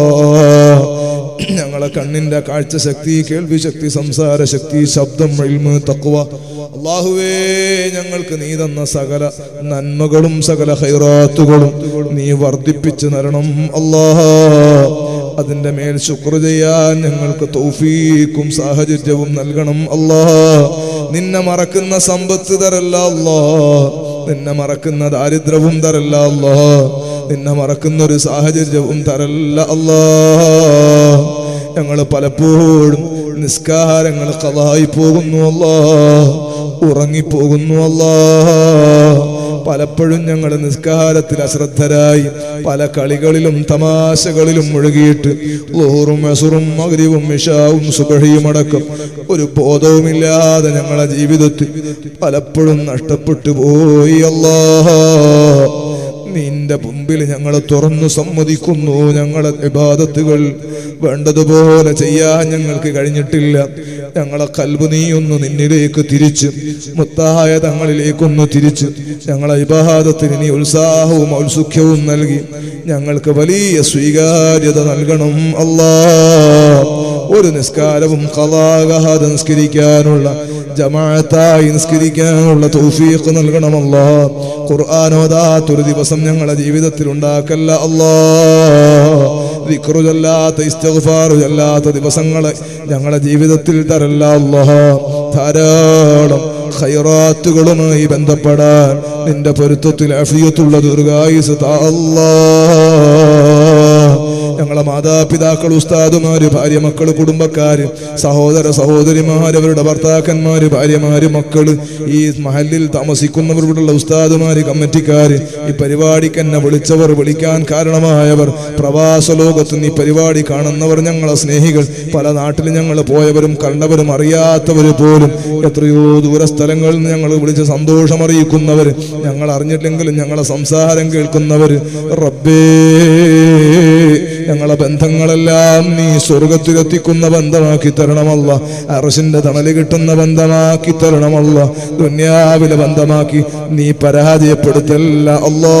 S1: ഞങ്ങളെ കണ്ണിന്റെ കാഴ്ച ശക്തി കേൾവി ശക്തി സംസാര ശക്തി ശബ്ദം ഇൽമ് തക്വ അള്ളാഹുവേ ഞങ്ങൾക്ക് നീ തന്ന സകല നന്മകളും സകല ഹൈറാത്തുകളും നീ വർദ്ധിപ്പിച്ചു തരണം അല്ലാ അതിന്റെ മേൽ ശുക്ർ ചെയ്യാൻ ഞങ്ങൾക്ക് തൗഫീക്കും സാഹചര്യവും നൽകണം അല്ലാ നിന്നെ മറക്കുന്ന സമ്പത്ത് തരല്ല അല്ലാ നിന്നെ മറക്കുന്ന ദാരിദ്ര്യവും തരല്ല അല്ലാ നിന്നെ മറക്കുന്ന ഒരു സാഹചര്യവും തരല്ല അല്ലാ ഞങ്ങൾ പലപ്പോഴും നിസ്കാരങ്ങൾ കഥായി പോകുന്നു അല്ലാ ഉറങ്ങിപ്പോകുന്നു അല്ലാ പലപ്പോഴും ഞങ്ങൾ നിസ്കാരത്തിൽ അശ്രദ്ധരായി പല കളികളിലും തമാശകളിലും മുഴുകിയിട്ട് ലോറും അസുറും മകരിവും മിഷാവും സുബഹിയും അടക്കം ഒരു ബോധവുമില്ലാതെ ഞങ്ങളെ ജീവിതത്തിൽ പലപ്പോഴും നഷ്ടപ്പെട്ടു പോയി അല്ലാ നിന്റെ മുമ്പിൽ ഞങ്ങൾ തുറന്നു സമ്മതിക്കുന്നു ഞങ്ങളെ ഇബാദത്തുകൾ വേണ്ടതുപോലെ ചെയ്യാൻ ഞങ്ങൾക്ക് കഴിഞ്ഞിട്ടില്ല ഞങ്ങളെ കൽബ് നീ ഒന്ന് നിന്നിലേക്ക് തിരിച്ച് മുത്തായ തങ്ങളിലേക്കൊന്ന് തിരിച്ച് ഞങ്ങളെ ഇബാദത്തിന് നീ ഉത്സാഹവും ഔത്സുഖ്യവും നൽകി ഞങ്ങൾക്ക് വലിയ സ്വീകാര്യത നൽകണം അല്ലാ ഒരു നിസ്കാരവും കലാകഹാത നിസ്കരിക്കാനുള്ള ജമാഅത്തായി നിസ്കരിക്കാനുള്ള തൗഫീഖ് നൽകണമല്ലോ ഖുർആാനോദാത്തൊരു ദിവസം ഞങ്ങളുടെ ജീവിതത്തിൽ ഉണ്ടാക്കല്ല അല്ലാ വിക്രുചല്ലാത്ത ഇസ്തഗ്ഫാറുചല്ലാത്ത ദിവസങ്ങളെ ഞങ്ങളുടെ ജീവിതത്തിൽ തരല്ല അല്ലാ ധാരാളം ഖൈറാത്തുകളുമായി ബന്ധപ്പെടാൻ നിന്റെ പൊരുത്തത്തിൽ അഫിയത്തുള്ള ദീർഘായുസ് താ അല്ലാ ഞങ്ങളെ മാതാപിതാക്കൾ ഉസ്താദുമാര് ഭാര്യ മക്കള് കുടുംബക്കാര് സഹോദര സഹോദരിമാര് അവരുടെ ഭർത്താക്കന്മാര് ഭാര്യമാര് മക്കള് ഈ മഹലിൽ താമസിക്കുന്നവരുടെ ഉസ്താദുമാര് കമ്മിറ്റിക്കാര് ഈ പരിപാടിക്ക് എന്നെ വിളിച്ചവർ വിളിക്കാൻ കാരണമായവർ പ്രവാസ ലോകത്ത് ഈ പരിപാടി കാണുന്നവർ ഞങ്ങളെ സ്നേഹികൾ പല നാട്ടിൽ ഞങ്ങൾ പോയവരും കണ്ടവരും അറിയാത്തവർ പോലും എത്രയോ ദൂര സ്ഥലങ്ങളിൽ നിന്ന് ഞങ്ങൾ വിളിച്ച് സന്തോഷം അറിയിക്കുന്നവർ ഞങ്ങൾ അറിഞ്ഞില്ലെങ്കിലും ഞങ്ങളെ സംസാരം കേൾക്കുന്നവർ റബ്ബേ ഞങ്ങളെ ബന്ധങ്ങളെല്ലാം നീ സ്വർഗത്തിലെത്തിക്കുന്ന ബന്ധമാക്കി തരണമല്ല അറസിന്റെ തണല് കിട്ടുന്ന ബന്ധമാക്കി തരണമല്ല ദുന്യാവിലെ ബന്ധമാക്കി നീ പരാജയപ്പെടുത്തല്ല അല്ലാ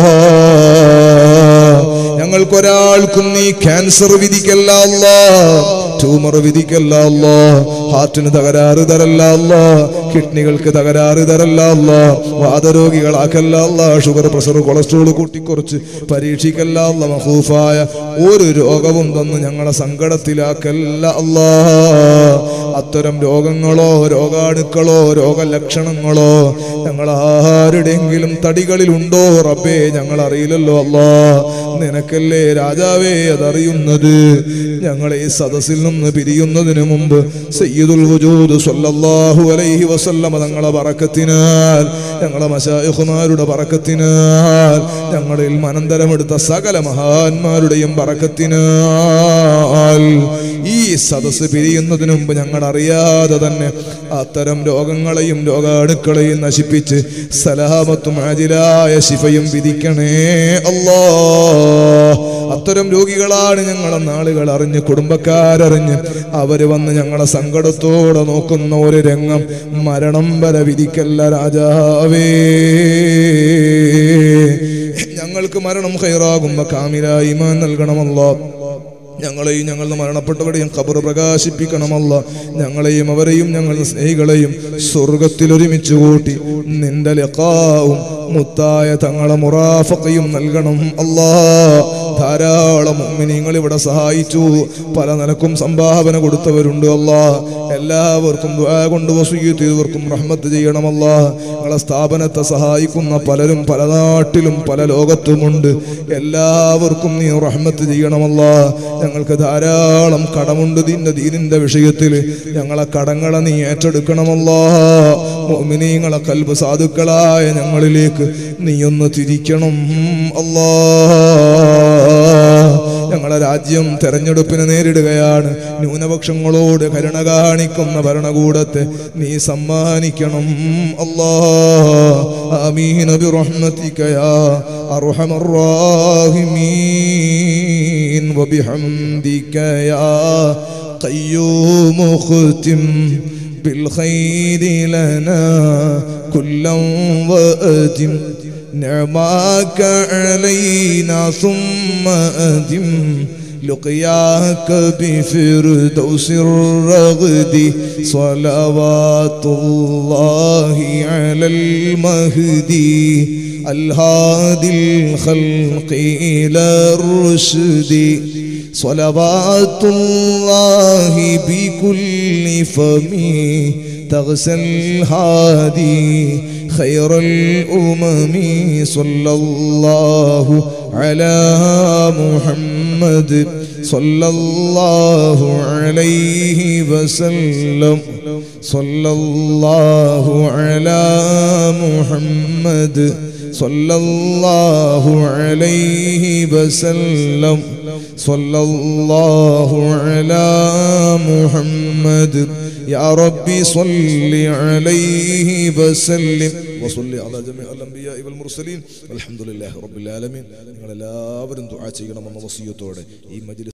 S1: ഞങ്ങൾക്കൊരാൾക്കും നീ ക്യാൻസർ വിധിക്കല്ല അല്ലാ ട്യൂമർ വിധിക്കല്ല അല്ലാ ഹാർട്ടിന് തകരാറ് തരല്ല അല്ലാ കിഡ്നികൾക്ക് തകരാറ് തരല്ല അല്ലാ വാദരോഗികളാക്കല്ല അല്ലാ ഷുഗർ പ്രഷർ കൊളസ്ട്രോൾ കൂട്ടിക്കുറച്ച് പരീക്ഷിക്കല്ല അല്ല മഹൂഫായ ഒരു രോഗവും തന്ന് ഞങ്ങളെ സങ്കടത്തിലാക്കല്ല അല്ലാ അത്തരം രോഗങ്ങളോ രോഗാണുക്കളോ രോഗലക്ഷണങ്ങളോ ഞങ്ങൾ ആരുടെയെങ്കിലും തടികളിലുണ്ടോ റബ്ബേ ഞങ്ങൾ അറിയില്ലല്ലോ അല്ലാ നിനക്കല്ലേ രാജാവേ അതറിയുന്നത് ഞങ്ങളെ ഈ സദസ്സിൽ നിന്ന് പിരിയുന്നതിന് മുമ്പ് സയ്യിദുൽ വജൂദ് സ്വല്ലല്ലാഹു അലൈഹി വസല്ലമ തങ്ങളെ ബറക്കത്തിനാൽ ഞങ്ങളെ മശായിഖുമാരുടെ ബറക്കത്തിനാൽ ഞങ്ങളിൽ അനന്തരമെടുത്ത സകല മഹാന്മാരുടെയും ബറക്കത്തിനാൽ ഈ സദസ്സ് പിരിയുന്നതിന് മുമ്പ് ഞങ്ങൾ അറിയാതെ തന്നെ അത്തരം രോഗങ്ങളെയും രോഗാണുക്കളെയും നശിപ്പിച്ച് സലാമത്തും ആജിലായ ശിഫയും വിധിക്കണേ അല്ലാ അത്തരം രോഗികളാണ് ഞങ്ങളെ നാളുകൾ അറിഞ്ഞ് കുടുംബക്കാരറിഞ്ഞ് അവര് വന്ന് ഞങ്ങളെ സങ്കടത്തോടെ നോക്കുന്ന ഒരു രംഗം മരണം വരെ വിധിക്കല്ല രാജാവേ ഞങ്ങൾക്ക് മരണം ഹൈറാകുമ്പോ കാമിലായി മാൻ നൽകണമല്ലോ ഞങ്ങളെയും ഞങ്ങളുടെ മരണപ്പെട്ടവരെയും ഖബർ പ്രകാശിപ്പിക്കണമല്ല ഞങ്ങളെയും അവരെയും ഞങ്ങളുടെ സ്നേഹികളെയും സ്വർഗത്തിൽ ഒരുമിച്ച് കൂട്ടി നിന്റെ ലക്കാവും മുത്തായ തങ്ങളെ മുറാഫക്കയും നൽകണം അല്ലാ ധാരാളം നിങ്ങൾ ഇവിടെ സഹായിച്ചു പല നിലക്കും സംഭാവന കൊടുത്തവരുണ്ട് അല്ലാ എല്ലാവർക്കും ദുആ കൊണ്ട് വസൂയത്ത് ചെയ്തവർക്കും റഹ്മത്ത് ചെയ്യണമല്ല ഞങ്ങളെ സ്ഥാപനത്തെ സഹായിക്കുന്ന പലരും പല നാട്ടിലും പല ലോകത്തുമുണ്ട് എല്ലാവർക്കും നീ റഹ്മത്ത് ചെയ്യണമല്ല ഞങ്ങൾക്ക് ധാരാളം കടമുണ്ട് നിന്റെ ദീനിന്റെ വിഷയത്തിൽ ഞങ്ങളെ കടങ്ങളെ നീ ഏറ്റെടുക്കണമല്ല മോമിനീങ്ങളെ കൽബ് സാധുക്കളായ ഞങ്ങളിലേക്ക് നീ ഒന്ന് തിരിക്കണം അല്ലാ ഞങ്ങളെ രാജ്യം തെരഞ്ഞെടുപ്പിന് നേരിടുകയാണ് ന്യൂനപക്ഷങ്ങളോട് കരുണ കാണിക്കുന്ന ഭരണകൂടത്തെ നീ സമ്മാനിക്കണം അല്ലാ ആമീന ബിറഹ്മതിക യാ അർഹമർ റാഹിമീൻ വബിഹംദിക യാ قيوم ختم بالخير لنا كلا وأدم نعماك علينا ثم أدم لقياك بفردوس الرغد صلوات الله على المهدي الهادي الخلق إلى الرشد صلوات الله بكل فم تغسل الهادي خير الأمم صلى الله على محمد صلى الله عليه وسلم صلى الله على محمد صلى الله عليه وسلم صلى الله على محمد യാ റബ്ബി സ്വല്ലി അലൈഹി വസല്ലിം വസല്ലി അലാ ജമീഅ അൽഅംബിയാഇ വൽ മുർസലീൻ അൽഹംദുലില്ലാഹി റബ്ബിൽ ആലമീൻ നിങ്ങൾ എല്ലാവരും ദുആ ചെയ്യണമെന്ന വസിയത്തോടെ ഈ മജ്ലിസ്